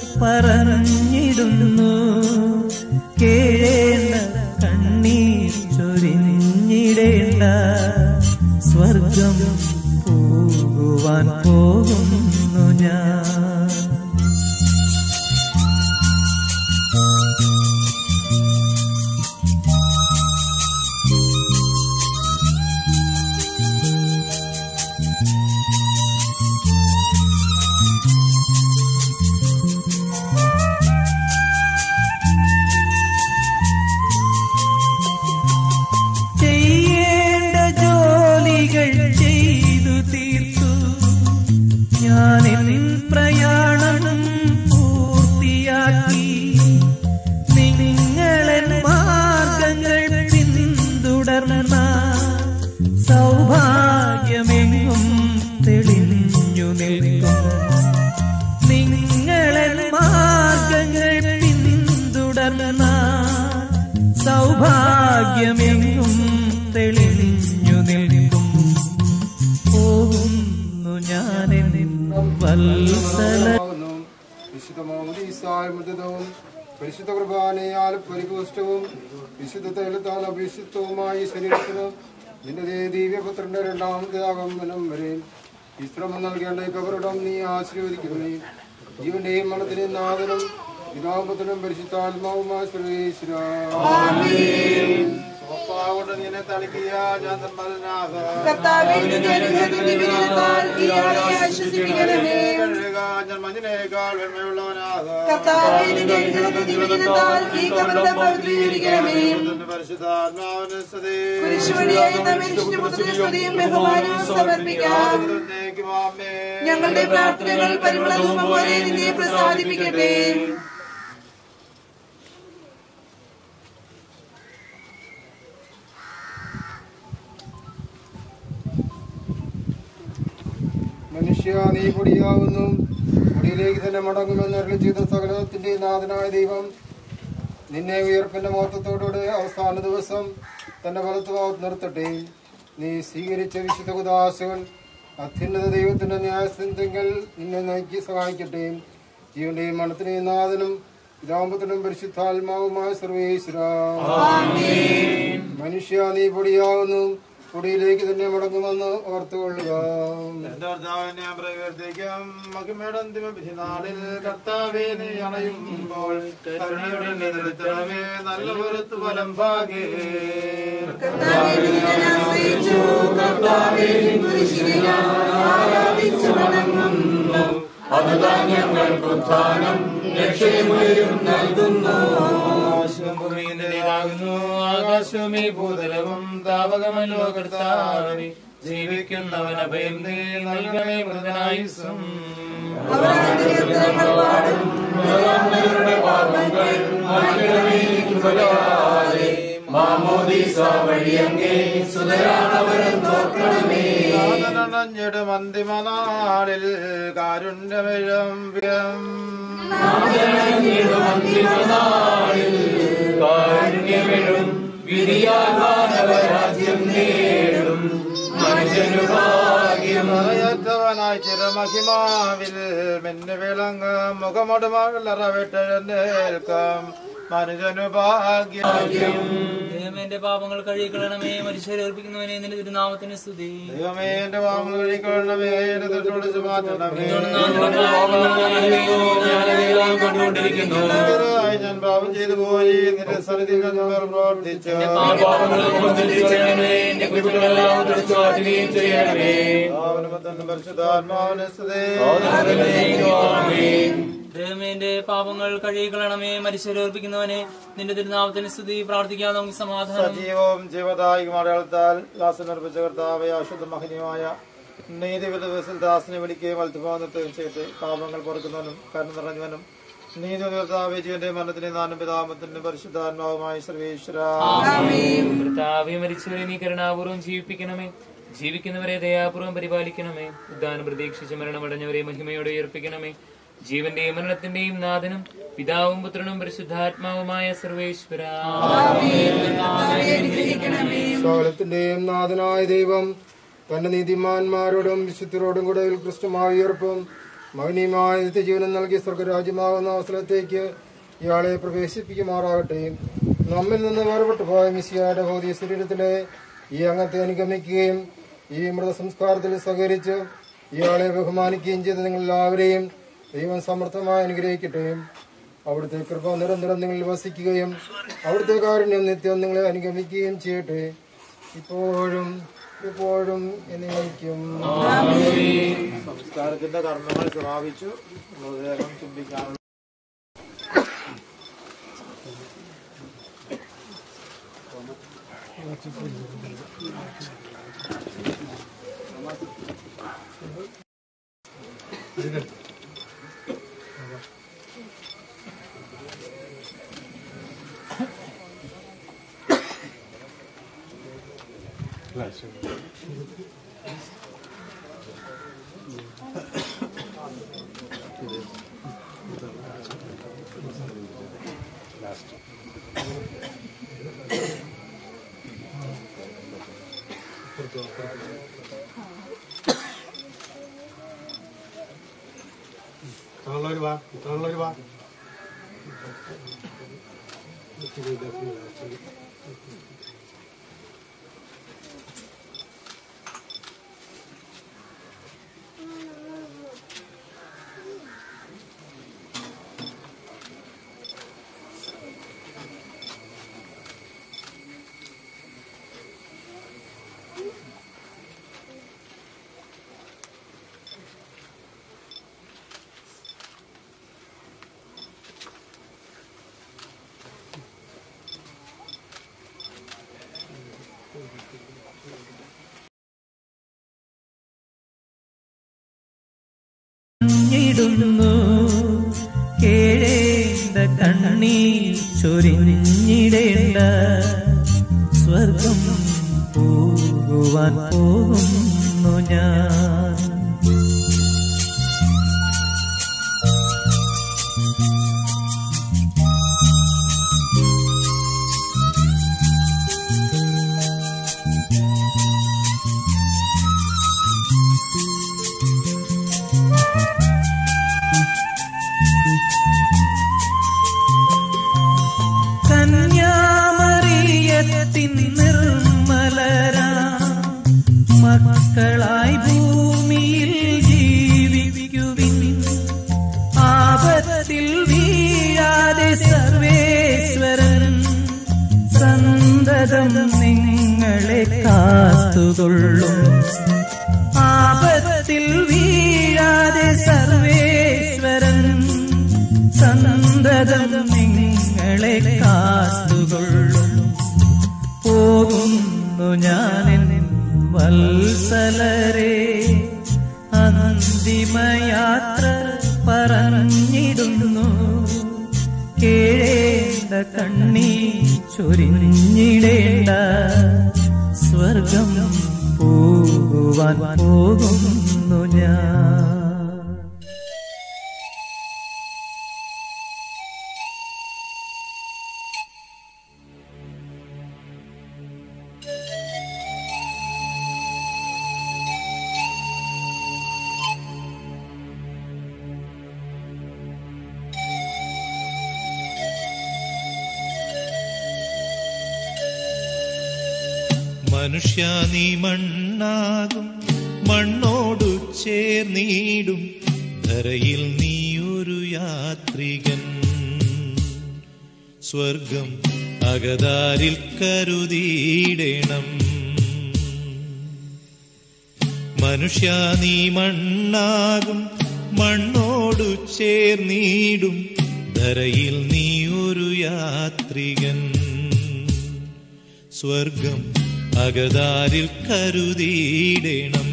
പറഞ്ഞിടുന്നു കേഴേണ്ട കണ്ണീർ ചൊരിഞ്ഞിടേണ്ട സ്വർഗം പോകുവാൻ പോകുന്നു ഞാൻ ചെയ്യേണ്ട ജോലികൾ ചെയ്തു തീർത്തു ഞാൻ എൻ പ്രയാണം പൂർത്തിയാക്കി നിങ്ങളൻ മാർഗങ്ങൾ പിന്തുടർന്ന സൗഭാഗ്യമെങ്ങും തെളിഞ്ഞു നിൽക്കും നിങ്ങളൻ മാർഗങ്ങൾ പിന്തുടർന്ന സൗഭാഗ്യമെങ്ങും തെളിഞ്ഞു നിൽക്കും പോകുന്നു ഞാൻ വത്സല
വിശുദ്ധ മോഹദീസായ മൃതവും പരിശുദ്ധ കുർബാനയാൽ പരിപുഷ്ടവും വിശുദ്ധ തൈലത്താൽ അഭിഷിക്തവുമായി ശരീരത്തിന് നിന്റെ ദിവ്യപുത്രന്റെ രണ്ടാമത്തെ ആഗമനം വരെ വിശ്രമം നൽകേണ്ട കവറിടം നീ ആശീർവദിക്കണമേ ജീവന്റെയും മണത്തിന്റെയും നാഥനും പിതാപത്തിനും പരിശുദ്ധാത്മാവുമായ സർവേശ്വര
സ്വപ്പാവുകൊണ്ട് നിന്നെ തളിക്കുക ഞാൻ നിർമ്മലനാകാം.
കർത്താവേ, നിന്റെ അനുഗ്രഹത്തിന്റെ വിരുദ്ധത്താൽ ഈ ആളെ ആശ്വസിപ്പിക്കണമേ.
കഴുകുക, ഞാൻ മഞ്ഞിനേക്കാൾ വെണ്മയുള്ളവനാകാം.
കർത്താവേ, നിന്റെ അനുഗ്രഹത്തിന്റെ വിരുദ്ധത്താൽ ഈ കബറിടം പവിത്രീകരിക്കണമേ.
പരിശുദ്ധാത്മാവിന്റെ സ്തുതി.
കുരിശുവഴിയായി നമ്മെ ഇഷ്ടപുത്രന്റെ സ്തുതിയും ബഹുമാനവും സമർപ്പിക്കാം ഞങ്ങളുടെ പ്രാർത്ഥനകൾ പരിമളധൂപം പോലെ നിന്നെ പ്രസാദിപ്പിക്കട്ടെ
മനുഷ്യ നീ പൊടിയാവുന്നു പൊടിയിലേക്ക് തന്നെ മടങ്ങുമെന്ന് അരുളി ചെയ്ത സകലത്തിന്റെ നാഥനായ ദൈവം നിന്നെ ഉയർപ്പിന്റെ മഹത്വത്തോടുകൂടെ അവസാന ദിവസം തന്റെ വലത്ത് ഭാഗത്ത് നിർത്തട്ടെ നീ സ്വീകരിച്ച വിശുദ്ധ കുദാസുകൾ അത്യുന്നത ദൈവത്തിന്റെ ന്യായസ്ഥിതിങ്കൽ നിന്നെ നയിക്കി സഹായിക്കട്ടെ ജീവന്റെയും മണത്തിനെയും നാഥനും പിതാമ്പത്തിനും പരിശുദ്ധാത്മാവുമായ സർവേശ്വര മനുഷ്യ നീ പൊടിയാകുന്നു പൊടിയിലേക്ക് തന്നെ മടങ്ങുമെന്ന് ഓർത്തുകൊള്ളുക
എന്റെ കർത്താവിനെ ഞാൻ പ്രകീർത്തിക്കും മഹിമയുടെ അന്തിമ വിധിനാളിൽ കർത്താവെ നീ അണയുമ്പോൾ കരുണയുടെ നിലനിർത്തണമേ നല്ല പുറത്ത് ഫലം ഭാഗേ
ഭൂമിയിലാകുന്നു ആകാശമേ ഭൂതലവും താപകമല്ലോ കർത്താവേ ജീവിക്കുന്നവൻ അഭയം നീ നൽകണേ മൃതനായുസും
ണഞ്ഞിടും അന്തിമനാളിൽ കാരുണ്യമിഴം
കാരുണ്യമെഴും വിധിയാകാനവരാജ്യം നേടും മനുഷ്യനു ഭാഗ്യം
മറയറ്റവനായി ചിരമഹിമാവിൽ മിന്നു വിളങ്ങ മുഖമൊടുമകളറവിട്ടെഴുന്നേൽക്കാം മനുഷ്യനു ഭാഗ്യം
ദൈവമേ പാപങ്ങൾ കഴുകിക്കളണമേ മനുഷ്യരെ അർപ്പിക്കുന്നവനെ നിന്റെ തിരുനാമത്തിന് സ്തുതി
ദൈവമേ എന്റെ പാപങ്ങൾ കഴിക്കണമേ എന്റെ തെറ്റൊളിച്ച് മാറ്റണമേ
ഞാനതെല്ലാം കണ്ടുകൊണ്ടിരിക്കുന്നു
ഇതിനായി ഞാൻ പാപം ചെയ്തു പോയി നിന്റെ സന്നിധി പ്രവർത്തിച്ചു
എന്റെ കുറ്റങ്ങളെല്ലാം തുടച്ചു മാറ്റുകയും ചെയ്യണമേ
പരിശുദ്ധാത്മാവിനെ സ്തുതി
ദൈവമേ എന്റെ പാപങ്ങൾ കഴുകിക്കളണമേ മനുഷ്യരെ അർപ്പിക്കുന്നവനെ നിന്റെ തിരുനാമത്തിന് സ്തുതി പ്രാർത്ഥിക്കാം നമുക്ക് സമാധാനം
സജീവവും ജീവദായിക അടയാളത്താൽ ദാസൻ നിർമ്മിച്ച കർത്താവെ അശുദ്ധ മഹനീയമായ നീതി ദിവസത്തിൽ ദാസനെ വിളിക്കുകയും അൽത്തുപോകുന്നതും ചെയ്ത് പാപങ്ങൾ പൊറുക്കുന്നവനും കരുണ നിറഞ്ഞവനും നീതി കർത്താവെ ജീവന്റെ മരണത്തിന് നാനും പിതാമത്തിന്റെ പരിശുദ്ധാത്മാവുമായി സർവേശ്വര
കർത്താവെ മരിച്ചവരെ നീ കരുണാപൂർവ്വം ജീവിപ്പിക്കണമേ ജീവിക്കുന്നവരെ ദയാപൂർവ്വം പരിപാലിക്കണമേ ഉദ്ധാനം പ്രതീക്ഷിച്ച് മരണമടഞ്ഞവരെ മഹിമയോടെ ഉയർപ്പിക്കണമേ ജീവന്റെയും മരണത്തിന്റെയും നാഥനും പിതാവും പുത്രനും പരിശുദ്ധാത്മാവുമായ സർവേശ്വര
സകലത്തിന്റെയും നാഥനായ ദൈവം തന്റെ നീതിമാന്മാരോടും വിശുദ്ധരോടും കൂടെ ഉത്കൃഷ്ടമായ ഉയർപ്പും മഹനീയമായ നിത്യജീവനം നൽകിയ സ്വർഗരാജ്യമാകുന്ന അവസരത്തേക്ക് ഇയാളെ പ്രവേശിപ്പിക്കുമാറാകട്ടെ നമ്മിൽ നിന്ന് വേർപെട്ടു പോയ മിസിയായുടെ ഭൗതിക ശരീരത്തിലെ ഈ അംഗത്തെ അനുഗമിക്കുകയും ഈ മൃതസംസ്കാരത്തിൽ സഹകരിച്ച് ഇയാളെ ബഹുമാനിക്കുകയും ചെയ്ത നിങ്ങൾ എല്ലാവരെയും ദൈവം സമർത്ഥമായി അനുഗ്രഹിക്കട്ടെ അവിടുത്തെ കൃപ നിരന്തരം നിങ്ങളിൽ വസിക്കുകയും അവിടുത്തെ കാരുണ്യം നിത്യം നിങ്ങളെ അനുഗമിക്കുകയും ചെയ്യട്ടെ ഇപ്പോഴും ഇപ്പോഴും എന്നേക്കും
സംസ്കാരത്തിന്റെ കർമ്മങ്ങൾ സമാപിച്ചു മൃതദേഹം ചുംബിക്കാനുള്ള
ഇത്രയുള്ളവര് വാ ഇത്രയുള്ളവര് വാ
ഇടുന്നു കേഴേണ്ട കണ്ണീർ ചൊരിഞ്ഞിടേണ്ട സ്വർഗം പോകുവാൻ പോകുന്നു ഞാൻ മക്കളായി ഭൂമിയിൽ ജീവിക്കുവിൻ ആപത്തിൽ വീഴാതെ സർവേശ്വരൻ സന്തതം നിങ്ങളെ കാത്തുകൊള്ളും ആപത്തിൽ വീഴാതെ സർവേശ്വരൻ സന്തതം നിങ്ങളെ കാത്തുകൊള്ളും പോകുന്നു ഞാനെൻ വത്സലരെ അന്തിമയാത്ര പറഞ്ഞിടുന്നു കേഴേണ്ട കണ്ണീ ചൊരിഞ്ഞിടേണ്ട സ്വർഗം പോകുവാൻ പോകുന്നു ഞാൻ
മനുഷ്യ നീ മണ്ണാകും മണ്ണോടു ചേർന്നീടും ധരയിൽ നീ ഒരു യാത്രികൻ സ്വർഗം അകതാരിൽ കരുതിയിടണം മനുഷ്യ നീ മണ്ണാകും മണ്ണോടു ചേർന്നീടും ധരയിൽ നീ ഒരു യാത്രികൻ സ്വർഗം അകതാരിൽ കരുതിയിടണം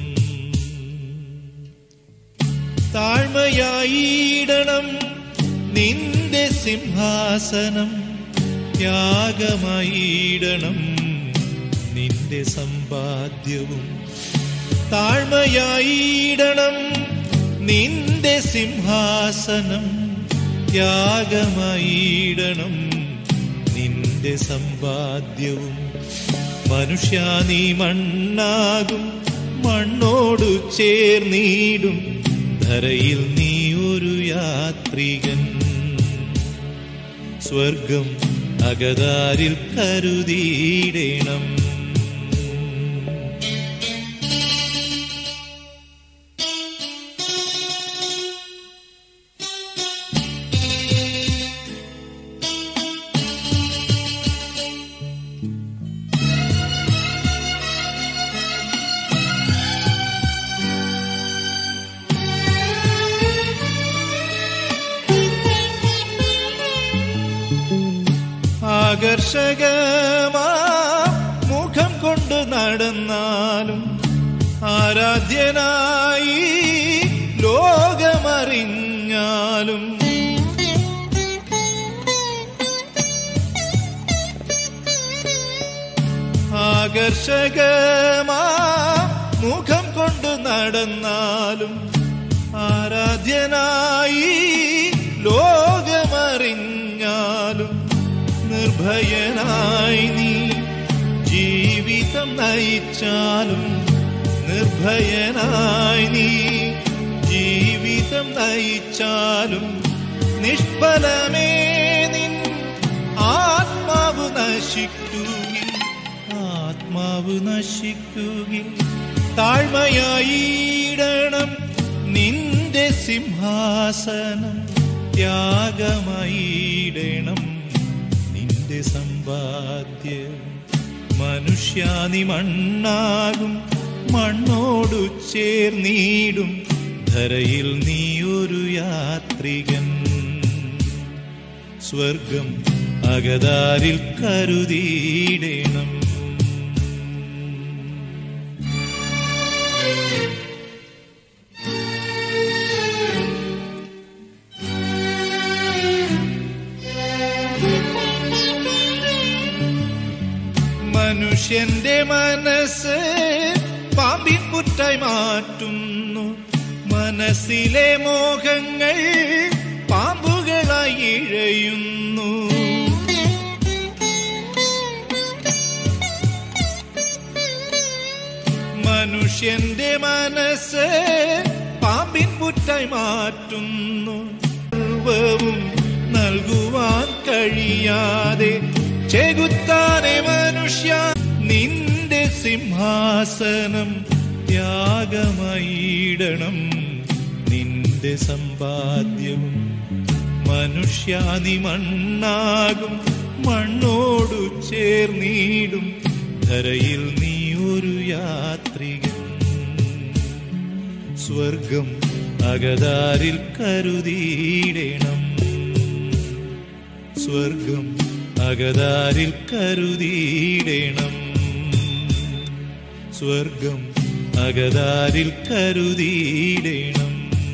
താഴ്മയായിടണം നിന്റെ സിംഹാസനം ത്യാഗമായിടണം നിന്റെ സമ്പാദ്യവും താഴ്മയായിടണം നിന്റെ സിംഹാസനം ത്യാഗമായിടണം നിന്റെ സമ്പാദ്യവും മനുഷ്യ നീ മണ്ണാകും മണ്ണോടു ചേർന്നീടും ധരയിൽ നീ ഒരു യാത്രികൻ സ്വർഗം അകതാരിൽ കരുതിയിടണം ആകർഷകമാ മുഖം കൊണ്ട് നടന്നാലും ആരാധ്യനായി ലോകമറിഞ്ഞാലും ആകർഷകമാ മുഖം കൊണ്ട് നടന്നാലും ആരാധ്യനായി ലോകമറിഞ്ഞാലും നിർഭയനായി നീ ജീവിതം നയിച്ചാലും നിർഭയനായി നീ ജീവിതം നയിച്ചാലും നിഷ്ഫലമേ നിൻ ആത്മാവ് നശിക്കുകയും ആത്മാവ് നശിക്കുകയും താഴ്മയായിടണം നിന്റെ സിംഹാസനം ത്യാഗമായിടണം നിന്റെ സമ്പാദ്യം മനുഷ്യാനി മണ്ണാകും മണ്ണോടു ചേർന്നീടും ധരയിൽ നീ ഒരു യാത്രികൻ സ്വർഗം അകതാരിൽ കരുതിയിടണം മനുഷ്യന്റെ മനസ്സ് പാമ്പിൻ പുറ്റായി മാറ്റുന്നു മനസ്സിലെ മോഹങ്ങൾ പാമ്പുകളായി ഇഴയുന്നു മനുഷ്യന്റെ മനസ്സ് പാമ്പിൻ പുറ്റായി മാറ്റുന്നു സർവവും നൽകുവാൻ കഴിയാതെ ചെകുത്താനെ മനുഷ്യ നിന്റെ സിംഹാസനം യാഗമായിടണം നിന്റെ സമ്പാദ്യവും മനുഷ്യാനി മണ്ണാകും മണ്ണോടു ചേർന്നീടും ധരയിൽ നീ ഒരു യാത്രികൻ സ്വർഗം അകതാരിൽ കരുതിയിടണം സ്വർഗം അകതാരിൽ കരുതിയിടണം സ്വർഗം അകതാരിൽ കരുതിയിടണം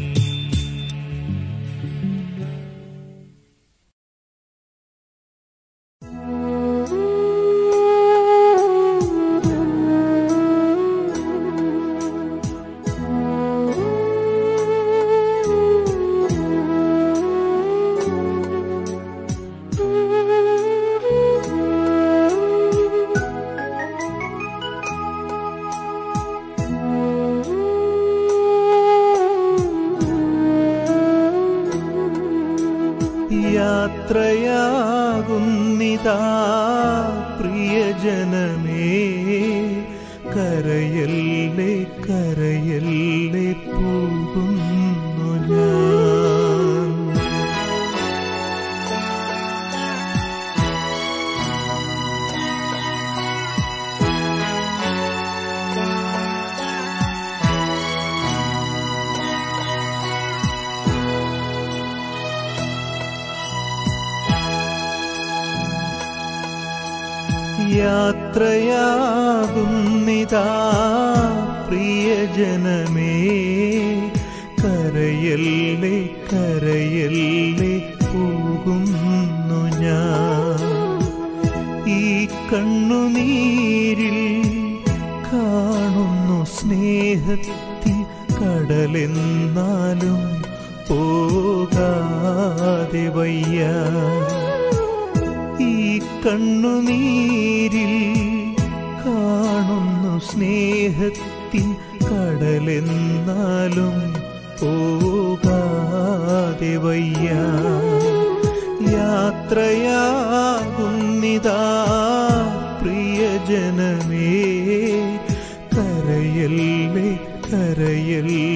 യാത്രയാകുന്നിതാ പ്രിയജനമേ കരയല്ലേ കരയല്ലേ പോകുന്നു ഞാൻ യാത്രയാകുന്നിതാ പ്രിയജനമേ കരയല്ലേ കരയല്ലേ പോകുന്നു ഞാൻ ഈ കണ്ണുനീരിൽ കാണുന്നു സ്നേഹത്തിൽ കടലെന്നാലും പോകാതെ വയ്യ ഈ കണ്ണുനീരിൽ കാണുന്നു സ്നേഹത്തിൻ കടലെന്നാലും പോകാതെ വയ്യ യാത്രയാകുന്നിതാ പ്രിയജനമേ കരയല്ലേ കരയല്ലേ